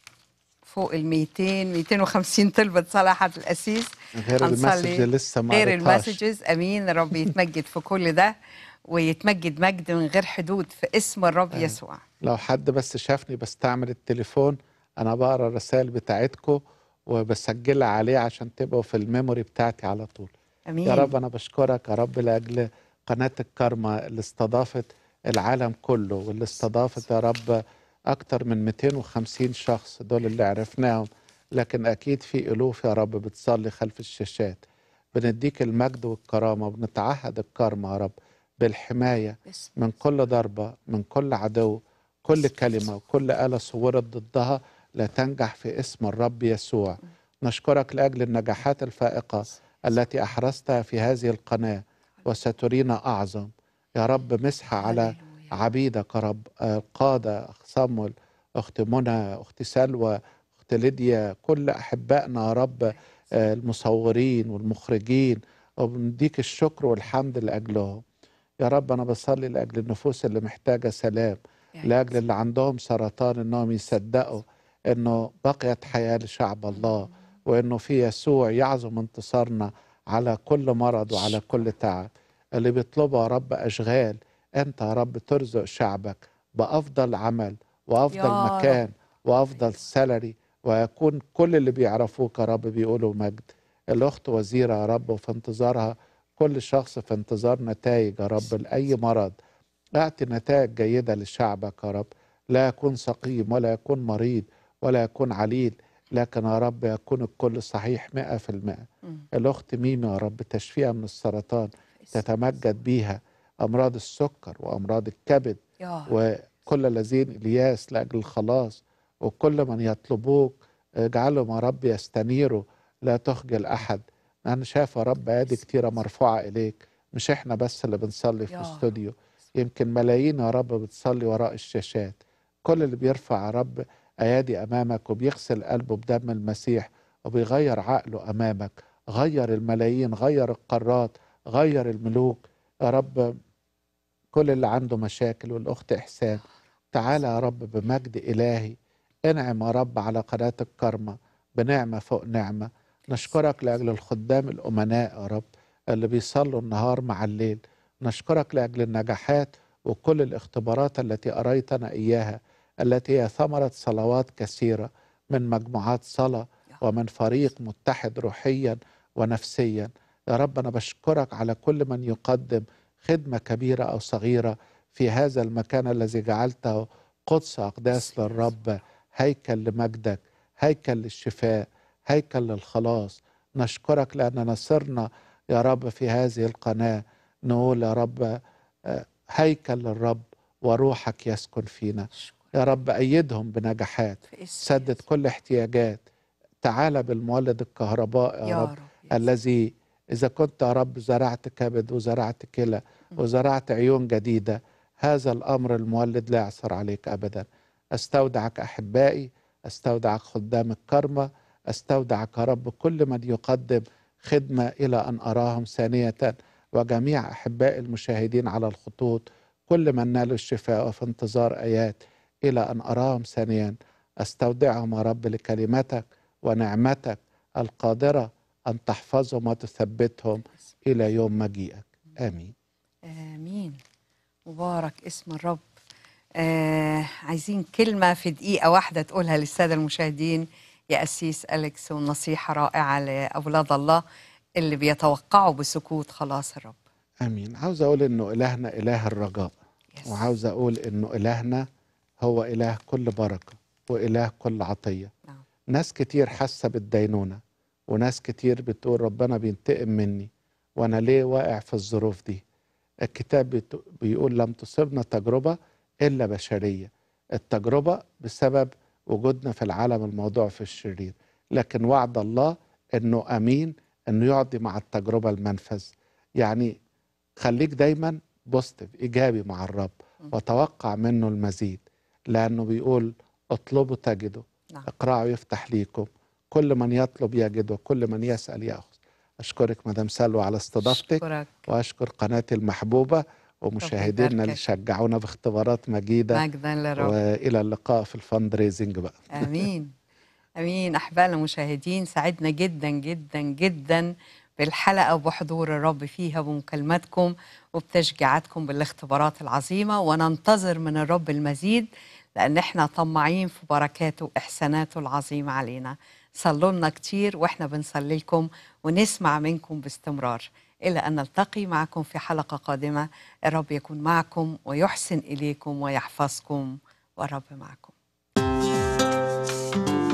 فوق ال 200 250 طلبة صلاة حد الأسيس غير هنصلي. المسج لسه ما غير قريتهاش. المسجز امين الرب يتمجد في كل ده ويتمجد مجد من غير حدود في اسم الرب يسوع لو حد بس شافني بستعمل التليفون انا بقرا الرسائل بتاعتكم وبسجلها عليه عشان تبقوا في الميموري بتاعتي على طول امين يا رب انا بشكرك يا رب لاجل قناه الكارما اللي استضافت العالم كله واللي استضافت يا رب اكتر من 250 شخص دول اللي عرفناهم لكن اكيد في الوف يا رب بتصلي خلف الشاشات بنديك المجد والكرامه وبنتعهد الكارما يا رب بالحمايه من كل ضربه من كل عدو كل كلمه وكل اله صورت ضدها لا تنجح في اسم الرب يسوع نشكرك لاجل النجاحات الفائقه التي احرزتها في هذه القناه وسترينا اعظم يا رب مسحه على عبيدك يا رب آه، القاده اخ صمول اخت منى اخت سلوى اخت ليديا كل احبائنا يا رب آه، المصورين والمخرجين وبنديك الشكر والحمد لاجلهم يا رب انا بصلي لاجل النفوس اللي محتاجه سلام لاجل اللي عندهم سرطان انهم يصدقوا انه بقيت حياه لشعب الله وانه في يسوع يعظم انتصارنا على كل مرض وعلى كل تعب اللي بيطلبوا يا رب اشغال انت يا رب ترزق شعبك بافضل عمل وافضل يا رب. مكان وافضل سالري ويكون كل اللي بيعرفوك يا رب بيقولوا مجد الاخت وزيره يا رب وفي انتظارها كل شخص في انتظار نتائج يا رب لاي مرض اعطي نتائج جيده لشعبك يا رب لا يكون سقيم ولا يكون مريض ولا يكون عليل لكن يا رب يكون الكل صحيح مئة في المئة الأخت ميمي يا رب تشفيها من السرطان تتمجد بيها أمراض السكر وأمراض الكبد يا رب. وكل الذين إلياس لأجل الخلاص وكل من يطلبوك اجعلهم يا رب يستنيروا لا تخجل أحد أنا شايف يا رب أيادي كتيرة مرفوعة إليك مش إحنا بس اللي بنصلي في يا رب. الاستوديو يمكن ملايين يا رب بتصلي وراء الشاشات كل اللي بيرفع يا رب أيادي أمامك وبيغسل قلبه بدم المسيح وبيغير عقله أمامك غير الملايين غير القارات غير الملوك يا رب كل اللي عنده مشاكل والأخت إحسان تعالى يا رب بمجد إلهي انعم يا رب على قناة الكرمة بنعمة فوق نعمة نشكرك لأجل الخدام الأمناء يا رب اللي بيصلوا النهار مع الليل نشكرك لأجل النجاحات وكل الاختبارات التي أريتنا إياها التي هي ثمرة صلوات كثيرة من مجموعات صلاة ومن فريق متحد روحيا ونفسيا يا رب أنا بشكرك على كل من يقدم خدمة كبيرة أو صغيرة في هذا المكان الذي جعلته قدس أقداس للرب هيكل لمجدك هيكل للشفاء هيكل للخلاص نشكرك لأننا صرنا يا رب في هذه القناة نقول يا رب آه، هيكل للرب وروحك يسكن فينا يا رب أيدهم بنجاحات سدد كل احتياجات تعال بالمولد الكهرباء يا, يا رب, رب، الذي إذا كنت يا رب زرعت كبد وزرعت كلى وزرعت عيون جديدة هذا الأمر المولد لا يعثر عليك أبدا أستودعك أحبائي أستودعك خدام الكرمة أستودعك يا رب كل من يقدم خدمة إلى أن أراهم ثانية وجميع أحبائي المشاهدين على الخطوط كل من نالوا الشفاء وفي انتظار آيات إلى أن أراهم ثانيا أستودعهم يا رب لكلمتك ونعمتك القادرة أن تحفظهم وتثبتهم إلى يوم مجيئك آمين امين مبارك اسم الرب آه عايزين كلمه في دقيقه واحده تقولها للساده المشاهدين يا أسيس أليكس ونصيحة رائعة لأولاد الله اللي بيتوقعوا بسكوت خلاص الرب امين عاوز اقول انه الهنا اله الرجاء وعاوز اقول انه الهنا هو اله كل بركه واله كل عطيه نعم. ناس كتير حاسه بالدينونه وناس كتير بتقول ربنا بينتقم مني وانا ليه واقع في الظروف دي الكتاب بت- بيقول لم تصبنا تجربه الا بشريه التجربه بسبب وجودنا في العالم الموضوع في الشرير لكن وعد الله انه امين انه يعطي مع التجربه المنفذ يعني خليك دايما بوزيتيف ايجابي مع الرب وتوقع منه المزيد لانه بيقول اطلبوا تجدوا نعم. اقرعوا يفتح ليكم كل من يطلب يجد وكل من يسال ياخذ اشكرك مدام سلوى على استضافتك أشكرك. واشكر قناتي المحبوبه ومشاهدينا اللي يباركك. شجعونا باختبارات مجيده مجدا للرب. والى اللقاء في الفند ريزنج بقى امين امين احبائنا المشاهدين سعدنا جدا جدا جدا بالحلقه وبحضور الرب فيها بمكالماتكم وبتشجيعاتكم بالاختبارات العظيمه وننتظر من الرب المزيد لان احنا طماعين في بركاته واحساناته العظيمه علينا صلوا لنا كتير واحنا بنصلي لكم ونسمع منكم باستمرار الى ان نلتقي معكم في حلقه قادمه الرب يكون معكم ويحسن اليكم ويحفظكم والرب معكم